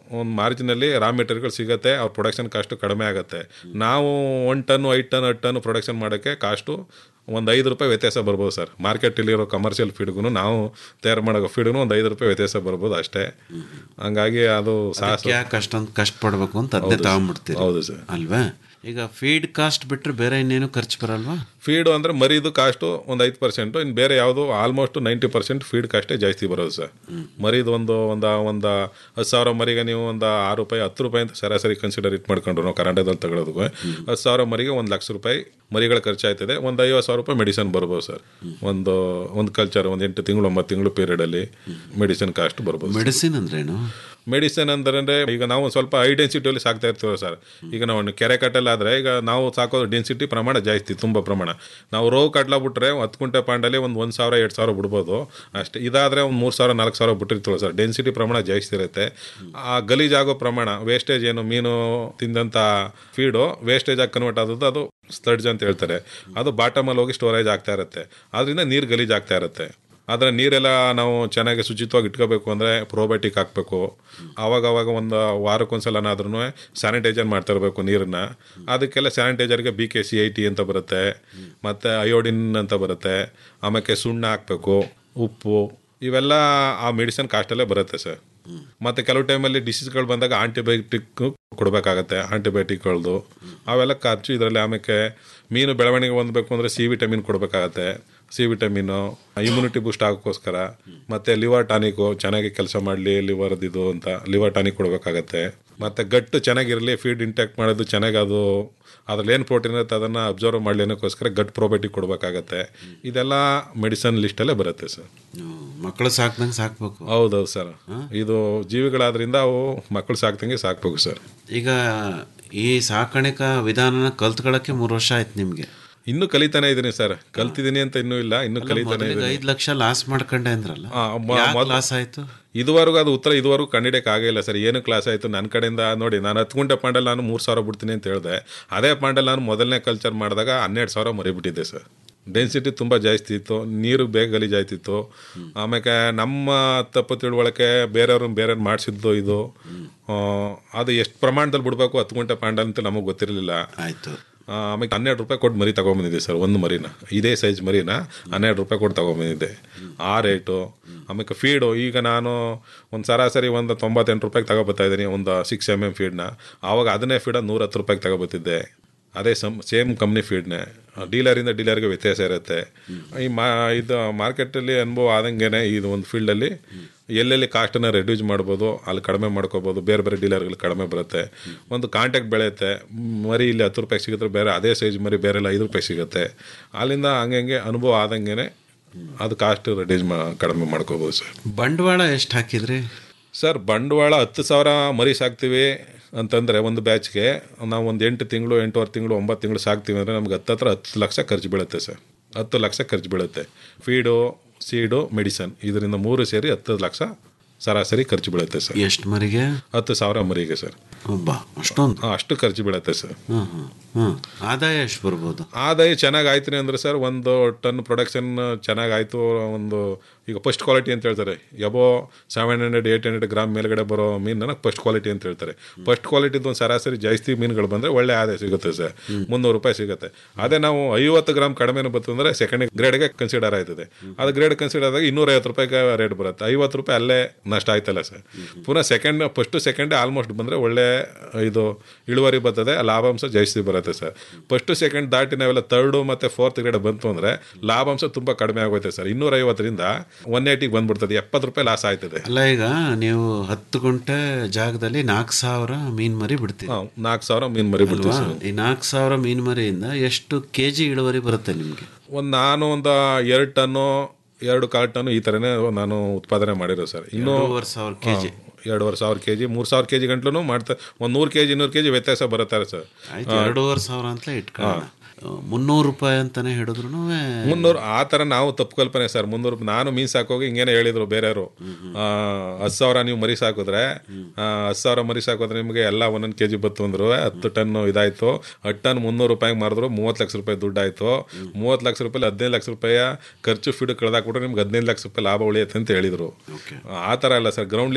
ಒಂದು ಮಾರ್ಜಿನಲ್ಲಿ ರಾ ಮೆಟೀರಿಯಲ್ ಸಿಗುತ್ತೆ ಅವ್ರ ಪ್ರೊಡಕ್ಷನ್ ಕಾಸ್ಟು ಕಡಿಮೆ ಆಗುತ್ತೆ ನಾವು ಒನ್ ಟನ್ನು ಐದು ಟನ್ ಹತ್ತು ಟನ್ ಪ್ರೊಡಕ್ಷನ್ ಮಾಡೋಕ್ಕೆ ಕಾಸ್ಟು ಒಂದು ಐದು ರೂಪಾಯಿ ವ್ಯತ್ಯಾಸ ಬರ್ಬೋದು ಸರ್ ಮಾರ್ಕೆಟಲ್ಲಿರೋ ಕಮರ್ಷಿಯಲ್ ಫೀಡ್ಗೂ ನಾವು ತಯಾರು ಮಾಡೋ ಫೀಡ್ಗೂ ಒಂದು ಐದು ರೂಪಾಯಿ ವ್ಯತ್ಯಾಸ ಬರ್ಬೋದು ಅಷ್ಟೇ ಹಂಗಾಗಿ ಅದು ಸಾಹಸ ಯಾಕೆ ಅಷ್ಟೊಂದು ಕಷ್ಟಪಡ್ಬೇಕು ಅಂತ ಅದನ್ನೇ ಹೌದು ಸರ್. ತಗೊಂಡ್ಬಿಡ್ತೀರಿ ಹೌದು ಸರ್ ಅಲ್ವಾ ಈಗ ಫೀಡ್ ಕಾಸ್ಟ್ ಬಿಟ್ರೆ ಬೇರೆ ಇನ್ನೇನು ಖರ್ಚು ಬರಲ್ವಾ ಫೀಡು ಅಂದರೆ ಮರಿದು ಕಾಸ್ಟು ಒಂದು ಐದು ಪರ್ಸೆಂಟು ಇನ್ನು ಬೇರೆ ಯಾವುದು ಆಲ್ಮೋಸ್ಟ್ ನೈಂಟಿ ಪರ್ಸೆಂಟ್ ಫೀಡ್ ಕಾಸ್ಟೇ ಜಾಸ್ತಿ ಬರೋದು ಸರ್ ಮರಿದು ಒಂದು ಒಂದು ಒಂದು ಹತ್ತು ಸಾವಿರ ಮರಿಗೆ ನೀವು ಒಂದು ಆರು ರೂಪಾಯಿ ಹತ್ತು ರೂಪಾಯಿ ಅಂತ ಸರಾಸರಿ ಕನ್ಸಿಡರ್ ಇಟ್ ಮಾಡ್ಕೊಂಡ್ರು ನಾವು ಕರ್ನಾಟಕದಲ್ಲಿ ತಗೊಳ್ಳೋದಕ್ಕೆ ಹತ್ತು ಸಾವಿರ ಮರಿಗೆ ಒಂದು ಲಕ್ಷ ರೂಪಾಯಿ ಮರಿಗಳ ಖರ್ಚಾಯ್ತದೆ ಒಂದು ಐವತ್ತು ಸಾವಿರ ರೂಪಾಯಿ ಮೆಡಿಸಿನ್ ಬರ್ಬೋದು ಸರ್ ಒಂದು ಒಂದು ಕಲ್ಚರ್ ಒಂದು ಎಂಟು ತಿಂಗಳು ಒಂಬತ್ತು ತಿಂಗಳು ಪೀರಿಯಡಲ್ಲಿ ಮೆಡಿಸಿನ್ ಕಾಸ್ಟ್ ಬರ್ಬೋದು ಮೆಡಿಸಿನ್ ಅಂದ್ರೇನು ಮೆಡಿಸಿನ್ ಅಂದ್ರೆ ಈಗ ನಾವು ಒಂದು ಸ್ವಲ್ಪ ಹೈ ಡೆನ್ಸಿಟಿಯಲ್ಲಿ ಸಾಕ್ತಾ ಇರ್ತೀವಿ ಸರ್ ಈಗ ನಾವು ಒಂದು ಕೆರೆ ಕಟ್ಟಲಾದ್ರೆ ಈಗ ನಾವು ಸಾಕೋದು ಡೆನ್ಸಿಟಿ ಪ್ರಮಾಣ ಜಾಸ್ತಿ ತುಂಬ ಪ್ರಮಾಣ ನಾವು ರೋವ್ ಕಟ್ಲ ಬಿಟ್ರೆ ಹತ್ತು ಕುಂಟೆ ಪಾಂಡಲ್ಲಿ ಒಂದು ಒಂದು ಸಾವಿರ ಎರಡು ಸಾವಿರ ಬಿಡ್ಬೋದು ಅಷ್ಟೇ ಇದಾದರೆ ಒಂದು ಮೂರು ಸಾವಿರ ನಾಲ್ಕು ಸಾವಿರ ಬಿಟ್ಟಿರ್ತೀವಿ ಸರ್ ಡೆನ್ಸಿಟಿ ಪ್ರಮಾಣ ಜಾಸ್ತಿ ಇರುತ್ತೆ ಆ ಗಲೀಜಾಗೋ ಪ್ರಮಾಣ ವೇಸ್ಟೇಜ್ ಏನು ಮೀನು ತಿಂದಂಥ ಫೀಡು ವೇಸ್ಟೇಜ್ ಆಗಿ ಕನ್ವರ್ಟ್ ಆದದ್ದು ಅದು ಸ್ಲಡ್ಜ್ ಅಂತ ಹೇಳ್ತಾರೆ ಅದು ಬಾಟಮಲ್ಲಿ ಹೋಗಿ ಸ್ಟೋರೇಜ್ ಆಗ್ತಾ ಇರುತ್ತೆ ಅದರಿಂದ ನೀರು ಗಲೀಜ್ ಆಗ್ತಾ ಇರುತ್ತೆ ಆದರೆ ನೀರೆಲ್ಲ ನಾವು ಚೆನ್ನಾಗಿ ಶುಚಿತ್ವವಾಗಿ ಇಟ್ಕೋಬೇಕು ಅಂದರೆ ಪ್ರೋಬಯೋಟಿಕ್ ಹಾಕಬೇಕು ಆವಾಗ ಅವಾಗ ಒಂದು ವಾರಕ್ಕೊಂದ್ಸಲನಾದ್ರೂ ಸ್ಯಾನಿಟೈಸರ್ ಮಾಡ್ತಾ ಇರಬೇಕು ನೀರನ್ನ ಅದಕ್ಕೆಲ್ಲ ಸ್ಯಾನಿಟೈಸರ್ಗೆ B K C I T ಅಂತ ಬರುತ್ತೆ ಮತ್ತು ಅಯೋಡಿನ್ ಅಂತ ಬರುತ್ತೆ ಆಮೇಲೆ ಸುಣ್ಣ ಹಾಕಬೇಕು ಉಪ್ಪು ಇವೆಲ್ಲ ಆ ಮೆಡಿಸಿನ್ ಕಾಸ್ಟಲ್ಲೇ ಬರುತ್ತೆ ಸರ್ ಮತ್ತು ಕೆಲವು ಟೈಮಲ್ಲಿ ಡಿಸೀಸ್ಗಳು ಬಂದಾಗ ಆಂಟಿಬಯೋಟಿಕ್ ಕೊಡಬೇಕಾಗತ್ತೆ ಆಂಟಿಬಯೋಟಿಕ್ಗಳದು ಅವೆಲ್ಲ ಖರ್ಚು ಇದರಲ್ಲಿ ಆಮೇಲೆ ಮೀನು ಬೆಳವಣಿಗೆ ಹೊಂದಬೇಕು ಅಂದರೆ ಸಿ ವಿಟಮಿನ್ ಕೊಡಬೇಕಾಗತ್ತೆ ಸಿ ವಿಟಮಿನು ಇಮ್ಯುನಿಟಿ ಬೂಸ್ಟ್ ಆಗೋಕ್ಕೋಸ್ಕರ ಮತ್ತು ಲಿವರ್ ಟಾನಿಕು ಚೆನ್ನಾಗಿ ಕೆಲಸ ಮಾಡಲಿ ಲಿವರ್ದಿದು ಅಂತ ಲಿವರ್ ಟಾನಿಕ್ ಕೊಡಬೇಕಾಗತ್ತೆ ಮತ್ತು ಗಟ್ಟು ಚೆನ್ನಾಗಿರಲಿ ಫೀಡ್ ಇಂಟ್ಯಾಕ್ಟ್ ಮಾಡೋದು ಚೆನ್ನಾಗಿ ಅದು ಅದ್ರಲ್ಲಿ ಏನು ಪ್ರೋಟೀನ್ ಇರುತ್ತೆ ಅದನ್ನು ಅಬ್ಸರ್ವ್ ಮಾಡಲಿ ಅನ್ನೋಕ್ಕೋಸ್ಕರ ಗಟ್ ಪ್ರೋಬಯೋಟಿಕ್ ಕೊಡಬೇಕಾಗತ್ತೆ ಇದೆಲ್ಲ ಮೆಡಿಸನ್ ಲಿಸ್ಟಲ್ಲೇ ಬರುತ್ತೆ ಸರ್ ಮಕ್ಕಳು ಸಾಕ್ದಂಗೆ ಸಾಕ್ಬೇಕು ಹೌದೌದು ಸರ್ ಇದು ಜೀವಿಗಳಾದ್ರಿಂದ ಅವು ಮಕ್ಕಳು ಸಾಕ್ದಂಗೆ ಸಾಕ್ಬೇಕು ಸರ್ ಈಗ ಈ ಸಾಕಾಣಿಕಾ ವಿಧಾನನ ಕಲ್ತ್ಕೊಳ್ಳೋಕ್ಕೆ ಮೂರು ವರ್ಷ ಆಯ್ತು ನಿಮಗೆ ಇನ್ನೂ ಕಲಿತಾನೆ ಇದೀನಿ ಸರ್ ಕಲ್ತಿದ್ದೀನಿ ಅಂತ ಇನ್ನೂ ಇಲ್ಲ ಇನ್ನೂ ಕಲಿತಾನೆ ಮೊದಲಿಗೆ ಇದೀನಿ ಐದು ಲಕ್ಷ ಲಾಸ್ ಮಾಡ್ಕೊಂಡೆ ಅಂದ್ರಲ್ಲ ಆ, ಮ- ಯಾಕ್ ಮೊದ್ಲು- ಲಾಸ್ ಆಯ್ತು ಇದುವರೆಗೂ ಅದು ಉತ್ತರ ಇದುವರೆಗೂ ಕಂಡಿಡಿಯಕ್ಕೆ ಆಗಿಲ್ಲ ಸರ್ ಏನು ಕ್ಲಾಸ್ ಆಯಿತು ನನ್ನ ಕಡೆಯಿಂದ ನೋಡಿ ನಾನು ಹತ್ತು ಗುಂಟೆ ಪಾಂಡಲ್ ನಾನು ಮೂರು ಸಾವಿರ ಬಿಡ್ತೀನಿ ಅಂತ ಹೇಳಿದೆ ಅದೇ ಪಾಂಡಲ್ ನಾನು ಮೊದಲನೇ ಕಲ್ಚರ್ ಮಾಡಿದಾಗ ಹನ್ನೆರಡು ಸಾವಿರ ಮರಿಬಿಟ್ಟಿದ್ದೆ ಸರ್ ಡೆನ್ಸಿಟಿ ತುಂಬ ಜಾಸ್ತಿ ಇತ್ತು ನೀರು ಬೇಗ ಗಲೀಜಾಯ್ತಿತ್ತು ಆಮೇಲೆ ನಮ್ಮ ತಪ್ಪು ತಿಳುವಳಿಕೆ ಬೇರೆಯವ್ರನ್ನ ಬೇರೆ ಮಾಡಿಸಿದ್ದು ಇದು ಆ, ಅದು ಎಷ್ಟು ಪ್ರಮಾಣದಲ್ಲಿ ಬಿಡಬೇಕು ಹತ್ತು ಗುಂಟೆ ಪಾಂಡಲ್ ಅಂತ ನಮಗೆ ಗೊತ್ತಿರಲಿಲ್ಲ ಆಯಿತು ಆಮೇಲೆ ಹನ್ನೆರಡು ರೂಪಾಯಿ ಕೊಟ್ಟು ಮರಿ ತಗೊಂಬಂದಿದ್ದೆ ಸರ್ ಒಂದು ಮರಿನ ಇದೇ ಸೈಜ್ ಮರಿನ ಹನ್ನೆರಡು ರೂಪಾಯಿ ಕೊಟ್ಟು ತಗೊಂಬಂದಿದ್ದೆ ಆ ರೇಟು ಆಮೇಲೆ ಫೀಡು ಈಗ ನಾನು ಒಂದು ಸರಾಸರಿ ಒಂದು ತೊಂಬತ್ತೆಂಟು ರೂಪಾಯಿಗೆ ತಗೊಬತ್ತಾ ಇದ್ದೀನಿ ಒಂದು ಸಿಕ್ಸ್ ಎಮ್ ಎಮ್ ಫೀಡ್ನ ಆವಾಗ ಅದನ್ನೇ ಫೀಡ ನೂರ ಹತ್ತು ರೂಪಾಯಿಗೆ ತಗೊಬತ್ತಿದ್ದೆ ಅದೇ ಸಮ್ ಸೇಮ್ ಕಂಪ್ನಿ ಫೀಡ್ನೇ ಡೀಲರಿಂದ ಡೀಲರ್ಗೆ ವ್ಯತ್ಯಾಸ ಇರುತ್ತೆ ಈ ಮಾ ಇದು ಮಾರ್ಕೆಟಲ್ಲಿ ಅನುಭವ ಆದಂಗೆ ಇದು ಒಂದು ಫೀಲ್ಡಲ್ಲಿ ಎಲ್ಲೆಲ್ಲಿ ಕಾಸ್ಟನ್ನು ರೆಡ್ಯೂಸ್ ಮಾಡ್ಬೋದು ಅಲ್ಲಿ ಕಡಿಮೆ ಮಾಡ್ಕೋಬೋದು ಬೇರೆ ಬೇರೆ ಡೀಲರ್ಗಳು ಕಡಿಮೆ ಬರುತ್ತೆ ಒಂದು ಕಾಂಟ್ಯಾಕ್ಟ್ ಬೆಳೆಯುತ್ತೆ ಮರಿ ಇಲ್ಲಿ ಹತ್ತು ರೂಪಾಯಿ ಸಿಗುತ್ತೆ ಬೇರೆ ಅದೇ ಸೈಜ್ ಮರಿ ಬೇರೆ ಎಲ್ಲ ಐದು ರೂಪಾಯಿ ಸಿಗುತ್ತೆ ಅಲ್ಲಿಂದ ಹಂಗೆ ಹಂಗೆ ಅನುಭವ ಆದಂಗೆ ಅದು ಕಾಸ್ಟ್ ರೆಡ್ಯೂಸ್ ಮಾ ಕಡಿಮೆ ಮಾಡ್ಕೋಬೋದು ಸರ್ ಬಂಡವಾಳ ಎಷ್ಟು ಹಾಕಿದ್ರಿ ಸರ್ ಬಂಡವಾಳ ಹತ್ತು ಸಾವಿರ ಮರಿ ಸಾಕ್ತೀವಿ ಅಂತಂದರೆ ಒಂದು ಬ್ಯಾಚ್ಗೆ ನಾವು ಒಂದು ಎಂಟು ತಿಂಗಳು ಎಂಟೂವರೆ ತಿಂಗಳು ಒಂಬತ್ತು ತಿಂಗಳು ಸಾಕ್ತೀವಿ ಅಂದರೆ ನಮ್ಗೆ ಹತ್ತತ್ರ ಹತ್ತು ಲಕ್ಷ ಖರ್ಚು ಬೀಳುತ್ತೆ ಸರ್ ಹತ್ತು ಲಕ್ಷ ಖರ್ಚು ಬೀಳುತ್ತೆ ಫೀಡು ಸೀಡು ಮೆಡಿಸನ್ ಇದರಿಂದ ಮೂರು ಸೇರಿ ಹತ್ತು ಲಕ್ಷ ಸರಾಸರಿ ಖರ್ಚು ಬೀಳುತ್ತೆ ಸರ್ ಎಷ್ಟು ಮರಿಗೆ ಹತ್ತು ಸಾವಿರ ಮರಿಗೆ ಸರ್ ಒಬ್ಬ ಅಷ್ಟೊಂದು ಅಷ್ಟು ಖರ್ಚು ಬೀಳುತ್ತೆ ಸರ್ ಹ್ಞೂ ಹ್ಞೂ ಹ್ಞೂ ಆದಾಯ ಎಷ್ಟು ಬರ್ಬೋದು ಆದಾಯ ಚೆನ್ನಾಗಿ ಆಯ್ತು ಅಂದ್ರೆ ಸರ್ ಒಂದು ಟನ್ ಪ್ರೊಡಕ್ಷನ್ ಚೆನ್ನಾಗಿ ಆಯಿತು ಒಂದು ಈಗ ಫಸ್ಟ್ ಕ್ವಾಲಿಟಿ ಅಂತ ಹೇಳ್ತಾರೆ ಯಬೋ seven hundred eight hundred gram ಮೇಲ್ಗಡೆ ಬರೋ ಮೀನನ್ನ ಫಸ್ಟ್ ಕ್ವಾಲಿಟಿ ಅಂತ ಹೇಳ್ತಾರೆ ಫಸ್ಟ್ ಕ್ವಾಲಿಟಿದು ಒಂದು ಸರಾಸರಿ ಜಾಸ್ತಿ ಮೀನುಗಳು ಬಂದರೆ ಒಳ್ಳೆ ಆದಾಯ ಸಿಗುತ್ತೆ ಸರ್ ಮುನ್ನೂರು ರೂಪಾಯಿ ಸಿಗುತ್ತೆ ಅದೇ ನಾವು ಐವತ್ತು ಗ್ರಾಮ್ ಕಡಿಮೆ ಬಂತಂದ್ರೆ ಸೆಕೆಂಡ್ ಗ್ರೇಡ್ಗೆ ಕನ್ಸಿಡರ್ ಆಯ್ತದೆ ಅದು ಗ್ರೇಡ್ ಕನ್ಸಿಡರ್ ಆದಾಗ ಇನ್ನೂರೈವತ್ತು ರೂಪಾಯಿಗೆ ರೇಟ್ ಬರುತ್ತೆ ಐವತ್ತು ರೂಪಾಯಿ ಅಲ್ಲೇ ನಷ್ಟ ಆಯ್ತಲ್ಲ ಸರ್ ಪುನಃ ಸೆಕೆಂಡ್ ಫಸ್ಟು ಸೆಕೆಂಡ್ ಆಲ್ಮೋಸ್ಟ್ ಬಂದರೆ ಒಳ್ಳೆ ಇದು ಇಳುವರಿ ಬರ್ತದೆ ಲಾಭಾಂಶ ಜಾಸ್ತಿ ಬರುತ್ತೆ ಸರ್ ಫಸ್ಟು ಸೆಕೆಂಡ್ ದಾಟಿ ನಾವೆಲ್ಲ ತರ್ಡು ಮತ್ತು ಫೋರ್ತ್ ಗ್ರೇಡ್ ಬಂತು ಅಂದರೆ ಲಾಭಾಂಶ ತುಂಬ ಕಡಿಮೆ ಆಗೋಯ್ತೆ ಸರ್ ಇನ್ನೂರೈವತ್ತರಿಂದ ಒನ್ ಏಯ್ಟಿಗೆ ಬಂದ್ಬಿಡ್ತದೆ ಎಪ್ಪತ್ತು ರೂಪಾಯಿ ಲಾಸ್ ಆಯ್ತದೆ ಅಲ್ಲ ಈಗ ನೀವು ಹತ್ತು ಗುಂಟೆ ಜಾಗದಲ್ಲಿ ನಾಲ್ಕು ಸಾವಿರ ಮೀನ್ ಮರಿ ಬಿಡ್ತೀವಿ ನಾಲ್ಕು ಸಾವಿರ ಮೀನು ಮರಿ ಬಿಡ್ತೀವಿ ಅಲ್ವಾ? ಸರ್ ಈ ನಾಲ್ಕು ಸಾವಿರ ಮೀನ್ ಮರಿಯಿಂದ ಎಷ್ಟು ಕೆ ಜಿ ಇಳುವರಿ ಬರುತ್ತೆ ನಿಮಗೆ ಒಂದು ನಾನು ಒಂದು ಎರಡು ಟನ್ನು ಎರಡು ಕಾಲು ಟನ್ನು ಈ ಥರನೇ ನಾನು ಉತ್ಪಾದನೆ ಮಾಡಿರೋ ಸರ್ ಇನ್ನೂ ಎರಡೂವರೆ ಸಾವಿರ kg. ಹಾ, ಎರಡೂವರೆ ಸಾವಿರ ಕೆ ಜಿ ಮೂರು ಸಾವಿರ ಕೆ ಜಿ ಗಂಟ್ಲು ಮಾಡ್ತಾ ಒಂದು ನೂರು ಕೆ ಜಿ ಇನ್ನೂರು ಕೆ ಜಿ ವ್ಯತ್ಯಾಸ ಬರುತ್ತಾರೆ ಸರ್ ಆಯ್ತು ಎರಡೂವರೆ ಸಾವಿರ ಅಂತಲೇ ಇಟ್ಕೊಳ್ಳೋಣ ಮುನ್ನೂರು ರೂಪಾಯಿ ಅಂತಾನೆ ಹಿಡಿದ್ರು ಮುನ್ನೂರು ಆ ಥರ ನಾವು ತಪ್ಪು ಕಲ್ಪನೆ ಸರ್ ಮುನ್ನೂರು ರೂಪಾಯಿ ನಾನು ಮೀನು ಸಾಕೋಗಿ ಹಿಂಗೇನೆ ಹೇಳಿದ್ರು ಬೇರೆಯವರು ಹತ್ತು ಸಾವಿರ ನೀವು ಮರಿ ಸಾಕಿದ್ರೆ ಆ, ಹತ್ತು ಸಾವಿರ ಮರಿ ಸಾಕಿದ್ರೆ ನಿಮಗೆ ಎಲ್ಲ ಒಂದೊಂದು ಕೆ ಜಿ ಬತ್ತು ಅಂದ್ರು ಹತ್ತು ಟನ್ ಇದಾಯ್ತು ಹತ್ತು ಟನ್ ಮುನ್ನೂರು ರೂಪಾಯಿಗೆ ಮಾರಿದ್ರು ಮೂವತ್ತು ಲಕ್ಷ ರೂಪಾಯಿ ದುಡ್ಡು ಆಯ್ತು ಮೂವತ್ತು ಲಕ್ಷ ರೂಪಾಯಿ ಹದಿನೈದು ಲಕ್ಷ ರೂಪಾಯಿ ಖರ್ಚು ಫೀಡ್ ಕಳೆದಾಕ್ಬಿಟ್ರೆ ನಿಮ್ಗೆ ಹದಿನೈದು ಲಕ್ಷ ರೂಪಾಯಿ ಲಾಭ ಉಳಿಯುತ್ತೆ ಅಂತ ಹೇಳಿದ್ರು ಆ ಥರ ಅಲ್ಲ ಸರ್ ಗ್ರೌಂಡ್ ರಿಯಾಲಿಟಿನೇ ಬೇರೆ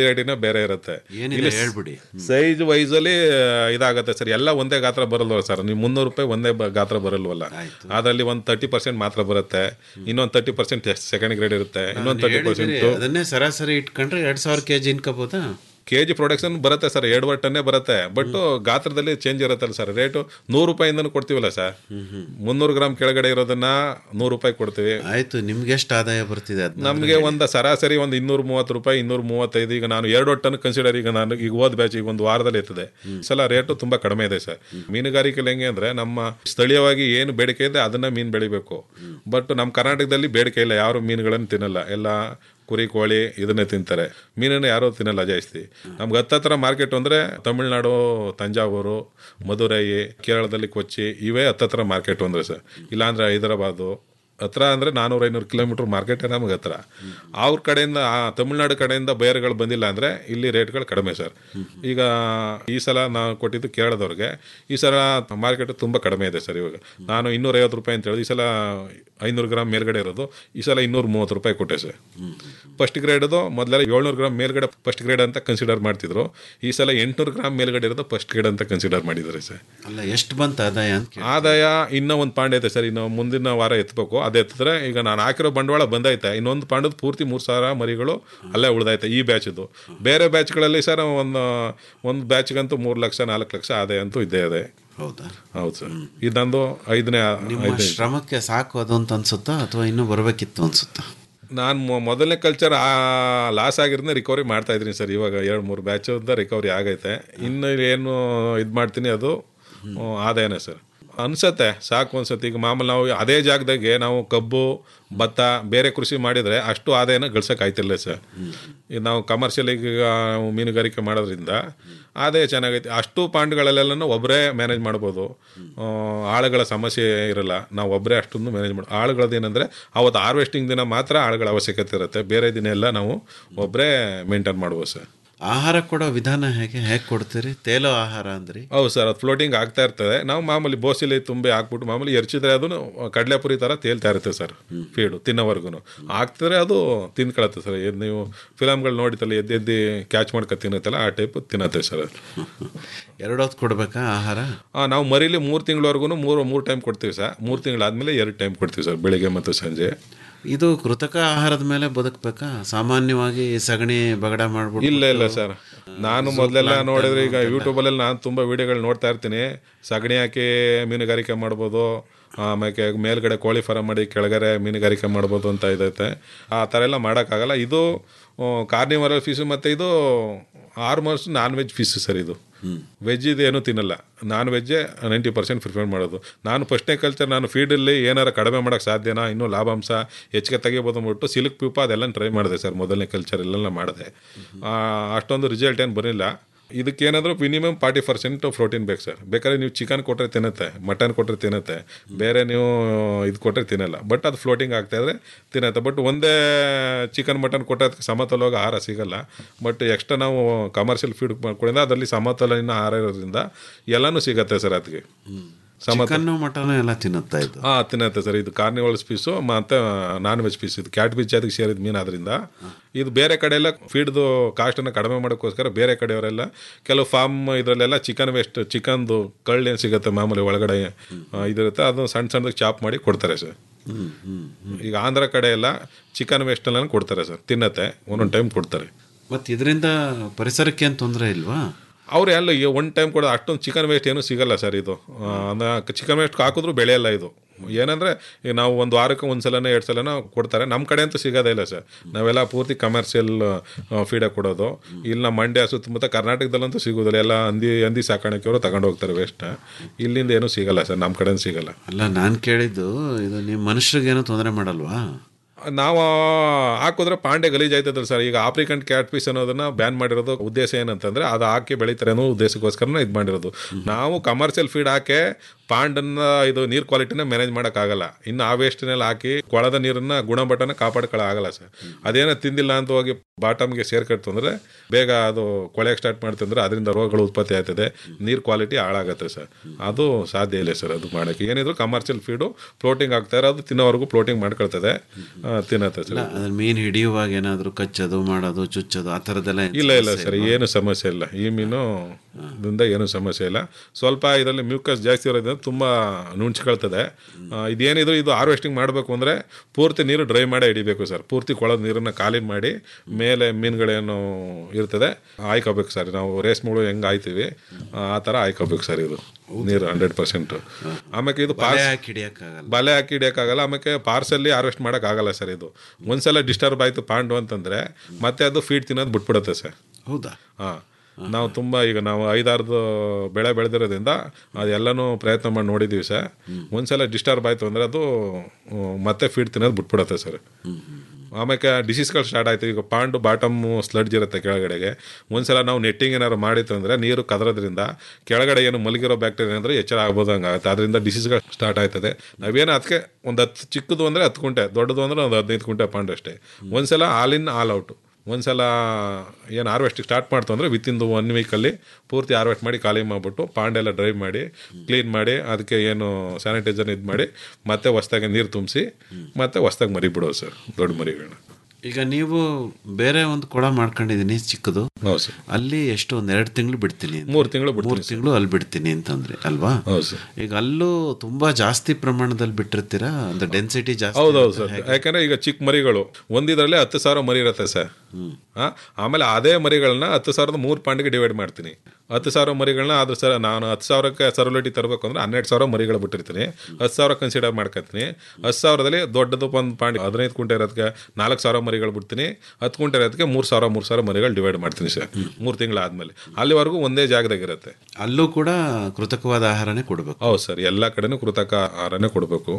ಬೇರೆ ಇರುತ್ತೆ ಏನಿದೆ ಹೇಳ್ಬಿಡಿ. ಸೈಜ್ ವೈಸ್ ಅಲ್ಲಿ ಇದಾಗುತ್ತೆ ಸರ್ ಎಲ್ಲ ಒಂದೇ ಗಾತ್ರ ಬರಲ್ವ ಸರ್ ನೀವು ಮುನ್ನೂರು ರೂಪಾಯಿ ಒಂದೇ ಬ- ಗಾತ್ರ ಬರಲ್ವಲ್ಲ ಅದರಲ್ಲಿ ಒಂದು ತರ್ಟಿ ಪರ್ಸೆಂಟ್ ಮಾತ್ರ ಬರುತ್ತೆ ಇನ್ನೊಂದು ತರ್ಟಿ ಪರ್ಸೆಂಟ್ ಸೆಕೆಂಡ್ ಗ್ರೇಡ್ ಇರುತ್ತೆ ಇನ್ನೊಂದು ತರ್ಟಿ ಹೇಳಿದಿರಿ, ಪರ್ಸೆಂಟ್ ಅದನ್ನೇ ಸರಾಸರಿ ಇಟ್ಕೊಂಡ್ರೆ ಎರಡ್ ಸಾವಿರ ಕೆಜಿ ಇನ್ಕೋಬೋದಾ ಕೆ ಜಿ ಪ್ರೊಡಕ್ಷನ್ ಬರುತ್ತೆ ಸರ್ ಎರಡು ಟನ್ನೇ ಬರುತ್ತೆ ಬಟ್ ಗಾತ್ರದಲ್ಲಿ ಚೇಂಜ್ ಇರುತ್ತಲ್ಲ ಸರ್ ರೇಟು ನೂರು ರೂಪಾಯಿಂದನೂ ಕೊಡ್ತೀವಲ್ಲ ಸರ್ ಮುನ್ನೂರು ಗ್ರಾಮ್ ಕೆಳಗಡೆ ಇರೋದನ್ನ ನೂರು ರೂಪಾಯಿ ಕೊಡ್ತೀವಿ ಆಯ್ತು ನಿಮ್ಗೆ ಎಷ್ಟು ಆದಾಯ ಬರ್ತಿದೆ ಅದ್ನ ನಮಗೆ ಒಂದು ಸರಾಸರಿ ಒಂದು ಇನ್ನೂರ ಮೂವತ್ತು ರೂಪಾಯಿ ಇನ್ನೂರ ಮೂವತ್ತೈದು ಈಗ ನಾನು ಎರಡು ಟನ್ ಕನ್ಸಿಡರ್ ಈಗ ನಾನು ಈಗ ಹೋದ ಬ್ಯಾಚ್ ಈಗ ಒಂದು ವಾರದಲ್ಲಿ ಇರ್ತದೆ ಈ ಸಲ ರೇಟು ತುಂಬಾ ಕಡಿಮೆ ಇದೆ ಸರ್ ಮೀನುಗಾರಿಕೆಯಲ್ಲಿ ಹೆಂಗೆ ಅಂದ್ರೆ ನಮ್ಮ ಸ್ಥಳೀಯವಾಗಿ ಏನು ಬೇಡಿಕೆ ಇದೆ ಅದನ್ನ ಮೀನು ಬೆಳಿಬೇಕು ಬಟ್ ನಮ್ಮ ಕರ್ನಾಟಕದಲ್ಲಿ ಬೇಡಿಕೆ ಇಲ್ಲ ಯಾರು ಮೀನುಗಳನ್ನು ತಿನ್ನಲ್ಲ ಎಲ್ಲ ಕುರಿ ಕೋಳಿ ಇದನ್ನೇ ತಿಂತಾರೆ ಮೀನನ್ನು ಯಾರೂ ತಿನ್ನಲ್ಲ ಜಾಸ್ತಿ ನಮ್ಗೆ ಹತ್ತತ್ರ ಮಾರ್ಕೆಟ್ ಅಂದರೆ ತಮಿಳ್ನಾಡು ತಂಜಾವೂರು ಮಧುರೈ ಕೇರಳದಲ್ಲಿ ಕೊಚ್ಚಿ ಇವೇ ಹತ್ತತ್ರ ಮಾರ್ಕೆಟ್ ಅಂದ್ರೆ ಸರ್ ಇಲ್ಲಾಂದ್ರೆ ಹೈದರಾಬಾದು ಹತ್ರ ಅಂದರೆ ನಾನೂರು ಐನೂರು ಕಿಲೋಮೀಟ್ರ್ ಮಾರ್ಕೆಟೇ ನಮಗೆ ಹತ್ರ ಅವ್ರ ಕಡೆಯಿಂದ ಆ ತಮಿಳ್ನಾಡು ಕಡೆಯಿಂದ ಬೇರೆಗಳು ಬಂದಿಲ್ಲ ಅಂದರೆ ಇಲ್ಲಿ ರೇಟ್ಗಳು ಕಡಿಮೆ ಸರ್ ಈಗ ಈ ಸಲ ನಾವು ಕೊಟ್ಟಿದ್ದು ಕೇರಳದವ್ರಿಗೆ ಈ ಸಲ ಮಾರ್ಕೆಟ್ ತುಂಬ ಕಡಿಮೆ ಇದೆ ಸರ್ ಇವಾಗ ನಾನು ಇನ್ನೂರೈವತ್ತು ರೂಪಾಯಿ ಅಂತ ಹೇಳಿದೆ ಈ ಸಲ ಐನೂರು ಗ್ರಾಮ್ ಮೇಲ್ಗಡೆ ಇರೋದು ಈ ಸಲ ಇನ್ನೂರ ಮೂವತ್ತು ರೂಪಾಯಿ ಕೊಟ್ಟೆ ಸರ್ ಫಸ್ಟ್ ಗ್ರೇಡದು ಮೊದಲೆಲ್ಲ ಏಳ್ನೂರು ಗ್ರಾಮ್ ಮೇಲ್ಗಡೆ ಫಸ್ಟ್ ಗ್ರೇಡ್ ಅಂತ ಕನ್ಸಿಡರ್ ಮಾಡ್ತಿದ್ರು ಈ ಸಲ ಎಂಟುನೂರು ಗ್ರಾಮ್ ಮೇಲ್ಗಡೆ ಇರೋದು ಫಸ್ಟ್ ಗ್ರೇಡ್ ಅಂತ ಕನ್ಸಿಡರ್ ಮಾಡಿದ್ದಾರೆ ಸರ್ ಅಲ್ಲ ಎಷ್ಟು ಬಂತ ಆದಾಯ ಅಂತ ಕೇಳ್ದೆ. ಆದಾಯ ಇನ್ನೂ ಒಂದು ಪಾಂಡ್ ಐತೆ ಸರ್ ಇನ್ನು ಮುಂದಿನ ವಾರ ಎತ್ತಬೇಕು ಅದು ಎತ್ತಿದ್ರೆ ಈಗ ನಾನು ಹಾಕಿರೋ ಬಂಡವಾಳ ಬಂದೈತೆ ಇನ್ನೊಂದು ಪಾಂಡದ ಪೂರ್ತಿ ಮೂರು ಸಾವಿರ ಮರಿಗಳು ಅಲ್ಲೇ ಉಳ್ದೈತೆ ಈ ಬ್ಯಾಚ್ದು ಬೇರೆ ಬ್ಯಾಚ್ಗಳಲ್ಲಿ ಸರ್ ಒಂದು ಒಂದು ಬ್ಯಾಚ್ಗಂತೂ ಮೂರು ಲಕ್ಷ ನಾಲ್ಕು ಲಕ್ಷ ಆದಾಯ ಅಂತೂ ಇದ್ದೇ ಇದೆ ಹೌದಾ ಹೌದು ಸರ್ ಇದಂದು ಐದನೇ ನಿಮ್ಮ ಐದನೇ ಶ್ರಮಕ್ಕೆ ಸಾಕು ಅದು ಅಂತ ಅನ್ಸುತ್ತಾ ಅಥವಾ ಇನ್ನೂ ಬರಬೇಕಿತ್ತು ಅನ್ಸುತ್ತಾ ನಾನು ಮೊ- ಮೊದಲನೇ ಕಲ್ಚರ್ ಆ ಲಾಸ್ ಆಗಿರೋದನ್ನ ರಿಕವರಿ ಮಾಡ್ತಾ ಇದ್ದೀನಿ ಸರ್ ಇವಾಗ ಎರಡು ಮೂರು ಬ್ಯಾಚ್ ರಿಕವರಿ ಆಗೈತೆ ಇನ್ನು ಏನು ಇದು ಮಾಡ್ತೀನಿ ಅದು ಆ, ಆದಾಯನೇ ಸರ್ ಅನ್ಸತ್ತೆ ಸಾಕು ಅನ್ಸತ್ತೆ ಈಗ ಮಾಮೂಲಿ ನಾವು ಅದೇ ಜಾಗದಾಗೆ ನಾವು ಕಬ್ಬು ಭತ್ತ ಬೇರೆ ಕೃಷಿ ಮಾಡಿದರೆ ಅಷ್ಟು ಆದಾಯನ ಗಳಿಸೋಕೆ ಆಯ್ತಿಲ್ಲ ಸರ್ ಈಗ ನಾವು ಕಮರ್ಷಿಯಲ್ ಈಗ ನಾವು ಮೀನುಗಾರಿಕೆ ಮಾಡೋದ್ರಿಂದ ಆದಾಯ ಚೆನ್ನಾಗೈತೆ ಅಷ್ಟು ಪಾಂಡ್ಗಳಲ್ಲೆಲ್ಲ ಒಬ್ಬರೇ ಮ್ಯಾನೇಜ್ ಮಾಡ್ಬೋದು ಆ, ಆಳುಗಳ ಸಮಸ್ಯೆ ಇರಲ್ಲ ನಾವು ಒಬ್ಬರೇ ಅಷ್ಟೊಂದು ಮ್ಯಾನೇಜ್ ಮಾಡಿ ಆಳುಗಳದ್ದು ಏನಂದರೆ ಅವತ್ತು ಹಾರ್ವೆಸ್ಟಿಂಗ್ ದಿನ ಮಾತ್ರ ಆಳುಗಳ ಅವಶ್ಯಕತೆ ಇರುತ್ತೆ ಬೇರೆ ದಿನ ಎಲ್ಲ ನಾವು ಒಬ್ಬರೇ ಮೇಂಟೈನ್ ಮಾಡ್ಬೋದು ಸರ್ ಆಹಾರ ಕೊಡೋ ವಿಧಾನ ಹೇಗೆ ಹೇಗೆ ಕೊಡ್ತೀರಿ ತೇಲೋ ಆಹಾರ ಅಂದ್ರಿ ಹೌದು ಸರ್ ಅದು ಫ್ಲೋಟಿಂಗ್ ಆಗ್ತಾ ಇರ್ತದೆ ನಾವು ಮಾಮೂಲಿ ಬೋಸಿಲಿ ತುಂಬಿ ಹಾಕ್ಬಿಟ್ಟು ಮಾಮೂಲಿ ಎರ್ಚಿದ್ರೆ ಅದು ಕಡಲೆಪುರಿ ಥರ ತೇಲ್ತಾ ಇರುತ್ತೆ ಸರ್ ಫೀಡು ತಿನ್ನೋವರೆಗೂ ಹಾಕ್ತಿದ್ರೆ ಅದು ತಿನ್ಕೊಳತ್ತೆ ಸರ್ ಏನ್ ನೀವು ಫಿಲಮ್ಗಳು ನೋಡಿತಲ್ಲ ಎದ್ದು ಎದ್ದು ಕ್ಯಾಚ್ ಮಾಡ್ಕೊ ತಿನ್ನುತ್ತಲ್ಲ ಆ ಟೈಪ್ ತಿನ್ನತ್ತೆ ಸರ್ ಅದು ಎರಡು ಹೊತ್ತು ಕೊಡ್ಬೇಕಾ ಆಹಾರ ಆ, ನಾವು ಮರಿಲಿ ಮೂರು ತಿಂಗಳವರೆಗೂ ಮೂರು ಮೂರು ಟೈಮ್ ಕೊಡ್ತೀವಿ ಸರ್ ಮೂರು ತಿಂಗಳಾದ್ಮೇಲೆ ಎರಡು ಟೈಮ್ ಕೊಡ್ತೀವಿ ಸರ್ ಬೆಳಿಗ್ಗೆ ಮತ್ತು ಸಂಜೆ ಇದು ಕೃತಕ ಆಹಾರದ ಮೇಲೆ ಬದುಕಬೇಕಾ ಸಾಮಾನ್ಯವಾಗಿ ಸಗಣಿ ಬಗಡ ಮಾಡ್ಬಿಟ್ಟು ಇಲ್ಲ ಇಲ್ಲ ಸರ್ ನಾನು ಮೊದಲೆಲ್ಲ ನೋಡಿದ್ರೆ ಈಗ ಯೂಟ್ಯೂಬಲ್ಲಿ ನಾನು ತುಂಬ ವಿಡಿಯೋಗಳು ನೋಡ್ತಾ ಇರ್ತೀನಿ ಸಗಣಿ ಹಾಕಿ ಮೀನುಗಾರಿಕೆ ಮಾಡ್ಬೋದು ಆಮೇಲೆ ಮೇಲ್ಗಡೆ ಕೋಳಿ ಫಾರಂ ಮಾಡಿ ಕೆಳಗಡೆ ಮೀನುಗಾರಿಕೆ ಮಾಡ್ಬೋದು ಅಂತ ಇದೈತೆ ಆ ಥರ ಎಲ್ಲ ಮಾಡೋಕ್ಕಾಗಲ್ಲ ಇದು ಕಾರ್ನಿವರಲ್ ಫಿಶು ಮತ್ತು ಇದು almost non veg fish sir ಇದು ವೆಜ್ ಇದು ಏನೂ ತಿನ್ನಲ್ಲ ನಾನ್ ವೆಜ್ಜೇ ನೈಂಟಿ ಪರ್ಸೆಂಟ್ ಪ್ರಿಫರ್ ಮಾಡೋದು ನಾನು ಫಸ್ಟ್ನೇ ಕಲ್ಚರ್ ನಾನು ಫೀಡಲ್ಲಿ ಏನಾರ ಕಡಿಮೆ ಮಾಡೋಕ್ಕೆ ಸಾಧ್ಯನಾ ಇನ್ನೂ ಲಾಭಾಂಶ ಹೆಚ್ಚಿಗೆ ತೆಗಿಬೋದು ಅಂದ್ಬಿಟ್ಟು ಸಿಲ್ಕ್ ಪೀಪ ಅದೆಲ್ಲ ಟ್ರೈ ಮಾಡಿದೆ ಸರ್ ಮೊದಲನೇ ಕಲ್ಚರ್ ಎಲ್ಲ ಮಾಡಿದೆ ಆ, ಅಷ್ಟೊಂದು ರಿಸಲ್ಟ್ ಏನು ಬರಲಿಲ್ಲ ಇದಕ್ಕೇನಾದರೂ ಮಿನಿಮಮ್ ಫಾರ್ಟಿ ಪರ್ಸೆಂಟ್ ಪ್ರೋಟೀನ್ ಬೇಕು ಸರ್ ಬೇಕಾದ್ರೆ ನೀವು ಚಿಕನ್ ಕೊಟ್ಟರೆ ತಿನ್ನುತ್ತೆ ಮಟನ್ ಕೊಟ್ಟರೆ ತಿನ್ನುತ್ತೆ ಬೇರೆ ನೀವು ಇದು ಕೊಟ್ಟರೆ ತಿನ್ನಲ್ಲ ಬಟ್ ಅದು ಫ್ಲೋಟಿಂಗ್ ಆಗ್ತಾ ಇದ್ರೆ ತಿನ್ನತ್ತೆ ಬಟ್ ಒಂದೇ ಚಿಕನ್ ಮಟನ್ ಕೊಟ್ಟರೆ ಅದಕ್ಕೆ ಸಮತೋಲವಾಗಿ ಆಹಾರ ಸಿಗಲ್ಲ ಬಟ್ ಎಕ್ಸ್ಟ್ರಾ ನಾವು ಕಮರ್ಷಿಯಲ್ ಫೀಡ್ ಮಾಡ್ಕೊಂಡಿಂದ ಅದರಲ್ಲಿ ಸಮತೋಲನ ಆಹಾರ ಇರೋದ್ರಿಂದ ಎಲ್ಲನೂ ಸಿಗತ್ತೆ ಸರ್ ಅದಕ್ಕೆ ಚಿಕನ್ನು ಮಟನ್ ಎಲ್ಲ ತಿನ್ನುತ್ತಾ ಇದ್ದು ಹಾಂ ತಿನ್ನತ್ತೆ ಸರ್ ಇದು ಕಾರ್ನಿವಲ್ಸ್ ಪೀಸು ಮತ್ತು ನಾನ್ ವೆಜ್ ಪೀಸ್ ಇದು ಕ್ಯಾಟ್ ಬೀಚ್ ಅದಕ್ಕೆ ಸೇರಿದ ಮೀನು ಆದ್ರಿಂದ ಇದು ಬೇರೆ ಕಡೆ ಎಲ್ಲ ಫೀಡ್ದು ಕಾಸ್ಟನ್ನು ಕಡಿಮೆ ಮಾಡೋಕ್ಕೋಸ್ಕರ ಬೇರೆ ಕಡೆಯವರೆಲ್ಲ ಕೆಲವು ಫಾರ್ಮ್ ಇದರಲ್ಲೆಲ್ಲ ಚಿಕನ್ ವೇಸ್ಟ್ ಚಿಕನ್ದು ಕಳ್ಳು ಏನು ಸಿಗುತ್ತೆ ಮಾಮೂಲಿ ಒಳಗಡೆ ಆ, ಇದಿರುತ್ತೆ ಅದು ಸಣ್ಣ ಸಣ್ಣದಾಗಿ ಚಾಪ್ ಮಾಡಿ ಕೊಡ್ತಾರೆ ಸರ್ ಈಗ ಆಂಧ್ರ ಕಡೆ ಎಲ್ಲ ಚಿಕನ್ ವೇಸ್ಟ್ ಎಲ್ಲ ಕೊಡ್ತಾರೆ ಸರ್ ತಿನ್ನತ್ತೆ ಒಂದೊಂದು ಟೈಮ್ ಕೊಡ್ತಾರೆ ಮತ್ತು ಇದರಿಂದ ಪರಿಸರಕ್ಕೆ ಏನು ತೊಂದರೆ ಇಲ್ವಾ ಅವ್ರು ಎಲ್ಲ ಒನ್ ಟೈಮ್ ಕೊಡೋದು ಅಷ್ಟೊಂದು ಚಿಕನ್ ವೇಸ್ಟ್ ಏನೂ ಸಿಗಲ್ಲ ಸರ್ ಇದು ಚಿಕನ್ ವೇಸ್ಟ್ ಹಾಕಿದ್ರು ಬೆಳೆಯಲ್ಲ ಇದು ಏನಂದರೆ ಈಗ ನಾವು ಒಂದು ವಾರಕ್ಕೆ ಒಂದು ಸಲನೋ ಎರಡು ಸಲನೋ ಕೊಡ್ತಾರೆ ನಮ್ಮ ಕಡೆ ಅಂತೂ ಸಿಗೋದೇ ಇಲ್ಲ ಸರ್ ನಾವೆಲ್ಲ ಪೂರ್ತಿ ಕಮರ್ಷಿಯಲ್ ಫೀಡೇ ಕೊಡೋದು ಇಲ್ಲಿ ನಮ್ಮ ಮಂಡ್ಯ ಸುತ್ತಮುತ್ತ ಕರ್ನಾಟಕದಲ್ಲಂತೂ ಸಿಗೋದಿಲ್ಲ ಎಲ್ಲ ಹಂದಿ ಹಂದಿ ಸಾಕಾಣಿಕೆಯವರು ತಗೊಂಡು ಹೋಗ್ತಾರೆ ವೇಸ್ಟ್ ಇಲ್ಲಿಂದ ಏನೂ ಸಿಗಲ್ಲ ಸರ್ ನಮ್ಮ ಕಡೆ ಸಿಗಲ್ಲ ಅಲ್ಲ ನಾನು ಕೇಳಿದ್ದು ಇದು ನಿಮ್ಮ ಮನುಷ್ಯರಿಗೇನು ತೊಂದರೆ ಮಾಡಲ್ವಾ ನಾವು ಹಾಕಿದ್ರೆ ಪಾಂಡೆ ಗಲೀಜ್ ಆಯ್ತದಲ್ಲ ಸರ್ ಈಗ ಆಫ್ರಿಕನ್ ಕ್ಯಾಟ್ ಪೀಸ್ ಅನ್ನೋದನ್ನ ಬ್ಯಾನ್ ಮಾಡಿರೋದು ಉದ್ದೇಶ ಏನಂತಂದ್ರೆ ಅದು ಹಾಕಿ ಬೆಳಿತಾರೆ ಅನ್ನೋ ಉದ್ದೇಶಕ್ಕೋಸ್ಕರ ಇದು ಮಾಡಿರೋದು ನಾವು ಕಮರ್ಷಿಯಲ್ ಫೀಡ್ ಹಾಕಿ ಪಾಂಡನ್ನ ಇದು ನೀರ್ ಕ್ವಾಲಿಟಿನ ಮ್ಯಾನೇಜ್ ಆಗಲ್ಲ ಇನ್ನು ಆ ವೇಸ್ಟ್ನೆಲ್ಲ ಹಾಕಿ ಕೊಳದ ನೀರನ್ನ ಗುಣಮಟ್ಟನ ಕಾಪಾಡ್ಕೊಳ್ಳೋ ಆಗಲ್ಲ ಸರ್ ಅದೇನೋ ತಿಂದಿಲ್ಲ ಅಂತ ಹೋಗಿ ಬಾಟಮ್ಗೆ ಸೇರ್ಕೊಳ್ತು ಅಂದ್ರೆ ಬೇಗ ಅದು ಕೊಳೆಯಕ್ಕೆ ಸ್ಟಾರ್ಟ್ ಮಾಡ್ತಂದ್ರೆ ಅದರಿಂದ ರೋಗಗಳು ಉತ್ಪತ್ತಿ ಆಗ್ತದೆ ನೀರ್ ಕ್ವಾಲಿಟಿ ಹಾಳಾಗತ್ತೆ ಸರ್ ಅದು ಸಾಧ್ಯ ಇಲ್ಲ ಸರ್ ಅದು ಮಾಡಕ್ಕೆ ಏನಿದ್ರು ಕಮರ್ಷಿಯಲ್ ಫೀಡು ಫ್ಲೋಟಿಂಗ್ ಆಗ್ತಾ ಇರೋದು ತಿನ್ನೋವರೆಗೂ ಫ್ಲೋಟಿಂಗ್ ಮಾಡ್ಕೊಳ್ತದೆ ಆ, ತಿನ್ನತ್ತೆ ಇಲ್ಲ ಸರ್ ಅದ್ರ ಮೀನು ಹಿಡಿಯುವಾಗ ಏನಾದ್ರು ಕಚ್ಚೋದು ಮಾಡೋದು ಚುಚ್ಚೋದು ಆ ಥರದ್ದೆಲ್ಲ ಏನ್ ಇಲ್ಲ ಇಲ್ಲ ಸಮಸ್ಯೆ ಸರ್ ಇಲ್ವಾ? ಏನು ಸಮಸ್ಯೆ ಇಲ್ಲ ಈ ಮೀನು ದಿಂದ ಏನು ಸಮಸ್ಯೆ ಇಲ್ಲ ಸ್ವಲ್ಪ ಇದರಲ್ಲಿ ಮ್ಯೂಕಸ್ ಜಾಸ್ತಿ ಇರೋದ್ರಿಂದ ತುಂಬ ನುಣ್ಚ್ಕೊಳ್ತದೆ ಆ, ಇದೇನಿದ್ರು ಇದು ಹಾರ್ವೆಸ್ಟಿಂಗ್ ಮಾಡಬೇಕು ಅಂದರೆ ಪೂರ್ತಿ ನೀರು ಡ್ರೈ ಮಾಡೇ ಹಿಡಿಬೇಕು ಸರ್ ಪೂರ್ತಿ ಕೊಳದ ನೀರನ್ನು ಖಾಲಿ ಮಾಡಿ ಮೇಲೆ ಮೀನುಗಳೇನು ಇರ್ತದೆ ಆಯ್ಕೋಬೇಕು ಸರ್ ನಾವು ರೇಷ್ಮೆಗಳು ಹೆಂಗೆ ಆಯ್ತೀವಿ ಆ ಥರ ಆಯ್ಕೋಬೇಕು ಸರ್ ಇದು ನೀರು ಹಂಡ್ರೆಡ್ ಪರ್ಸೆಂಟ್ ಆಮೇಲೆ ಇದು ಬಲೆ ಪಾರ್ಸ್ ಹಾಕಿ ಹಿಡಿಯಕ್ಕಾಗಲ್ಲ ಬಲೆ ಹಾಕಿ ಹಿಡಿಯೋಕ್ಕಾಗಲ್ಲ ಆಮೇಲೆ ಪಾರ್ಸಲ್ಲಿ ಹಾರ್ವೆಸ್ಟ್ ಮಾಡೋಕ್ಕಾಗಲ್ಲ ಸರ್ ಇದು ಒಂದ್ಸಲ ಡಿಸ್ಟರ್ಬ್ ಆಯಿತು ಪಾಂಡು ಅಂತಂದರೆ ಮತ್ತೆ ಅದು ಫೀಡ್ ತಿನ್ನೋದು ಬಿಟ್ಬಿಡುತ್ತೆ ಸರ್ ಹೌದಾ ಹಾಂ ನಾವು ತುಂಬ ಈಗ ನಾವು ಐದಾರ್ದು ಬೆಳೆ ಬೆಳೆದಿರೋದ್ರಿಂದ ಅದೆಲ್ಲನೂ ಪ್ರಯತ್ನ ಮಾಡಿ ನೋಡಿದ್ದೀವಿ ಸರ್ ಒಂದ್ಸಲ ಡಿಸ್ಟರ್ಬ್ ಆಯಿತು ಅಂದರೆ ಅದು ಹ್ಮ್, ಮತ್ತೆ ಫೀಡ್ ತಿನ್ನೋದು ಬಿಟ್ಬಿಡುತ್ತೆ ಸರ್ ಆಮೇಲೆ ಡಿಸೀಸ್ಗಳು ಸ್ಟಾರ್ಟ್ ಆಯ್ತು ಈಗ ಪಾಂಡು ಬಾಟಮ್ ಸ್ಲಡ್ಜ್ ಇರುತ್ತೆ ಕೆಳಗಡೆಗೆ ಒಂದ್ಸಲ ನಾವು ನೆಟ್ಟಿಂಗ್ ಏನಾದ್ರು ಮಾಡಿತ್ತು ಅಂದರೆ ನೀರು ಕದರೋದ್ರಿಂದ ಕೆಳಗಡೆ ಏನು ಮಲಗಿರೋ ಬ್ಯಾಕ್ಟೀರಿಯಾ ಅಂದರೆ ಎಚ್ಚರ ಆಗ್ಬೋದು ಹಂಗಾಗುತ್ತೆ ಅದರಿಂದ ಡಿಸೀಸ್ಗಳು ಸ್ಟಾರ್ಟ್ ಆಯ್ತದೆ ನಾವೇನು ಅದಕ್ಕೆ ಒಂದು ಹತ್ತು ಚಿಕ್ಕದು ಅಂದರೆ ಹತ್ತು ಕುಂಟೆ ದೊಡ್ಡದು ಅಂದರೆ ಒಂದು ಹದಿನೈದು ಕುಂಟೆ ಪಾಂಡು ಅಷ್ಟೇ ಒಂದ್ಸಲ ಆಲ್ ಇನ್ ಆಲ್ ಔಟು ಒಂದ್ಸಲ ಏನು ಹಾರ್ವೆಸ್ಟಿಗೆ ಸ್ಟಾರ್ಟ್ ಮಾಡ್ತು ಅಂದರೆ ವಿತಿನ್ ದು ಒನ್ ವೀಕಲ್ಲಿ ಪೂರ್ತಿ ಹಾರ್ವೆಸ್ಟ್ ಮಾಡಿ ಖಾಲಿ ಮಾಡಿಬಿಟ್ಟು ಪಾಂಡೆಲ್ಲ ಡ್ರೈ ಮಾಡಿ ಕ್ಲೀನ್ ಮಾಡಿ ಅದಕ್ಕೆ ಏನು ಸ್ಯಾನಿಟೈಸರ್ ಇದು ಮಾಡಿ ಮತ್ತೆ ಹೊಸ್ದಾಗಿ ನೀರು ತುಂಬಿಸಿ ಮತ್ತೆ ಹೊಸ್ದಾಗಿ ಮರಿ ಬಿಡೋದು ಸರ್ ದೊಡ್ಡ ಮರಿಗಳನ್ನ ಈಗ ನೀವು ಬೇರೆ ಒಂದು ಕೊಳ ಮಾಡ್ಕೊಂಡಿದೀನಿ ಚಿಕ್ಕದು ಹೌದು ಸರ್ ಅಲ್ಲಿ ಎಷ್ಟು ಒಂದ್ ಎರಡು ತಿಂಗಳು ಬಿಡ್ತೀನಿ ಅಂತ. ಮೂರು ತಿಂಗಳು ಮೂರು ತಿಂಗಳು ಅಲ್ಲಿ ಬಿಡ್ತೀನಿ ಅಂತಂದ್ರೆ ಅಲ್ವಾ ಹೌದು ಸರ್ ಈಗ ಅಲ್ಲೂ ತುಂಬಾ ಜಾಸ್ತಿ ಪ್ರಮಾಣದಲ್ಲಿ ಬಿಟ್ಟಿರ್ತೀರಾ ಅಂದ್ರೆ ಡೆನ್ಸಿಟಿ ಜಾಸ್ತಿ ಹೌದೌದು ಇರುತ್ತಾ ಸರ್ ಹೇಗೆ? ಯಾಕಂದ್ರೆ ಈಗ ಚಿಕ್ಕ ಮರಿಗಳು ಒಂದಿದ್ರಲ್ಲಿ ಹತ್ತು ಸಾವಿರ ಮರಿ ಇರುತ್ತೆ ಸರ್ ಆ, ಆಮೇಲೆ ಅದೇ ಮರಿಗಳನ್ನ ಹತ್ತು ಸಾವಿರದ ಮೂರು ಪಾಂಡಿಗೆ ಡಿವೈಡ್ ಮಾಡ್ತೀನಿ ಹತ್ತು ಸಾವಿರ ಮರಿಗಳನ್ನ ಅದ್ರ ಸರ್ ನಾನು ಹತ್ತು ಸಾವಿರಕ್ಕೆ ಸರಲಿಟಿ ತರಬೇಕು ಅಂದ್ರೆ ಹನ್ನೆರಡು ಸಾವಿರ ಮರಿಗಳು ಬಿಟ್ಟಿರ್ತೀನಿ ಹತ್ತು ಸಾವಿರ ಕನ್ಸಿಡರ್ ಮಾಡ್ಕೊತೀನಿ ಹತ್ತು ಸಾವಿರದಲ್ಲಿ ದೊಡ್ಡದು ಒಂದು ಪಾಂಡಿ ಹದಿನೈದು ಕುಂಟೆ ಇರೋದಕ್ಕೆ ನಾಲ್ಕು ಸಾವಿರ ಮರಿಗಳು ಬಿಡ್ತೀನಿ ಹತ್ತು ಕುಂಟೆ ಇರೋದಕ್ಕೆ ಮೂರು ಸಾವಿರ ಮೂರು ಸಾವಿರ ಮರಿಗಳು ಡಿವೈಡ್ ಮಾಡ್ತೀನಿ ಸರ್ ಮೂರು ತಿಂಗಳಾದ್ಮೇಲೆ ಅಲ್ಲಿವರೆಗೂ ಒಂದೇ ಜಾಗದಾಗಿರುತ್ತೆ ಅಲ್ಲೂ ಕೂಡ ಕೃತಕವಾದ ಆಹಾರನೇ ಕೊಡಬೇಕು ಹೌದು ಸರ್ ಎಲ್ಲ ಕಡೆನೂ ಕೃತಕ ಆಹಾರನೇ ಕೊಡಬೇಕು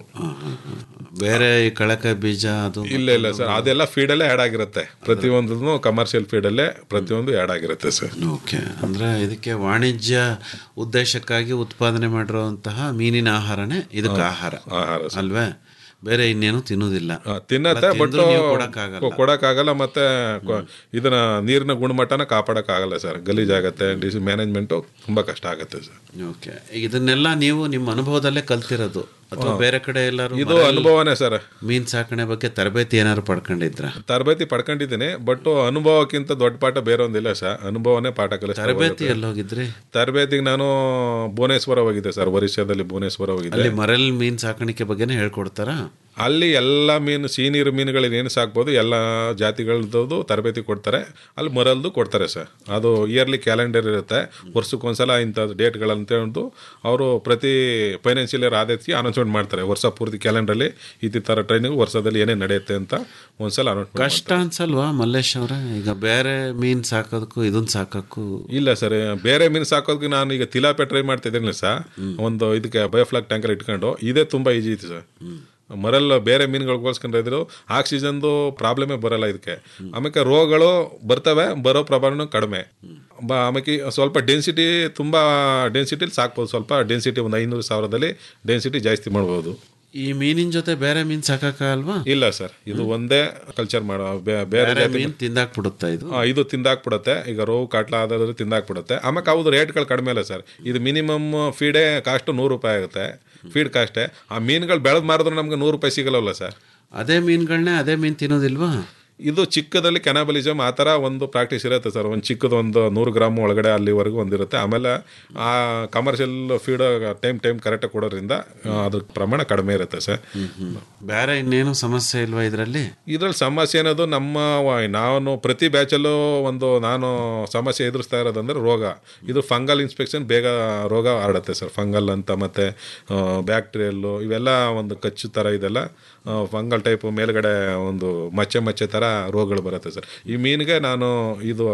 ಬೇರೆ ಈ ಕಳಕ ಬೀಜ ಅದು ಇಲ್ಲ ಇಲ್ಲ ಸರ್ ಅದೆಲ್ಲ ಫೀಡಲ್ಲೇ ಆ್ಯಡ್ ಆಗಿರುತ್ತೆ ಪ್ರತಿಯೊಂದು ಕಮರ್ಷಿಯಲ್ ಫೀಡಲ್ಲೇ ಪ್ರತಿಯೊಂದು ಆ್ಯಡ್ ಆಗಿರುತ್ತೆ ಸರ್ ಓಕೆ ಅಂದ್ರೆ ಇದಕ್ಕೆ ವಾಣಿಜ್ಯ ಉದ್ದೇಶಕ್ಕಾಗಿ ಉತ್ಪಾದನೆ ಮಾಡಿರುವಂತಹ ಮೀನಿನ ಆಹಾರನೇ ಇದಕ್ಕೆ ಆಹಾರ ಆಹಾರ ಅಲ್ವೇ ಬೇರೆ ಇನ್ನೇನು ತಿನ್ನುವುದಿಲ್ಲ ತಿನ್ನತ್ತೆ ಅಲ್ಲ, ಬಟ್ ತಿಂದ್ರೂ ನೀವು ಕೊಡಕ್ಕಾಗಲ್ಲ. ಕೊಡಕ್ಕಾಗಲ್ಲ ಮತ್ತೆ ಕೊ- ಇದನ್ನ ನೀರಿನ ಗುಣಮಟ್ಟನ ಕಾಪಾಡಕ್ಕಾಗಲ್ಲ ಸರ್ ಗಲೀಜಾಗತ್ತೆ ಡಿಸ್ ಮ್ಯಾನೇಜ್ಮೆಂಟು ತುಂಬಾ ಕಷ್ಟ ಆಗುತ್ತೆ ಸರ್ ಓಕೆ ಇದನ್ನೆಲ್ಲ ನೀವು ನಿಮ್ಮ ಅನುಭವದಲ್ಲೇ ಕಲ್ತಿರೋದು ಅಥವಾ ಹಾ. ಬೇರೆ ಕಡೆ ಎಲ್ಲರೂ ಇದು ಅನುಭವನೇ ಸರ್ ಮೀನ್ ಸಾಕಣೆ ಬಗ್ಗೆ ತರಬೇತಿ ಏನಾದ್ರು ಪಡ್ಕೊಂಡಿದ್ರ ತರಬೇತಿ ಪಡ್ಕೊಂಡಿದ್ದೀನಿ ಬಟ್ ಅನುಭವಕ್ಕಿಂತ ದೊಡ್ಡ ಪಾಠ ಬೇರೆ ಒಂದಿಲ್ಲ ಸರ್ ಅನುಭವನೇ ಪಾಠ ಕಲಿಸ್ತಾ ತರಬೇತಿ ಹೋಗುತ್ತೆ. ಎಲ್ಲಿ ಹೋಗಿದ್ರಿ ತರಬೇತಿಗೆ ನಾನು ಭುವನೇಶ್ವರ ಹೋಗಿದ್ದೆ ಸರ್ ಒರಿಸ್ಸಾದಲ್ಲಿ ಭುವನೇಶ್ವರ ಹೋಗಿದ್ದೆ ಅಲ್ಲಿ ಮರಲ್ ಮೀನ್ ಸಾಕಾಣಿಕೆ ಬಗ್ಗೆನೇ ಹೇಳ್ಕೊಡ್ತಾರಾ ಅಲ್ಲಿ ಎಲ್ಲ ಮೀನು ಸಿಹಿನೀರು ಮೀನುಗಳು ಏನು ಸಾಕ್ಬೋದು ಎಲ್ಲ ಜಾತಿಗಳದ್ದು ತರಬೇತಿ ಕೊಡ್ತಾರೆ ಅಲ್ಲಿ ಮರಲ್ದು ಕೊಡ್ತಾರೆ ಸರ್ ಅದು ಇಯರ್ಲಿ ಕ್ಯಾಲೆಂಡರ್ ಇರುತ್ತೆ ವರ್ಷಕ್ಕೊಂದ್ಸಲ ಇಂಥ ಡೇಟ್ಗಳಂತ ಹೇಳ್ದು ಅವರು ಪ್ರತಿ ಫೈನಾನ್ಷಿಯಲ್ ಇಯರ್ ಆದೈತಿ ಅನೌನ್ಸ್ಮೆಂಟ್ ಮಾಡ್ತಾರೆ ವರ್ಷ ಪೂರ್ತಿ ಕ್ಯಾಲೆಂಡ್ರಲ್ಲಿ ಈ ಥರ ಟ್ರೈನಿಂಗ್ ವರ್ಷದಲ್ಲಿ ಏನೇನು ನಡೆಯುತ್ತೆ ಅಂತ ಒಂದ್ಸಲ ಅನೌನ್ಸ್ಮೆಂಟ್ ಕಷ್ಟ ಅನ್ಸಲ್ವಾ ಮಲ್ಲೇಶ್ ಅವ್ರೆ ಈಗ ಬೇರೆ ಮೀನ್ ಸಾಕೋದಕ್ಕೂ ಇದನ್ನ ಸಾಕಕ್ಕೂ ಇಲ್ಲ ಸರ್ ಬೇರೆ ಮೀನು ಸಾಕೋದಕ್ಕೆ ನಾನು ಈಗ ತಿಲಾಪೆ ಟ್ರೈ ಮಾಡ್ತಿದ್ದೀನಿ ಸರ್ ಒಂದು ಇದಕ್ಕೆ ಬಯೋಫ್ಲಾಕ್ ಟ್ಯಾಂಕರ್ ಇಟ್ಕೊಂಡು ಇದೇ ತುಂಬ ಈಜಿ ಇತ್ತು ಸರ್ ಮರಲ್ ಬೇರೆ ಮೀನುಗಳು ಹೋಲ್ಸ್ಕೊಂಡಿದ್ರು ಆಕ್ಸಿಜನ್ದು ಪ್ರಾಬ್ಲಮೇ ಬರಲ್ಲ ಇದಕ್ಕೆ ಆಮೇಲೆ ರೋಗಗಳು ಬರ್ತವೆ ಬರೋ ಪ್ರಮಾಣ ಕಡಿಮೆ ಬ ಆಮೇಲೆ ಸ್ವಲ್ಪ ಡೆನ್ಸಿಟಿ ತುಂಬ ಡೆನ್ಸಿಟಿಲಿ ಸಾಕ್ಬೋದು ಸ್ವಲ್ಪ ಡೆನ್ಸಿಟಿ ಒಂದು ಐನೂರು ಸಾವಿರದಲ್ಲಿ ಡೆನ್ಸಿಟಿ ಜಾಸ್ತಿ ಮಾಡ್ಬೋದು ಈ ಮೀನಿನ ಜೊತೆ ಬೇರೆ ಮೀನ್ ಸಾಕಕ್ಕಾಗಲ್ವಾ ಇಲ್ಲ ಸರ್ ಇದು ಒಂದೇ ಕಲ್ಚರ್ ಮಾಡೋ ಬೇ- ಬೇರೆ ಬೇರೆ ಜಾತಿ ಮೀನ್ ತಿಂದಾಕ್ಬಿಡುತ್ತಾ ಇದು ಆ, ಇದು ತಿಂದಾಕ್ಬಿಡುತ್ತೆ ಈಗ ರೋವು ಕಾಟ್ಲ ಆದ್ರೆ ತಿಂದಾಕ್ಬಿಡುತ್ತೆ ಆಮೇಲೆ ಅವ್ದು ರೇಟ್ಗಳು ಕಡಿಮೆ ಇಲ್ಲ ಸರ್ ಇದು ಮಿನಿಮಮ್ ಫೀಡೇ ಕಾಸ್ಟ್ ನೂರು ರೂಪಾಯಿ ಆಗುತ್ತೆ ಫೀಡ್ ಕಾಸ್ಟೇ ಆ ಮೀನುಗಳು ಬೆಳೆದು ಮಾರಿದ್ರೆ ನಮ್ಗೆ ನೂರು ರೂಪಾಯಿ ಸಿಗಲ್ಲವಲ್ಲ ಸರ್ ಅದೇ ಮೀನ್ಗಳನ್ನೇ ಅದೇ ಮೀನ್ ತಿನ್ನೋದಿಲ್ವಾ ಇದು ಚಿಕ್ಕದಲ್ಲಿ ಕೆನಾಬಲಿಸಮ್ ಆ ಥರ ಒಂದು ಪ್ರಾಕ್ಟೀಸ್ ಇರುತ್ತೆ ಸರ್ ಒಂದು ಚಿಕ್ಕದು ಒಂದು ನೂರು ಗ್ರಾಮ್ ಒಳಗಡೆ ಅಲ್ಲಿವರೆಗೂ ಒಂದಿರುತ್ತೆ ಆಮೇಲೆ ಆ ಕಮರ್ಷಿಯಲ್ ಫೀಡ್ ಟೈಮ್ ಟೈಮ್ ಕರೆಕ್ಟಾಗಿ ಕೊಡೋದ್ರಿಂದ ಆ, ಅದ್ರ ಪ್ರಮಾಣ ಕಡಿಮೆ ಇರುತ್ತೆ ಸರ್ ಬೇರೆ ಇನ್ನೇನು ಸಮಸ್ಯೆ ಇಲ್ವಾ ಇದರಲ್ಲಿ ಇದ್ರಲ್ಲಿ ಸಮಸ್ಯೆ ಅನ್ನೋದು ನಮ್ಮ ವ- ನಾನು ಪ್ರತಿ ಬ್ಯಾಚಲ್ಲೂ ಒಂದು ನಾನು ಸಮಸ್ಯೆ ಎದುರಿಸ್ತಾ ಇರೋದಂದ್ರೆ ರೋಗ ಇದು ಫಂಗಲ್ ಇನ್ಸ್ಪೆಕ್ಷನ್ ಬೇಗ ರೋಗ ಹರಡುತ್ತೆ ಸರ್ ಫಂಗಲ್ ಅಂತ ಮತ್ತು ಬ್ಯಾಕ್ಟೀರಿಯಲ್ಲು ಇವೆಲ್ಲ ಒಂದು ಕಚ್ಚು ಥರ ಇದೆಲ್ಲ ಫಂಗಲ್ ಟೈಪ್ ಮೇಲ್ಗಡೆ ಒಂದು ಮಚ್ಚೆ ಮಚ್ಚೆ ಥರ ರೋಗಗಳು ಬರುತ್ತೆ ಸರ್ ಈ ಮೀನಿಗೆ ನಾನು ಇದು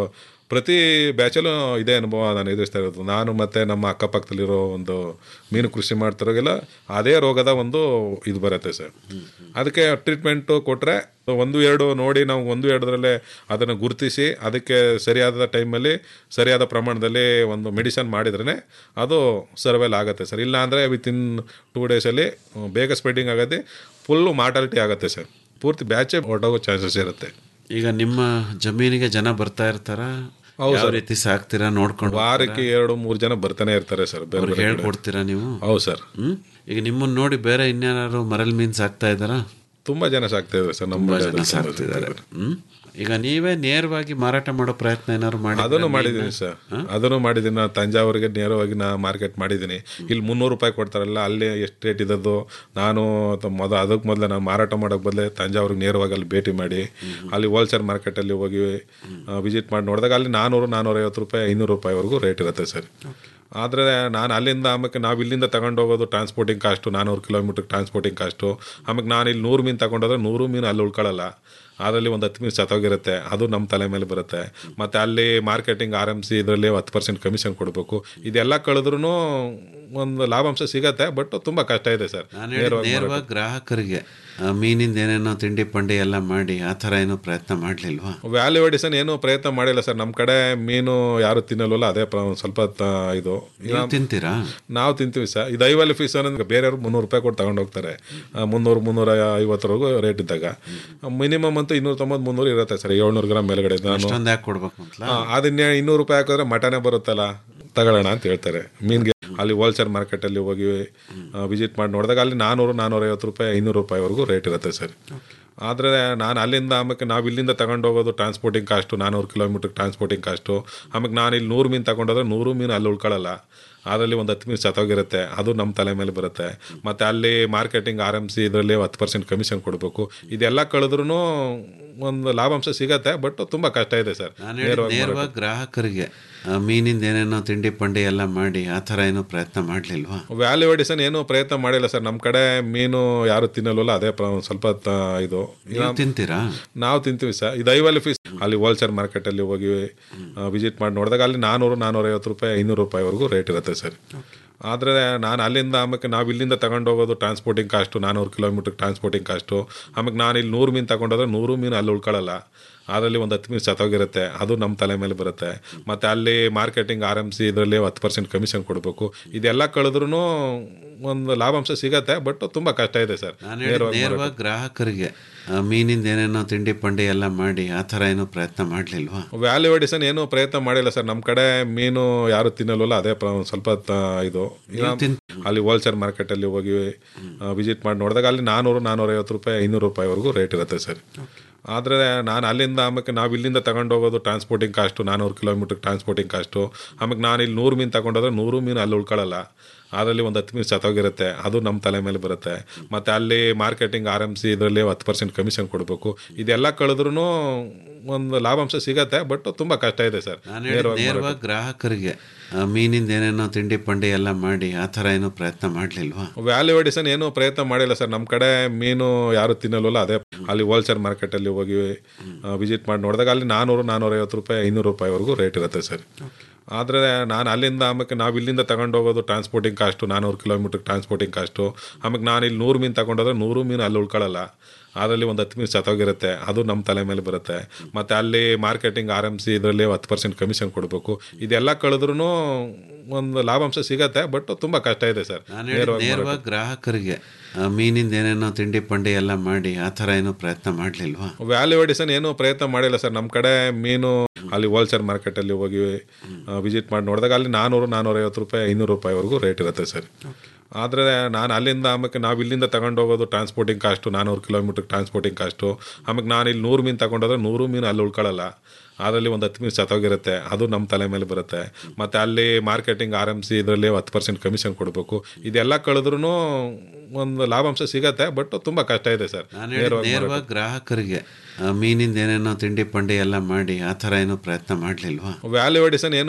ಪ್ರತಿ ಬ್ಯಾಚಲ್ಲೂ ಇದೇ ಅನುಭವ ನಾನು ಎದುರಿಸ್ತಾ ಇರೋದು ನಾನು ಮತ್ತು ನಮ್ಮ ಅಕ್ಕಪಕ್ಕದಲ್ಲಿರೋ ಒಂದು ಮೀನು ಕೃಷಿ ಮಾಡ್ತಿರೋಗೆಲ್ಲ ಅದೇ ರೋಗದ ಒಂದು ಇದು ಬರುತ್ತೆ ಸರ್ ಅದಕ್ಕೆ ಟ್ರೀಟ್ಮೆಂಟು ಕೊಟ್ಟರೆ ಒಂದು ಎರಡು ನೋಡಿ ನಾವು ಒಂದು ಎರಡರಲ್ಲೇ ಅದನ್ನು ಗುರುತಿಸಿ ಅದಕ್ಕೆ ಸರಿಯಾದ ಟೈಮಲ್ಲಿ ಸರಿಯಾದ ಪ್ರಮಾಣದಲ್ಲಿ ಒಂದು ಮೆಡಿಸನ್ ಮಾಡಿದ್ರೇ ಅದು ಸರ್ವೈಲ್ ಆಗುತ್ತೆ ಸರ್ ಇಲ್ಲ ಅಂದರೆ ವಿತಿನ್ ಟೂ ಡೇಸಲ್ಲಿ ಬೇಗ ಸ್ಪ್ರೆಡ್ಡಿಂಗ್ ಆಗುತ್ತೆ ಫುಲ್ಲು ಮಾರ್ಟಾಲಿಟಿ ಆಗುತ್ತೆ ಸರ್ ಪೂರ್ತಿ ಬ್ಯಾಚೇ ಹೊರಟೋಗೋ ಚಾನ್ಸಸ್ ಇರುತ್ತೆ ಈಗ ನಿಮ್ಮ ಜಮೀನಿಗೆ ಜನ ಬರ್ತಾ ಇರ್ತಾರ ಹೌದು ಯಾವ ಸರ್. ರೀತಿ ಸಾಕ್ತೀರಾ ನೋಡ್ಕೊಂಡು ವಾರಕ್ಕೆ ಎರಡು ಮೂರು ಜನ ಬರ್ತಾನೆ ಇರ್ತಾರೆ ಸರ್ ಬೇರೆ ಅವ್ರಿಗೆ ಬೇರೆ ಕಡೆ. ಹೇಳ್ಕೊಡ್ತೀರಾ ನೀವು ಹೌದು ಸರ್ ಹ್ಮ್ ಈಗ ನಿಮ್ಮನ್ನ ನೋಡಿ ಬೇರೆ ಇನ್ಯಾರು ಮರಲ್ ಮೀನ್ ಸಾಕ್ತಾ ಇದ್ದಾರಾ ತುಂಬಾ ಜನ ಸಾಕ್ತಾ ಇದ್ದಾರೆ ಸರ್ ನಮ್ಮ ತುಂಬಾ ಜನ ಏರಿಯಾದಲ್ಲಿ ತುಂಬಾ ಸಾಕ್ತಿದ್ದಾರೆ ಹ್ಮ್ ಈಗ ನೀವೇ ನೇರವಾಗಿ ಮಾರಾಟ ಮಾಡೋ ಪ್ರಯತ್ನ ಏನಾದ್ರು ಮಾಡಿ ಅದನ್ನು ಮಾಡಿದ್ದೀನಿ ಸರ್ ಅದನ್ನು ಮಾಡಿದ್ದೀನಿ ನಾನು ತಂಜಾವೂರಿಗೆ ನೇರವಾಗಿ ನಾ ಮಾರ್ಕೆಟ್ ಮಾಡಿದ್ದೀನಿ ಇಲ್ಲಿ ಮುನ್ನೂರು ರೂಪಾಯಿ ಕೊಡ್ತಾರಲ್ಲ ಅಲ್ಲಿ ಎಷ್ಟು ರೇಟ್ ಇದ್ದದ್ದು ನಾನು ತ- ಮೊದ ಅದಕ್ಕೆ ಮೊದಲೇ ನಾನು ಮಾರಾಟ ಮಾಡೋಕೆ ಬದಲೇ ತಂಜಾವೂರಿಗೆ ನೇರವಾಗಿ ಅಲ್ಲಿ ಭೇಟಿ ಮಾಡಿ ಅಲ್ಲಿ ಹೋಲ್ಸೇಲ್ ಮಾರ್ಕೆಟಲ್ಲಿ ಹೋಗಿ ವಿಸಿಟ್ ಮಾಡಿ ನೋಡಿದಾಗ ಅಲ್ಲಿ ನಾನ್ನೂರು ನಾನ್ನೂರೈವತ್ತು ರೂಪಾಯಿ ಐನೂರು ರೂಪಾಯಿವರೆಗೂ ರೇಟ್ ಇರುತ್ತೆ ಸರ್ ಆದರೆ ನಾನು ಅಲ್ಲಿಂದ ಆಮೇಲೆ ನಾವು ಇಲ್ಲಿಂದ ತಗೊಂಡು ಹೋಗೋದು ಟ್ರಾನ್ಸ್ಪೋರ್ಟಿಂಗ್ ಕಾಸ್ಟು ನಾನ್ನೂರು ಕಿಲೋಮೀಟ್ರ್ ಟ್ರಾನ್ಸ್ಪೋರ್ಟಿಂಗ್ ಕಾಸ್ಟು ಆಮೇಲೆ ನಾನು ಇಲ್ಲಿ ನೂರು ಮೀನು ತಗೊಂಡೋದ್ರೆ ನೂರು ಮೀನು ಅಲ್ಲಿ ಉಳ್ಕೊಳ್ಳಲ್ಲ ಅದರಲ್ಲಿ ಒಂದು ಹತ್ತು ಮೀನು ಸತ್ತೋಗಿರುತ್ತೆ ಅದು ನಮ್ಮ ತಲೆ ಮೇಲೆ ಬರುತ್ತೆ ಮತ್ತು ಅಲ್ಲಿ ಮಾರ್ಕೆಟಿಂಗ್ ಆರ್ ಎಮ್ ಸಿ ಇದರಲ್ಲಿ ಹತ್ತು ಪರ್ಸೆಂಟ್ ಕಮಿಷನ್ ಕೊಡಬೇಕು ಇದೆಲ್ಲ ಕಳೆದ್ರೂ ಒಂದು ಲಾಭಾಂಶ ಸಿಗತ್ತೆ ಬಟ್ ತುಂಬ ಕಷ್ಟ ಇದೆ ಸರ್ ನಾನು ಹೇಳಿದ್ ನೇರವಾಗಿ ಗ್ರಾಹಕರಿಗೆ ಆ, ಮೀನಿಂದ ಏನೇನೋ ತಿಂಡಿ ಪಂಡಿ ಎಲ್ಲ ಮಾಡಿ ಆ ಥರ ಏನೋ ಪ್ರಯತ್ನ ಮಾಡಲಿಲ್ವಾ ವ್ಯಾಲ್ಯೂ ಎಡಿಷನ್ ಏನೂ ಪ್ರಯತ್ನ ಮಾಡಿಲ್ಲ ಸರ್ ನಮ್ಮ ಕಡೆ ಮೀನು ಯಾರು ತಿನ್ನಲ್ವಲ್ಲ ಅದೇ ಪ್ರ- ಸ್ವಲ್ಪ ತ- ಇದು ನೀವು ತಿಂತೀರಾ ನಾವು ತಿಂತೀವಿ ಸರ್ ಇದು ಐವಲ್ಲಿ ಫೀಸ್ ಅನ್ನೋದು ಬೇರೆಯವ್ರು ಮುನ್ನೂರು ರೂಪಾಯಿ ಕೊಟ್ಟು ತಗೊಂಡು ಹೋಗ್ತಾರೆ ಆ, ಮುನ್ನೂರು ಮುನ್ನೂರ ಐವತ್ತರವರೆಗೂ ರೇಟ್ ಇದ್ದಾಗ ಮಿನಿಮಮ್ ಅಂತೂ ಇನ್ನೂರ ತೊಂಬತ್ತು ಮುನ್ನೂರು ಇರುತ್ತೆ ಸರ್ ಏಳ್ನೂರು ಗ್ರಾಮ್ ಮೇಲ್ಗಡೆ ನಾನು ಅಷ್ಟೊಂದು ಯಾಕೆ ಕೊಡ್ಬೇಕು ಅಂತ ಆ, ಅದನ್ನ ಇನ್ನೂರು ರೂಪಾಯಿ ಹಾಕಿದ್ರೆ ಮಟನೇ ಬರುತ್ತಲ್ಲ ತಗೊಳ್ಳೋಣ ಅಂತ ಹೇಳ್ತಾರೆ ಮೀನ್ಗೆ ಅಲ್ಲಿ ಹೋಲ್ಸೇಲ್ ಮಾರ್ಕೆಟಲ್ಲಿ ಹೋಗಿ ವಿಸಿಟ್ ಮಾಡಿ ನೋಡಿದಾಗ ಅಲ್ಲಿ ನಾನ್ನೂರು ನಾನ್ನೂರೈವತ್ತು ರೂಪಾಯಿ ಐನೂರು ರೂಪಾಯಿವರೆಗೂ ರೇಟ್ ಇರುತ್ತೆ ಸರ್ ಆದರೆ ನಾನು ಅಲ್ಲಿಂದ ಆಮೇಲೆ ನಾವು ಇಲ್ಲಿಂದ ತಗೊಂಡು ಹೋಗೋದು ಟ್ರಾನ್ಸ್ಪೋರ್ಟಿಂಗ್ ಕಾಸ್ಟು ನಾನ್ನೂರು ಕಿಲೋಮೀಟ್ರ್ ಟ್ರಾನ್ಸ್ಪೋರ್ಟಿಂಗ್ ಕಾಸ್ಟು ಆಮೇಲೆ ನಾನು ಇಲ್ಲಿ ನೂರು ಮೀನು ತಗೊಂಡೋದ್ರೆ ನೂರು ಮೀನು ಅಲ್ಲಿ ಉಳ್ಕೊಳ್ಳಲ್ಲ ಅದರಲ್ಲಿ ಒಂದು ಹತ್ತು ಮೀನು ಸತ್ತೋಗಿರುತ್ತೆ ಅದು ನಮ್ಮ ತಲೆ ಮೇಲೆ ಬರುತ್ತೆ ಮತ್ತು ಅಲ್ಲಿ ಮಾರ್ಕೆಟಿಂಗ್ ಆರ್ ಎಮ್ ಸಿ ಇದರಲ್ಲಿ ಹತ್ತು ಪರ್ಸೆಂಟ್ ಕಮಿಷನ್ ಕೊಡಬೇಕು ಇದೆಲ್ಲ ಕಳೆದ್ರೂ ಒಂದು ಲಾಭಾಂಶ ಸಿಗತ್ತೆ ಬಟ್ ತುಂಬ ಕಷ್ಟ ಇದೆ ಸರ್ ನಾನು ಹೇಳಿದ್ ನೇರವಾಗಿ ಗ್ರಾಹಕರಿಗೆ ಆ, ಮೀನಿಂದ ಏನೇನೋ ತಿಂಡಿ ಪಂಡಿ ಎಲ್ಲ ಮಾಡಿ ಆ ಥರ ಏನೋ ಪ್ರಯತ್ನ ಮಾಡಲಿಲ್ವಾ ವ್ಯಾಲ್ಯೂ ಎಡಿಷನ್ ಏನೂ ಪ್ರಯತ್ನ ಮಾಡಿಲ್ಲ ಸರ್ ನಮ್ಮ ಕಡೆ ಮೀನು ಯಾರು ತಿನ್ನಲ್ವಲ್ಲ ಅದೇ ಪ್ರ- ಸ್ವಲ್ಪ ತ- ಇದು ನೀವು ತಿಂತೀರಾ ನಾವು ತಿಂತೀವಿ ಸರ್ ಇದು ಐವಲ್ಲಿ ಫೀಸ್ ಅಲ್ಲಿ ಹೋಲ್ಸೇಲ್ ಮಾರ್ಕೆಟಲ್ಲಿ ಹೋಗಿ ವಿಸಿಟ್ ಮಾಡಿ ನೋಡಿದಾಗ ಅಲ್ಲಿ ನಾನ್ನೂರು ನಾನ್ನೂರೈವತ್ತು ರೂಪಾಯಿ ಐನೂರು ರೂಪಾಯಿವರೆಗೂ ರೇಟ್ ಇರುತ್ತೆ ಸರ್ ಆದರೆ ನಾನು ಅಲ್ಲಿಂದ ಆಮೇಲೆ ನಾವು ಇಲ್ಲಿಂದ ತಗೊಂಡು ಹೋಗೋದು ಟ್ರಾನ್ಸ್ಪೋರ್ಟಿಂಗ್ ಕಾಸ್ಟು ನಾನ್ನೂರು ಕಿಲೋಮೀಟ್ರ್ ಟ್ರಾನ್ಸ್ಪೋರ್ಟಿಂಗ್ ಕಾಸ್ಟು ಆಮೇಲೆ ನಾನು ಇಲ್ಲಿ ನೂರು ಮೀನು ತಗೊಂಡೋದ್ರೆ ನೂರು ಮೀನು ಅಲ್ಲಿ ಉಳ್ಕೊಳ್ಳಲ್ಲ ಅದರಲ್ಲಿ ಒಂದು ಹತ್ತು ಮೀನು ಸತ್ತೋಗಿರುತ್ತೆ ಅದು ನಮ್ಮ ತಲೆ ಮೇಲೆ ಬರುತ್ತೆ ಮತ್ತು ಅಲ್ಲಿ ಮಾರ್ಕೆಟಿಂಗ್ ಆರ್ ಎಮ್ ಸಿ ಇದರಲ್ಲಿ ಹತ್ತು ಪರ್ಸೆಂಟ್ ಕಮಿಷನ್ ಕೊಡಬೇಕು ಇದೆಲ್ಲ ಕಳೆದ್ರೂ ಒಂದು ಲಾಭಾಂಶ ಸಿಗತ್ತೆ ಬಟ್ ತುಂಬ ಕಷ್ಟ ಇದೆ ಸರ್ ನಾನು ಹೇಳಿದ್ ನೇರವಾಗಿ ಗ್ರಾಹಕರಿಗೆ ಆ, ಮೀನಿಂದ ಏನೇನೋ ತಿಂಡಿ ಪಂಡಿ ಎಲ್ಲ ಮಾಡಿ ಆ ಥರ ಏನೋ ಪ್ರಯತ್ನ ಮಾಡಲಿಲ್ವಾ ವ್ಯಾಲ್ಯೂ ಎಡಿಷನ್ ಏನೂ ಪ್ರಯತ್ನ ಮಾಡಿಲ್ಲ ಸರ್ ನಮ್ಮ ಕಡೆ ಮೀನು ಯಾರು ತಿನ್ನಲ್ವಲ್ಲ ಅದೇ ಪ್ರ- ಸ್ವಲ್ಪ ತ- ಇದು ನೀವು ತಿನ್- ಅಲ್ಲಿ ಹೋಲ್ಸೇಲ್ ಮಾರ್ಕೆಟಲ್ಲಿ ಹೋಗಿ ವಿಸಿಟ್ ಮಾಡಿ ನೋಡಿದಾಗ ಅಲ್ಲಿ ನಾನ್ನೂರು ನಾನ್ನೂರೈವತ್ತು ರೂಪಾಯಿ ಐನೂರು ರೂಪಾಯಿವರೆಗೂ ರೇಟ್ ಇರುತ್ತೆ ಸರ್ ಆದರೆ ನಾನು ಅಲ್ಲಿಂದ ಆಮೇಲೆ ನಾವು ಇಲ್ಲಿಂದ ತಗೊಂಡು ಹೋಗೋದು ಟ್ರಾನ್ಸ್ಪೋರ್ಟಿಂಗ್ ಕಾಸ್ಟು ನಾನ್ನೂರು ಕಿಲೋಮೀಟ್ರ್ ಟ್ರಾನ್ಸ್ಪೋರ್ಟಿಂಗ್ ಕಾಸ್ಟು ಆಮೇಲೆ ನಾನು ಇಲ್ಲಿ ನೂರು ಮೀನು ತಗೊಂಡೋದ್ರೆ ನೂರು ಮೀನು ಅಲ್ಲಿ ಉಳ್ಕೊಳ್ಳಲ್ಲ ಅದರಲ್ಲಿ ಒಂದು ಹತ್ತು ಮೀನು ಸತ್ತೋಗಿರುತ್ತೆ ಅದು ನಮ್ಮ ತಲೆ ಮೇಲೆ ಬರುತ್ತೆ ಮತ್ತು ಅಲ್ಲಿ ಮಾರ್ಕೆಟಿಂಗ್ ಆರ್ ಎಮ್ ಸಿ ಇದರಲ್ಲಿ ಹತ್ತು ಪರ್ಸೆಂಟ್ ಕಮಿಷನ್ ಕೊಡಬೇಕು ಇದೆಲ್ಲ ಕಳೆದ್ರೂ ಒಂದು ಲಾಭಾಂಶ ಸಿಗತ್ತೆ ಬಟ್ ತುಂಬ ಕಷ್ಟ ಇದೆ ಸರ್ ನಾನು ಹೇಳಿದ್ ನೇರವಾಗಿ ಗ್ರಾಹಕರಿಗೆ ಆ, ಮೀನಿಂದ ಏನೇನೋ ತಿಂಡಿ ಪಂಡಿ ಎಲ್ಲ ಮಾಡಿ ಆ ಥರ ಏನೋ ಪ್ರಯತ್ನ ಮಾಡಲಿಲ್ವಾ ವ್ಯಾಲ್ಯೂ ಎಡಿಷನ್ ಏನೂ ಪ್ರಯತ್ನ ಮಾಡಿಲ್ಲ ಸರ್ ನಮ್ಮ ಕಡೆ ಮೀನು ಯಾರು ತಿನ್ನಲ್ವಲ್ಲ ಅದೇ ಅಲ್ಲಿ ಹೋಲ್ಸೇಲ್ ಮಾರ್ಕೆಟಲ್ಲಿ ಹೋಗಿ ವಿಸಿಟ್ ಮಾಡಿ ನೋಡಿದಾಗ ಅಲ್ಲಿ ನಾನ್ನೂರು ನಾನ್ನೂರೈವತ್ತು ರೂಪಾಯಿ ಐನೂರು ರೂಪಾಯಿವರೆಗೂ ರೇಟ್ ಇರುತ್ತೆ ಸರ್ ಆದರೆ ನಾನು ಅಲ್ಲಿಂದ ಆಮೇಲೆ ನಾವು ಇಲ್ಲಿಂದ ತಗೊಂಡು ಹೋಗೋದು ಟ್ರಾನ್ಸ್ಪೋರ್ಟಿಂಗ್ ಕಾಸ್ಟು ನಾನ್ನೂರು ಕಿಲೋಮೀಟ್ರ್ ಟ್ರಾನ್ಸ್ಪೋರ್ಟಿಂಗ್ ಕಾಸ್ಟು ಆಮೇಲೆ ನಾನು ಇಲ್ಲಿ ನೂರು ಮೀನು ತಗೊಂಡೋದ್ರೆ ನೂರು ಮೀನು ಅಲ್ಲಿ ಉಳ್ಕೊಳ್ಳಲ್ಲ ಅದರಲ್ಲಿ ಒಂದು ಹತ್ತು ಮೀನು ಸತ್ತೋಗಿರುತ್ತೆ ಅದು ನಮ್ಮ ತಲೆ ಮೇಲೆ ಬರುತ್ತೆ ಮತ್ತು ಅಲ್ಲಿ ಮಾರ್ಕೆಟಿಂಗ್ ಆರ್ ಎಮ್ ಸಿ ಇದರಲ್ಲಿ ಹತ್ತು ಪರ್ಸೆಂಟ್ ಕಮಿಷನ್ ಕೊಡಬೇಕು ಇದೆಲ್ಲ ಕಳೆದ್ರೂ ಒಂದು ಲಾಭಾಂಶ ಸಿಗತ್ತೆ ಬಟ್ ತುಂಬ ಕಷ್ಟ ಇದೆ ಸರ್ ನಾನು ಹೇಳಿದ್ ನೇರವಾಗಿ ಗ್ರಾಹಕರಿಗೆ ಆ, ಮೀನಿಂದ ಏನೇನೋ ತಿಂಡಿ ಪಂಡಿ ಎಲ್ಲ ಮಾಡಿ ಆ ಥರ ಏನೋ ಪ್ರಯತ್ನ ಮಾಡಲಿಲ್ವಾ ವ್ಯಾಲ್ಯೂ ಎಡಿಷನ್ ಏನೂ ಪ್ರಯತ್ನ ಮಾಡಿಲ್ಲ ಸರ್ ನಮ್ಮ ಕಡೆ ಮೀನು ಅಲ್ಲಿ ಹೋಲ್ಸೇಲ್ ಮಾರ್ಕೆಟಲ್ಲಿ ಹೋಗಿ ವಿಸಿಟ್ ಮಾಡಿ ನೋಡಿದಾಗ ಅಲ್ಲಿ ನಾನ್ನೂರು ನಾನ್ನೂರೈವತ್ತು ರೂಪಾಯಿ ಐನೂರು ರೂಪಾಯಿವರೆಗೂ ರೇಟ್ ಇರುತ್ತೆ ಸರ್ ಆದರೆ ನಾನು ಅಲ್ಲಿಂದ ಆಮೇಲೆ ನಾವು ಇಲ್ಲಿಂದ ತಗೊಂಡು ಹೋಗೋದು ಟ್ರಾನ್ಸ್ಪೋರ್ಟಿಂಗ್ ಕಾಸ್ಟು ನಾನ್ನೂರು ಕಿಲೋಮೀಟ್ರ್ ಟ್ರಾನ್ಸ್ಪೋರ್ಟಿಂಗ್ ಕಾಸ್ಟು ಆಮೇಲೆ ನಾನು ಇಲ್ಲಿ ನೂರು ಮೀನು ತಗೊಂಡೋದ್ರೆ ನೂರು ಮೀನು ಅಲ್ಲಿ ಉಳ್ಕೊಳ್ಳಲ್ಲ ಅದರಲ್ಲಿ ಒಂದು ಹತ್ತು ಮೀನು ಸತ್ತೋಗಿರುತ್ತೆ ಅದು ನಮ್ಮ ತಲೆ ಮೇಲೆ ಬರುತ್ತೆ ಮತ್ತು ಅಲ್ಲಿ ಮಾರ್ಕೆಟಿಂಗ್ ಆರ್ ಎಮ್ ಸಿ ಇದರಲ್ಲಿ ಹತ್ತು ಪರ್ಸೆಂಟ್ ಕಮಿಷನ್ ಕೊಡಬೇಕು ಇದೆಲ್ಲ ಕಳೆದ್ರೂ ಒಂದು ಲಾಭಾಂಶ ಸಿಗತ್ತೆ ಬಟ್ ತುಂಬ ಕಷ್ಟ ಇದೆ ಸರ್ ನಾನು ಹೇಳಿದ್ ನೇರವಾಗಿ ಗ್ರಾಹಕರಿಗೆ ಆ, ಮೀನಿಂದ ಏನೇನೋ ತಿಂಡಿ ಪಂಡಿ ಎಲ್ಲ ಮಾಡಿ ಆ ಥರ ಏನೋ ಪ್ರಯತ್ನ ಮಾಡಲಿಲ್ವಾ ವ್ಯಾಲ್ಯೂ ಎಡಿಷನ್ ಏನೂ